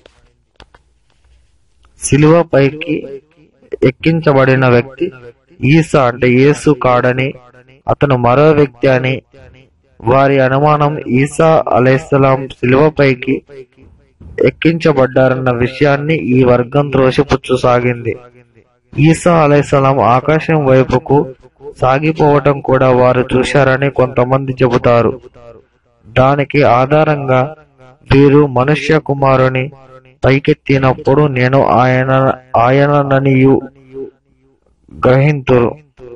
Speaker 2: శిలువ పైకి ఎక్కించబడిన వ్యక్తి ఈసా అంటే యేసు కాడని అతను మరో వ్యక్తి అని వారి అనుమానం ఈసా అలైహిస్సలాం శిలువపైకి ఎక్కించబడ్డారన్న విషయాన్ని ఈ వర్గం త్రోసిపుచ్చుసాగింది ఈసా అలైహిస్సలాం ఆకాశం వైపుకు సాగిపోవటం కూడా వారు చూశారని కొంతమంది చెబుతారు దానికి ఆధారంగా వీరు మనుష్య కుమారుని పైకెత్తినప్పుడు నేను ఆయన ఆయనననియు గ్రహింతురు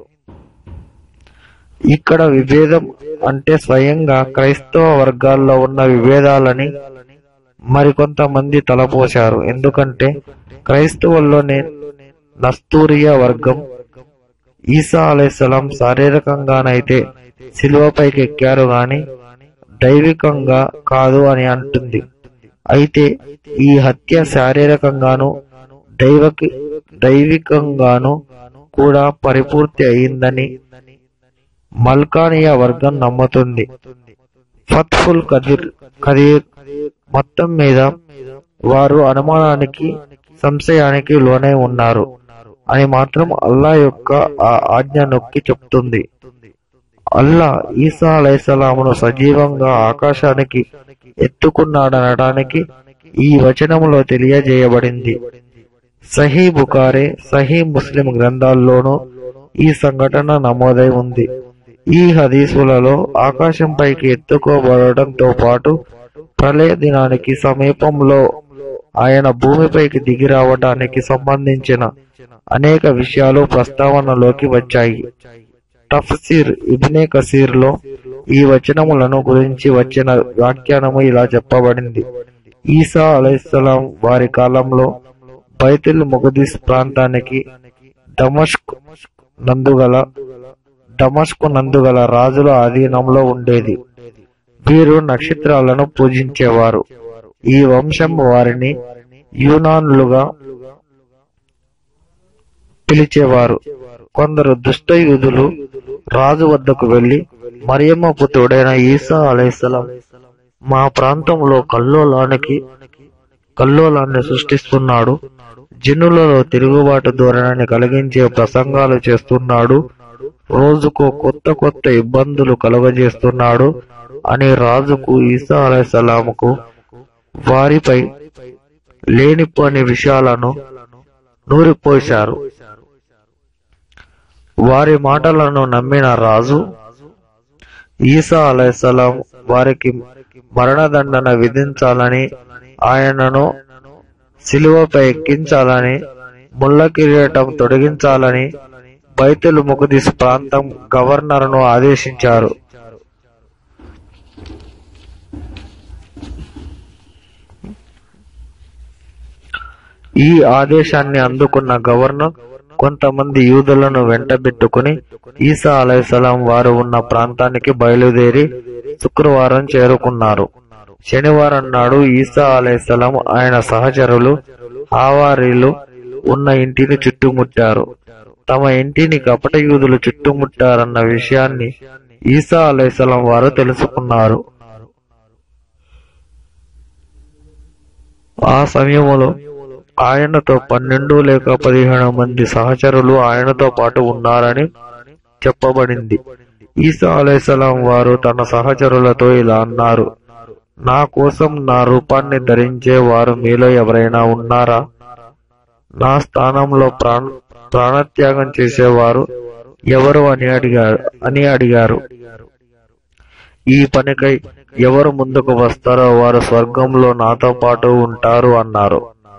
Speaker 2: ఇక్కడ విభేదం అంటే స్వయంగా క్రైస్తవ వర్గాల్లో ఉన్న విభేదాలని మరికొంతమంది తలపోశారు ఎందుకంటే క్రైస్తవుల్లోనే నస్తూరియ వర్గం ఈసా అలైసలాం శారీరకంగానైతే శిలువపైకి ఎక్కారు గాని దైవికంగా కాదు అని అంటుంది అయితే ఈ హత్య శారీరకంగాను దైవకి దైవికంగాను కూడా పరిపూర్తి అయిందని మల్కానియా వర్గం నమ్ముతుంది ఫత్ఫుల్ కదిర్ కదీర్ మొత్తం మీద వారు అనుమానానికి సంశయానికి లోనై ఉన్నారు అని మాత్రం అల్లా యొక్క ఆ ఆజ్ఞ నొక్కి చెప్తుంది అల్లా ఈసా అలైసలామును సజీవంగా ఆకాశానికి ఎత్తుకున్నాడనడానికి ఈ వచనములో తెలియజేయబడింది సహీ బుకారే సహీ ముస్లిం గ్రంథాల్లోనూ ఈ సంఘటన నమోదై ఉంది ఈ హదీసులలో ఆకాశంపైకి ఎత్తుకోబడటంతో పాటు ప్రళయ దినానికి సమీపంలో ఆయన భూమిపైకి దిగి రావటానికి సంబంధించిన అనేక విషయాలు ప్రస్తావనలోకి వచ్చాయి తఫ్సీర్ ఇబ్నే కసీర్ లో ఈ వచనములను గురించి వచ్చిన వ్యాఖ్యానము ఇలా చెప్పబడింది ఈసా అలైహిస్సలాం వారి కాలంలో బైతుల్ ముగదిస్ ప్రాంతానికి దమష్క్ నందుగల దమష్కు నందుగల రాజుల అధీనంలో ఉండేది వీరు నక్షత్రాలను పూజించేవారు ఈ వంశం వారిని యూనాన్లుగా పిలిచేవారు కొందరు దుష్ట యూదులు రాజు వద్దకు వెళ్లి మరియమ్మ పుత్రుడైన ఈసా అలైహిస్సలాం మా ప్రాంతంలో కల్లోలానికి కల్లోలాన్ని సృష్టిస్తున్నాడు జనులలో తిరుగుబాటు ధోరణిని కలిగించే ప్రసంగాలు చేస్తున్నాడు రోజుకు కొత్త కొత్త ఇబ్బందులు కలుగజేస్తున్నాడు అని రాజుకు ఈసా అలైసలాముకు వారిపై లేనిపోని విషయాలను నూరిపోశారు వారి మాటలను నమ్మిన రాజు ఈసా అలైసలాం వారికి మరణదండన విధించాలని ఆయనను శిలువపై ఎక్కించాలని ముళ్ళ కిరీటం తొలగించాలని బైతుల్ ముఖదిస్ ప్రాంతం గవర్నర్ను ఆదేశించారు ఈ ఆదేశాన్ని అందుకున్న గవర్నర్ కొంతమంది యూదులను వెంటబెట్టుకుని ఈసా అలైసలాం వారు ఉన్న ప్రాంతానికి బయలుదేరి శుక్రవారం చేరుకున్నారు శనివారం నాడు ఈసా అలైసలాం ఆయన సహచరులు హావారీలు ఉన్న ఇంటిని చుట్టుముట్టారు తమ ఇంటిని కపట యూదులు చుట్టుముట్టారన్న విషయాన్ని ఈసా అలైసలాం వారు తెలుసుకున్నారు ఆ సమయంలో ఆయనతో పన్నెండు లేక పదిహేను మంది సహచరులు ఆయనతో పాటు ఉన్నారని చెప్పబడింది ఈసా అలైసలాం వారు తన సహచరులతో ఇలా అన్నారు నా కోసం నా రూపాన్ని ధరించే వారు మీలో ఎవరైనా ఉన్నారా నా స్థానంలో ప్రాణ ప్రాణత్యాగం చేసేవారు ఎవరు అని అడిగారు అని అడిగారు ఈ పనికై ఎవరు ముందుకు వస్తారో వారు స్వర్గంలో నాతో పాటు ఉంటారు అన్నారు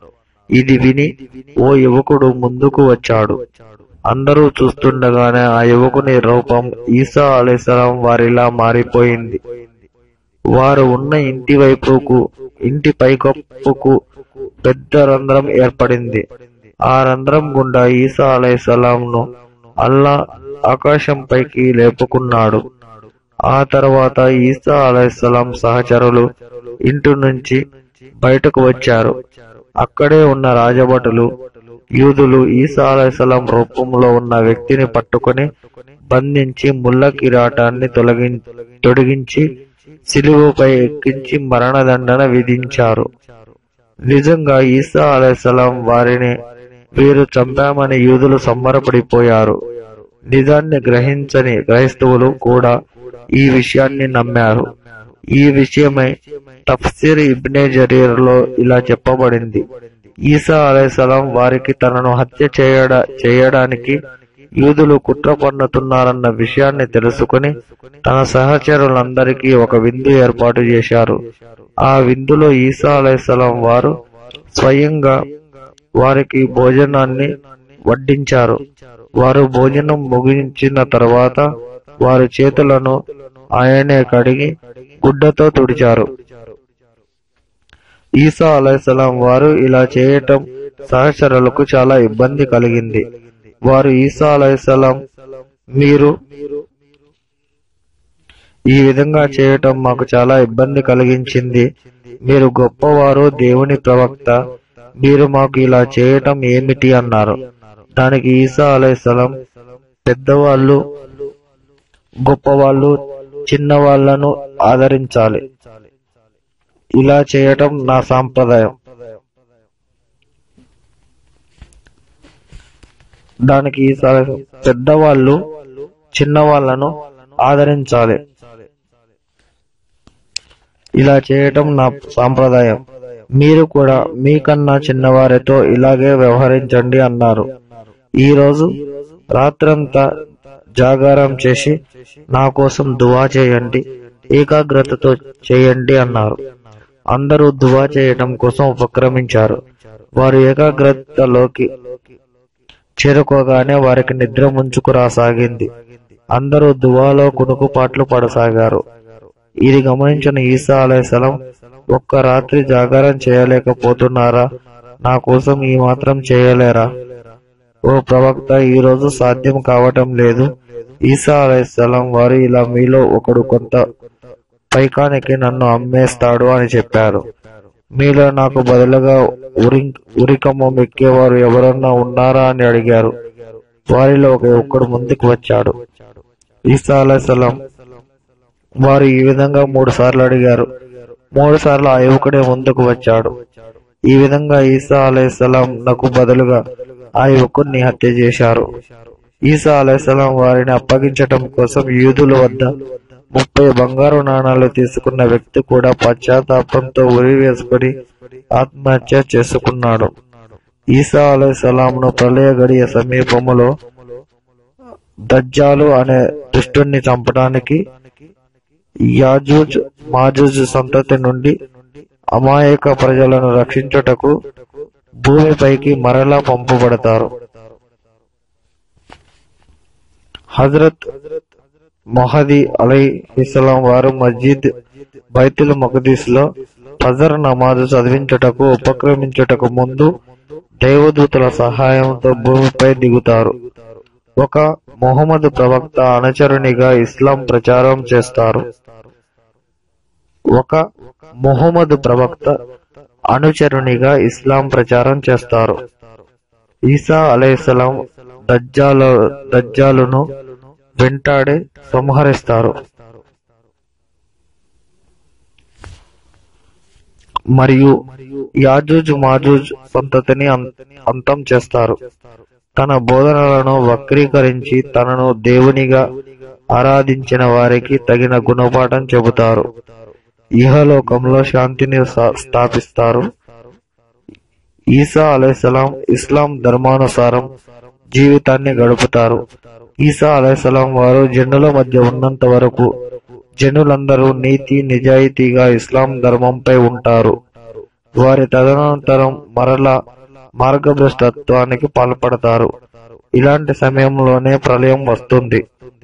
Speaker 2: ఇది విని ఓ యువకుడు ముందుకు వచ్చాడు అందరూ చూస్తుండగానే ఆ యువకుని రూపం ఈసా అలైసలాం వారిలా మారిపోయింది వారు ఉన్న ఇంటి వైపుకు ఇంటి పైకప్పుకు పెద్ద రంధ్రం ఏర్పడింది ఆ రంధ్రం గుండా ఈసా అలైసలాంను అల్లా ఆకాశం పైకి లేపుకున్నాడు ఆ తర్వాత ఈసా అలైసలాం సహచరులు ఇంటి నుంచి బయటకు వచ్చారు అక్కడే ఉన్న రాజభటులు యూదులు ఈసా అలైసలాం రూపంలో ఉన్న వ్యక్తిని పట్టుకొని బంధించి ముళ్ళ కిరాటాన్ని తొలగి తొడిగించి సిలువపై ఎక్కించి మరణదండన విధించారు నిజంగా ఈసా అలైసలాం వారిని వీరు చంపామని యూదులు సంబరపడిపోయారు నిజాన్ని గ్రహించని క్రైస్తవులు కూడా ఈ విషయాన్ని నమ్మారు ఈ విషయమై తఫ్సీర్ ఇబ్నే జరీర్ లో ఇలా చెప్పబడింది ఈసా అలైసలాం వారికి తనను హత్య చేయడ చేయడానికి యూదులు కుట్ర పన్నుతున్నారన్న విషయాన్ని తెలుసుకుని తన సహచరులందరికీ ఒక విందు ఏర్పాటు చేశారు ఆ విందులో ఈసా అలైసలాం వారు స్వయంగా వారికి భోజనాన్ని వడ్డించారు వారు భోజనం ముగించిన తర్వాత వారి చేతులను ఆయనే కడిగి గుడ్డతో తుడిచారు ఈసా అలైసలాం వారు ఇలా చేయటం సహచరులకు చాలా ఇబ్బంది కలిగింది వారు ఈసా అలైసలాం మీరు ఈ విధంగా చేయటం మాకు చాలా ఇబ్బంది కలిగించింది మీరు గొప్పవారు దేవుని ప్రవక్త మీరు మాకు ఇలా చేయటం ఏమిటి అన్నారు దానికి ఈసా అలైసలాం పెద్దవాళ్ళు గొప్పవాళ్ళు చిన్నవాళ్లను ఆదరించాలి ఇలా చేయటం నా సాంప్రదాయం దానికి ఈసా అలైహిస్సలాం, పెద్దవాళ్ళు చిన్నవాళ్లను ఆదరించాలి ఇలా చేయటం నా సాంప్రదాయం మీరు కూడా మీకన్నా చిన్నవారితో ఇలాగే వ్యవహరించండి అన్నారు ఈ రోజు రాత్రంతా జాగారం చేసి నా కోసం దువా చేయండి ఏకాగ్రతతో చేయండి అన్నారు అందరూ దువా చేయటం కోసం ఉపక్రమించారు వారు ఏకాగ్రతలోకి చేరుకోగానే వారికి నిద్ర ముంచుకురాసాగింది అందరూ దువాలో కునుకుపాట్లు పడసాగారు ఇది గమనించిన ఈసా అలైసలం ఒక్క రాత్రి జాగారం చేయలేకపోతున్నారా నా కోసం ఈ మాత్రం చేయలేరా ఓ ప్రవక్త ఈ రోజు సాధ్యం కావటం లేదు ఈసా అలైసలం వారు ఇలా మీలో ఒకడు కొంత పైకానికి నన్ను అమ్మేస్తాడు అని చెప్పారు మీలో నాకు బదులుగా ఉరి ఉరికమ్మ మెక్కేవారు ఎవరన్నా ఉన్నారా అని అడిగారు వారిలో ఒక ఒక్కడు ముందుకు వచ్చాడు ఈసా అలైసలం వారు ఈ విధంగా మూడు సార్లు అడిగారు మూడు సార్లు ఆ యువకుడే ముందుకు వచ్చాడు ఈ విధంగా ఈసా అలైసలాం నాకు బదులుగా ఆ యువకుడిని హత్య చేశారు ఈసా అలైసలాం వారిని అప్పగించటం కోసం యూదుల వద్ద ముప్పై బంగారు నాణాలు తీసుకున్న వ్యక్తి కూడా పశ్చాత్తాపంతో ఉరి వేసుకుని ఆత్మహత్య చేసుకున్నాడు ఈసా అలైసలాంను ప్రళయ గడియ సమీపములో దజ్జాలు అనే దుష్టుణ్ణి చంపడానికి యాజూజ్ మాజూజ్ సంతతి నుండి అమాయక ప్రజలను రక్షించుటకు భూమిపైకి మరలా పంపబడతారు హజరత్ మొహది అలైహిస్సలాం వారు మస్జిద్ బైతుల్ మఖదీస్ లో ఫజర్ నమాజు చదివించుటకు ఉపక్రమించుటకు ముందు దైవదూతల సహాయంతో భూమిపై దిగుతారు ఒక మొహమ్మద్ ప్రవక్త అనుచరునిగా ఇస్లాం ప్రచారం చేస్తారు ఒక మొహమ్మద్ ప్రవక్త అనుచరునిగా ఇస్లాం ప్రచారం చేస్తారు ఈసా అలైహిస్సలాం దజ్జాల దజ్జాలును వెంటాడి సంహరిస్తారు మరియు యాజూజ్ మాజూజ్ సంతతిని అం- అంతం చేస్తారు తన బోధనలను వక్రీకరించి తనను దేవునిగా ఆరాధించిన వారికి తగిన గుణపాఠం చెబుతారు ఇహలోకంలో శాంతిని సా- స్థాపిస్తారు ఈసా అలైసలాం ఇస్లాం ధర్మానుసారం జీవితాన్ని గడుపుతారు ఈసా అలైసలాం వారు జనుల మధ్య ఉన్నంత వరకు జనులందరూ నీతి నిజాయితీగా ఇస్లాం ధర్మంపై ఉంటారు వారి తదనంతరం మరలా మార్గభ్రష్టత్వానికి పాల్పడతారు ఇలాంటి సమయంలోనే ప్రళయం వస్తుంది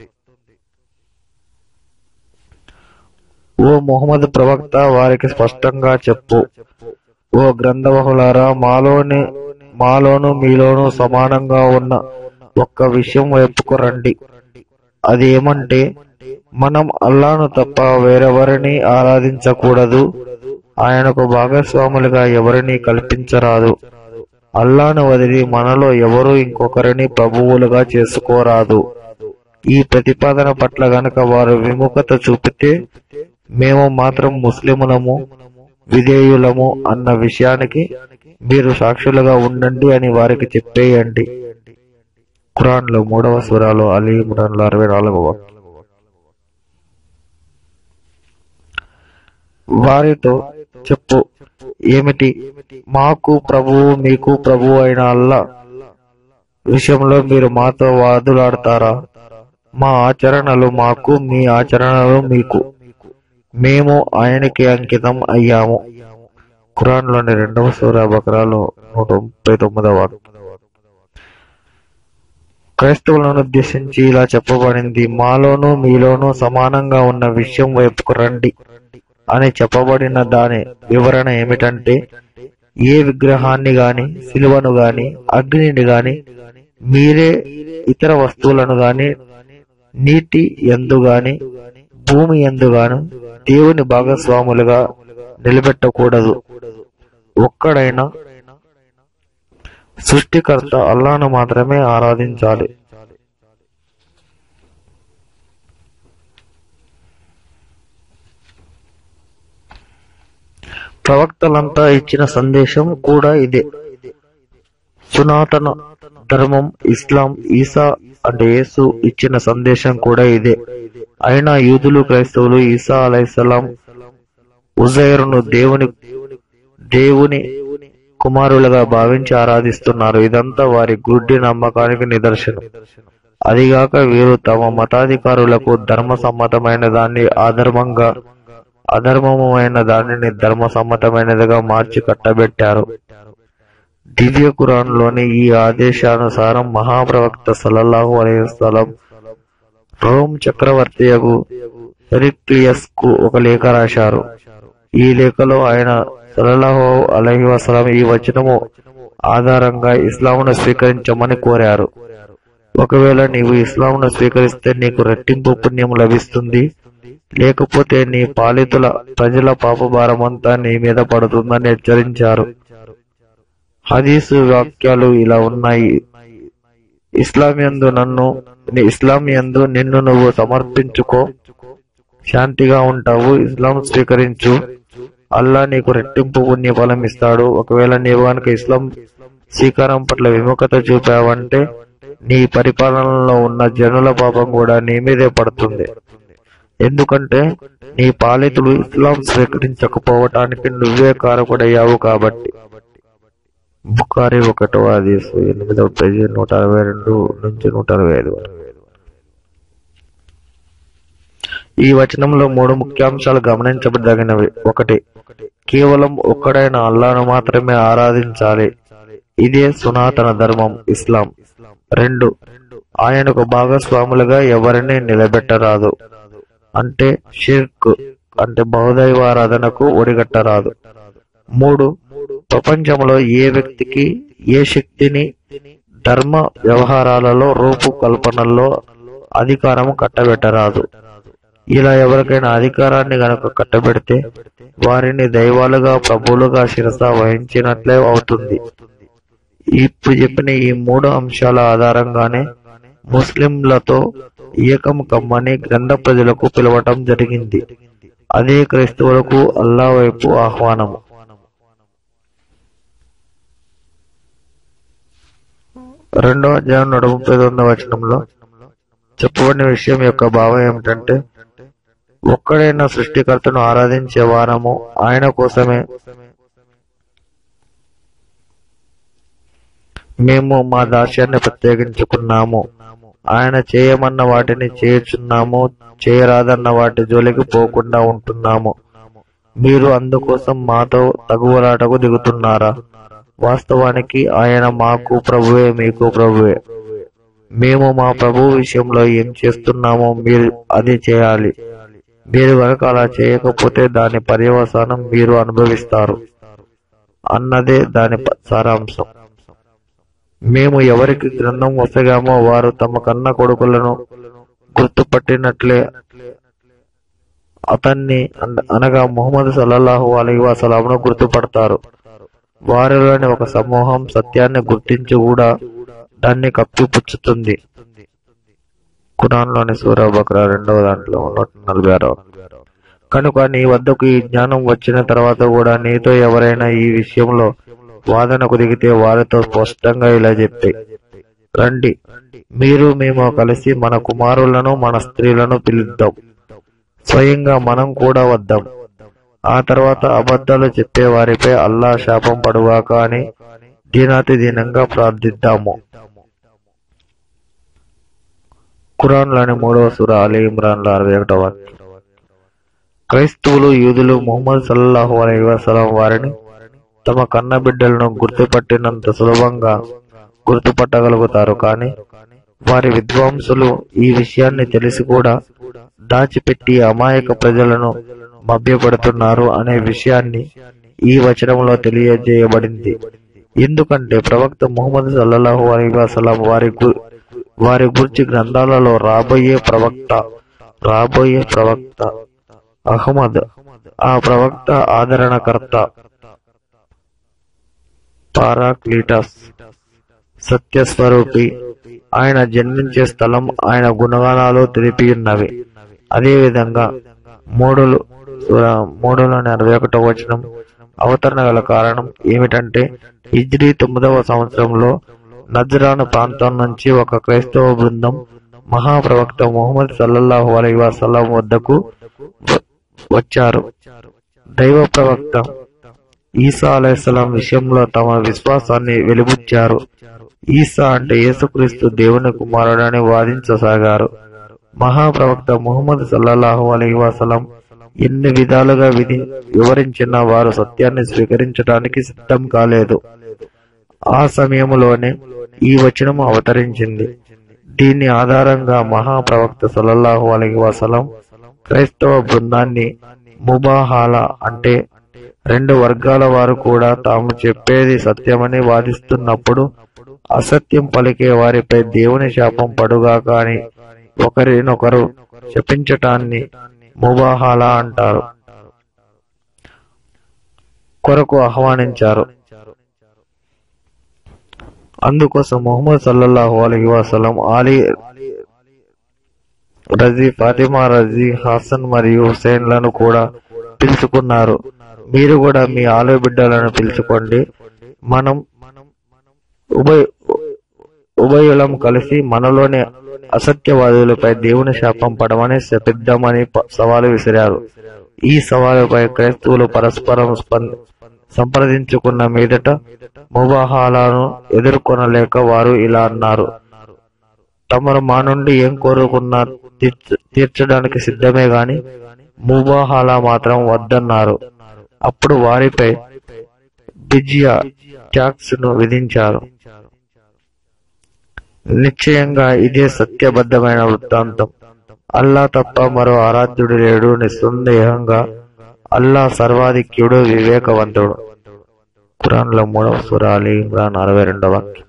Speaker 2: ఓ ముహమ్మద్ ప్రవక్త వారికి స్పష్టంగా చెప్పు ఓ గ్రంథవహులారా మాలోని మాలోను మీలోను సమానంగా ఉన్న ఒక్క విషయం వైపుకు రండి అదేమంటే మనం అల్లాను తప్ప వేరెవరిని ఆరాధించకూడదు ఆయనకు భాగస్వాములుగా ఎవరిని కల్పించరాదు అల్లాను వదిలి మనలో ఎవరు ఇంకొకరిని ప్రభువులుగా చేసుకోరాదు ఈ ప్రతిపాదన పట్ల గనక వారు విముఖత చూపితే మేము మాత్రం ముస్లిములము విధేయులము అన్న విషయానికి మీరు సాక్షులుగా ఉండండి అని వారికి చెప్పేయండి ఖురాన్ లో మూడవ సూరాలో అలీ ఇమ్రాన్ లో అరవై నాలుగవ వారితో చెప్పు ఏమిటి మాకు ప్రభువు మీకు ప్రభువు అయిన అల్లా విషయంలో మీరు మాతో వాదులాడతారా మా ఆచరణలు మాకు మీ ఆచరణలు మీకు మేము ఆయనకి అంకితం అయ్యాము ఖురాన్ లోని రెండవ సూర బకరాలో నూట ముప్పై తొమ్మిదవ వాక్యం. క్రైస్తవులను ఉద్దేశించి ఇలా చెప్పబడింది మాలోను మీలోను సమానంగా ఉన్న విషయం వైపుకు రండి అని చెప్పబడిన దాని వివరణ ఏమిటంటే ఏ విగ్రహాన్ని గాని శిలువను గాని అగ్నిని గాని మీరే ఇతర వస్తువులను గాని నీటి ఎందు గాని భూమి ఎందు గాను దేవుని భాగస్వాములుగా నిలబెట్టకూడదు ఒక్కడైనా సృష్టికర్త అల్లాను మాత్రమే ఆరాధించాలి ప్రవక్తలంతా ఇచ్చిన సందేశం కూడా ఇదే సునాతన ధర్మం ఇస్లాం ఈసా అంటే యేసు ఇచ్చిన సందేశం కూడా ఇదే అయినా యూదులు క్రైస్తవులు ఈసా అలైసలాం ఉజైరును దేవుని దేవుని కుమారులుగా భావించి ఆరాధిస్తున్నారు ఇదంతా వారి గుడ్డి నమ్మకానికి నిదర్శనం అదిగాక వీరు తమ మతాధికారులకు ధర్మ సమ్మతమైన దాన్ని అధర్మంగా అధర్మమైన దానిని ధర్మ సమ్మతమైనదిగా మార్చి కట్టబెట్టారు దివ్య ఖురాన్ లోని ఈ ఆదేశానుసారం మహాప్రవక్త సల్లల్లాహు అలైహిస్సలాం రోమ్ చక్రవర్తియగు హెరిక్లియస్ కు ఒక లేఖ రాశారు ఈ లేఖలో ఆయన సల్లల్లాహు అలైహి వసలం ఈ వచనము ఆధారంగా ఇస్లాంను స్వీకరించమని కోరారు ఒకవేళ నీవు ఇస్లాంను స్వీకరిస్తే నీకు రెట్టింపు పుణ్యం లభిస్తుంది లేకపోతే నీ పాలితుల ప్రజల పాపభారమంతా నీ మీద పడుతుందని హెచ్చరించారు హదీసు వాక్యాలు ఇలా ఉన్నాయి ఇస్లాం యందు నన్ను ఇస్లాం యందు నిన్ను నువ్వు సమర్పించుకో శాంతిగా ఉంటావు ఇస్లాం స్వీకరించు అల్లా నీకు రెట్టింపు పుణ్య ఫలం ఇస్తాడు ఒకవేళ నీవు కనుక ఇస్లాం స్వీకారం పట్ల విముఖత చూపావంటే నీ పరిపాలనలో ఉన్న జనుల పాపం కూడా నీ మీదే పడుతుంది ఎందుకంటే నీ పాలితులు ఇస్లాం స్వీకరించకపోవటానికి నువ్వే కారకుడయ్యావు కాబట్టి బుకారి ఒకటో ఆదేశం ఎనిమిదవ పేజీ నూట అరవై రెండు నుంచి నూట అరవై ఐదు వరకు ఈ వచనంలో మూడు ముఖ్యాంశాలు గమనించదగినవి ఒకటి కేవలం ఒక్కడైన అల్లాను మాత్రమే ఆరాధించాలి ఇదే సునాతన ధర్మం ఇస్లాం రెండు ఆయనకు భాగస్వాములుగా ఎవరిని నిలబెట్టరాదు అంటే షిర్క్ అంటే బహుదైవారాధనకు ఒడిగట్టరాదు మూడు ప్రపంచంలో ఏ వ్యక్తికి ఏ శక్తిని ధర్మ వ్యవహారాలలో రూపకల్పనలో అధికారము కట్టబెట్టరాదు ఇలా ఎవరికైనా అధికారాన్ని గనక కట్టబెడితే వారిని దైవాలుగా ప్రభువులుగా శిరస వహించినట్లే అవుతుంది ఇప్పుడు చెప్పిన ఈ మూడు అంశాల ఆధారంగానే ముస్లింలతో ఏకం కమ్మని గ్రంథ ప్రజలకు పిలవటం జరిగింది అదే క్రైస్తవులకు అల్లా వైపు ఆహ్వానము రెండో అధ్యాయం నూట ముప్పై తొమ్మిది వచనంలో చెప్పబడిన విషయం యొక్క భావం ఏమిటంటే ఒక్కడైన సృష్టికర్తను ఆరాధించే వారము ఆయన కోసమే మేము మా దాస్యాన్ని ప్రత్యేకించుకున్నాము ఆయన చేయమన్న వాటిని చేయుచున్నాము చేయరాదన్న వాటి జోలికి పోకుండా ఉంటున్నాము మీరు అందుకోసం మాతో తగువలాటకు దిగుతున్నారా వాస్తవానికి ఆయన మాకు ప్రభువే మీకు ప్రభువే మేము మా ప్రభు విషయంలో ఏం చేస్తున్నామో మీరు అదే చేయాలి మీరు కనుక అలా చేయకపోతే దాని పర్యవసానం మీరు అనుభవిస్తారు అన్నదే దాని ప- సారాంశం మేము ఎవరికి గ్రంథం వసగామో వారు తమ కన్న కొడుకులను గుర్తుపట్టినట్లే అతన్ని అన- అనగా ముహమ్మద్ సల్లల్లాహు అలీ వసలాంను గుర్తుపడతారు వారిలోని ఒక సమూహం సత్యాన్ని గుర్తించి కూడా దాన్ని కప్పిపుచ్చుతుంది ఖురాన్లోని సూరా బక్రా రెండవ దాంట్లో నూట నలభై ఆరవ కనుక నీ వద్దకు ఈ జ్ఞానం వచ్చిన తర్వాత కూడా నీతో ఎవరైనా ఈ విషయంలో వాదనకు దిగితే వారితో స్పష్టంగా ఇలా చెప్పి రండి మీరు మేము కలిసి మన కుమారులను మన స్త్రీలను పిలుద్దాం స్వయంగా మనం కూడా వద్దాం ఆ తర్వాత అబద్ధాలు చెప్పే వారిపై అల్లా శాపం పడుగాక అని దీనాతి దీనంగా ప్రార్థిద్దాము ఖురాన్లోని మూడవ సుర అలీ ఇమ్రాన్లో అరవై ఒకటవ వాక్యం. క్రైస్తవులు యూదులు ముహమ్మద్ సల్లల్లాహు అలైహి వసల్లం వారిని తమ కన్న బిడ్డలను గుర్తుపట్టినంత సులభంగా గుర్తుపట్టగలుగుతారు కానీ వారి విద్వాంసులు ఈ విషయాన్ని తెలిసి కూడా దాచిపెట్టి అమాయక ప్రజలను మభ్యపెడుతున్నారు అనే విషయాన్ని ఈ వచనంలో తెలియజేయబడింది ఎందుకంటే ప్రవక్త ముహమ్మద్ సల్లల్లాహు అలైహి వసల్లం వారి గు- వారి గురించి గ్రంథాలలో రాబోయే ప్రవక్త రాబోయే ప్రవక్త అహ్మద్ ఆ ప్రవక్త ఆదరణకర్త పారాక్లీటస్ సత్యస్వరూపి ఆయన జన్మించే స్థలం ఆయన గుణగానాలు తెలిపి ఉన్నవి అదేవిధంగా మూడులు మూడులోని అరవై ఒకటో వచనం అవతరణ గల కారణం ఏమిటంటే హిజ్రీ తొమ్మిదవ సంవత్సరంలో నజ్రాను ప్రాంతం నుంచి ఒక క్రైస్తవ బృందం మహాప్రవక్త ముహమ్మద్ సల్లల్లాహు అలైహి వసల్లం వద్దకు వ- వచ్చారు దైవ ప్రవక్త ఈసా అలైహిస్సలాం విషయంలో తమ విశ్వాసాన్ని వెలిబుచ్చారు ఈసా అంటే యేసుక్రీస్తు దేవుని కుమారుడని వాదించసాగారు మహాప్రవక్త ముహమ్మద్ సల్లల్లాహు అలైహి వసల్లం ఎన్ని విధాలుగా విధి వివరించిన వారు సత్యాన్ని స్వీకరించడానికి సిద్ధం కాలేదు ఆ సమయంలోనే ఈ వచనం అవతరించింది దీని ఆధారంగా మహాప్రవక్త సల్లల్లాహు అలైహి వసల్లం క్రైస్తవ బృందాన్ని ముబాహాల అంటే రెండు వర్గాల వారు కూడా తాము చెప్పేది సత్యమని వాదిస్తున్నప్పుడు అసత్యం పలికే వారిపై దేవుని శాపం పడుగాక అని ఒకరినొకరు శపించటాన్ని ముబాహాల అంటారు కొరకు ఆహ్వానించారు అందుకోసం ముహమ్మద్ సల్లల్లాహు అలైహి వసల్లం ఆలీ రజీ ఫాతిమా రజీ హాసన్ మరియు హుసేన్లను కూడా పిలుచుకున్నారు మీరు కూడా మీ ఆలు బిడ్డలను పిలుచుకోండి మనం ఉభయ ఉభయులం కలిసి మనలోని అసత్యవాదులపై దేవుని శాపం పడమని శపిద్దామని ప- సవాలు విసిరారు ఈ సవాలుపై క్రైస్తవులు పరస్పరం స్పంద సంప్రదించుకున్న మీదట ముబాహాలను ఎదుర్కొనలేక వారు ఇలా అన్నారు తమరు మా నుండి ఏం కోరుకున్నా తీర్చ- తీర్చడానికి సిద్ధమే గాని ముబాహాలా మాత్రం వద్దన్నారు అప్పుడు వారిపై బిజియా ట్యాక్స్ ను విధించారు నిశ్చయంగా ఇదే సత్యబద్ధమైన వృత్తాంతం అల్లా తప్ప మరో ఆరాధ్యుడు లేడు నిస్సందేహంగా అల్లా సర్వాధిక్యుడు వివేకవంతుడు ఖురాన్ లో మూడవ సూర అలీ ఇమ్రాన్ అరవై రెండవ వాక్యం.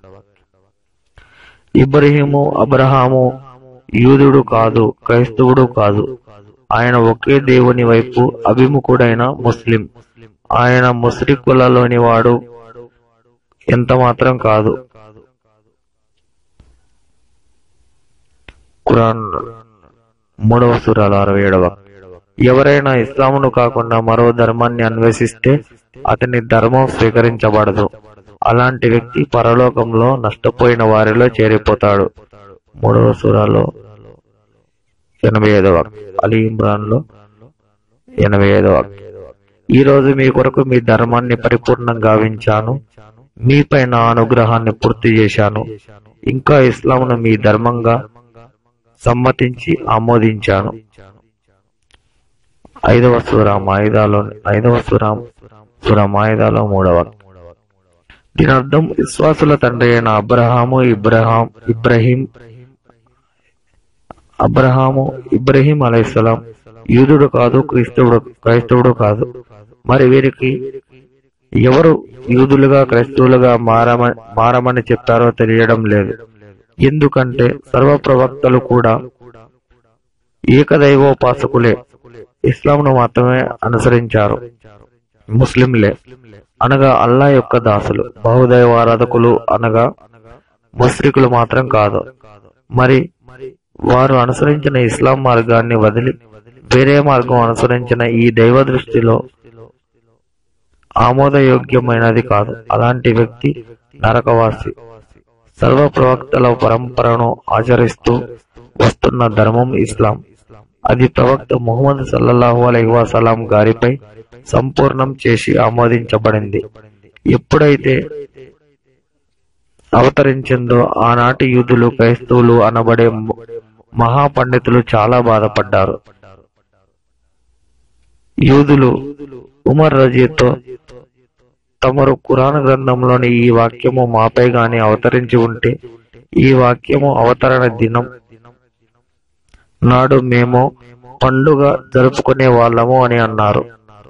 Speaker 2: ఇబ్రహీము అబ్రహాము యూదుడు కాదు క్రైస్తవుడు కాదు ఆయన ఒకే దేవుని వైపు అభిముఖుడైన ముస్లిం ఆయన ముస్లికులలోని వాడు ఎంత మాత్రం కాదు ఖురాన్ మూడవ సూరాలు అరవై ఏడవ ఎవరైనా ఇస్లామును కాకుండా మరో ధర్మాన్ని అన్వేషిస్తే అతని ధర్మం స్వీకరించబడదు అలాంటి వ్యక్తి పరలోకంలో నష్టపోయిన వారిలో చేరిపోతాడు మూడవ సూరాలో ఎనభై ఐదవ అలీ ఇమ్రాన్ లో ఎనభై ఐదవ ఈ రోజు మీ కొరకు మీ ధర్మాన్ని పరిపూర్ణంగా గావించాను మీపై నా అనుగ్రహాన్ని పూర్తి చేశాను ఇంకా ఇస్లాంను మీ ధర్మంగా సమ్మతించి ఆమోదించాను ఐదవ సూర మాయిదాలో ఐదవ సూర సూర మాయిదాలో మూడవ దీని అర్థం విశ్వాసుల తండ్రి అయిన అబ్రహాము ఇబ్రహాం ఇబ్రహీం అబ్రహాము ఇబ్రహీం అలైహిస్సలాం యూదుడు కాదు క్రీస్తువుడు క్రైస్తవుడు కాదు మరి వీరికి ఎవరు యూదులుగా క్రైస్తవులుగా మారమ మారమని చెప్తారో తెలియడం లేదు ఎందుకంటే సర్వ ప్రవక్తలు కూడా ఏకదైవోపాసకులే ఇస్లాంను మాత్రమే అనుసరించారు ముస్లింలే అనగా అల్లా యొక్క దాసులు బహుదైవారాధకులు అనగా ముస్రికులు మాత్రం కాదు మరి వారు అనుసరించిన ఇస్లాం మార్గాన్ని వదిలి వేరే మార్గం అనుసరించిన ఈ దైవ దృష్టిలో ఆమోదయోగ్యమైనది కాదు అలాంటి వ్యక్తి నరకవాసి సర్వ ప్రవక్తల పరంపరను ఆచరిస్తూ వస్తున్న ధర్మం ఇస్లాం అది ప్రవక్త ముహమ్మద్ సల్లల్లాహు అలైహి వసలాం గారిపై సంపూర్ణం చేసి ఆమోదించబడింది ఎప్పుడైతే అవతరించిందో ఆనాటి యూదులు క్రైస్తవులు అనబడే మ- మహాపండితులు చాలా బాధపడ్డారు యూదులు ఉమర్ రజీతో తమరు ఖురాన్ గ్రంథంలోని ఈ వాక్యము మాపై గాని అవతరించి ఉంటే ఈ వాక్యము అవతరణ దినం నాడు మేము పండుగ జరుపుకునే వాళ్ళము అని అన్నారు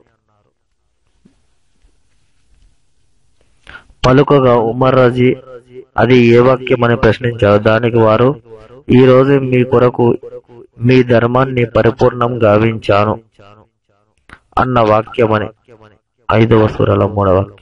Speaker 2: పలుకగా ఉమర్ రజీ అది ఏ వాక్యం అని ప్రశ్నించారు దానికి వారు ఈ రోజు మీ కొరకు మీ ధర్మాన్ని పరిపూర్ణం గావించాను అన్న వాక్యమని ఐదవ సూరల మూడవ వాక్యం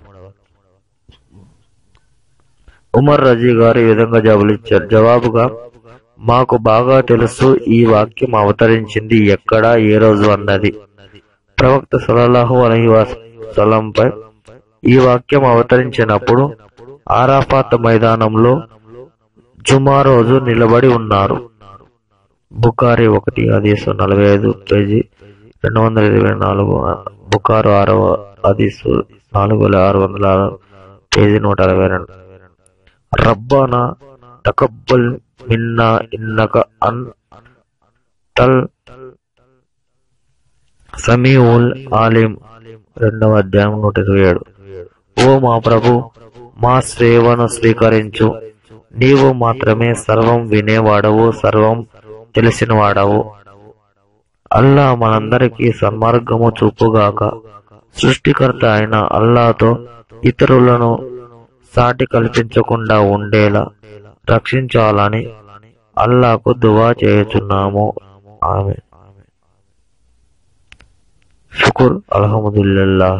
Speaker 2: ఉమర్ రజీ గారు ఈ విధంగా జవాబులిచ్చారు జవాబుగా మాకు బాగా తెలుసు ఈ వాక్యం అవతరించింది ఎక్కడ ఏ రోజు అన్నది ప్రవక్త సలల్లాహు అలహి వసలంపై ఈ వాక్యం అవతరించినప్పుడు ఆరాఫాత్ మైదానంలో జుమా రోజు నిలబడి ఉన్నారు బుకారి ఒకటి హదీసు నలభై ఐదు పేజీ రెండు వందల ఇరవై నాలుగు బుకారు ఆరవ హదీసు నాలుగు వేల ఆరు వందల ఆరు పేజీ నూట అరవై రెండు రబ్బానా తకబ్బల్ మిన్నా ఇన్నక అన్ తల్ సమీవుల్ ఆలిం రెండవ అధ్యాయం నూట ఇరవై ఏడు ఓ మా ప్రభు మా సేవను స్వీకరించు నీవు మాత్రమే సర్వం వినేవాడవు సర్వం తెలిసినవాడవు అల్లా మనందరికీ సన్మార్గము చూపుగాక సృష్టికర్త అయిన అల్లాతో ఇతరులను సాటి కల్పించకుండా ఉండేలా రక్షించాలని అల్లాకు దువా చేయుచున్నాము ఆమె షుకుర్ అల్హమ్దుల్లా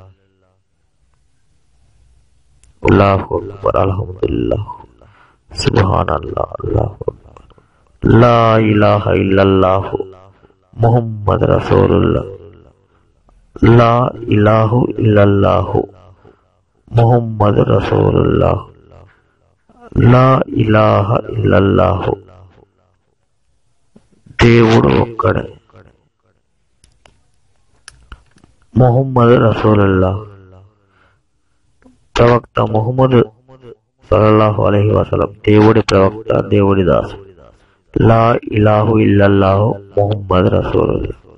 Speaker 2: అల్లాహు అక్బర్ అల్హమ్దుల్లా సుబ్హాన్ అల్లా అల్లాహు అక్బర్ లా ఇలాహ ఇల్లల్లాహు ముహమ్మద్ రసూలుల్లా లా ఇలాహు ఇల్లల్లాహు ముహమ్మద్ రసూలుల్లా లా ఇలాహ ఇల్లల్లాహు దేవుడు ఒక్కడే ముహమ్మద్ రసూలుల్లా ప్రవక్త ముహమ్మద్ సల్లల్లాహు అలైహి వసల్లం దేవుడి ప్రవక్త దేవుడి దాసు లా ఇలాహు ఇల్లల్లాహు ముహమ్మద్ రసూలుల్లా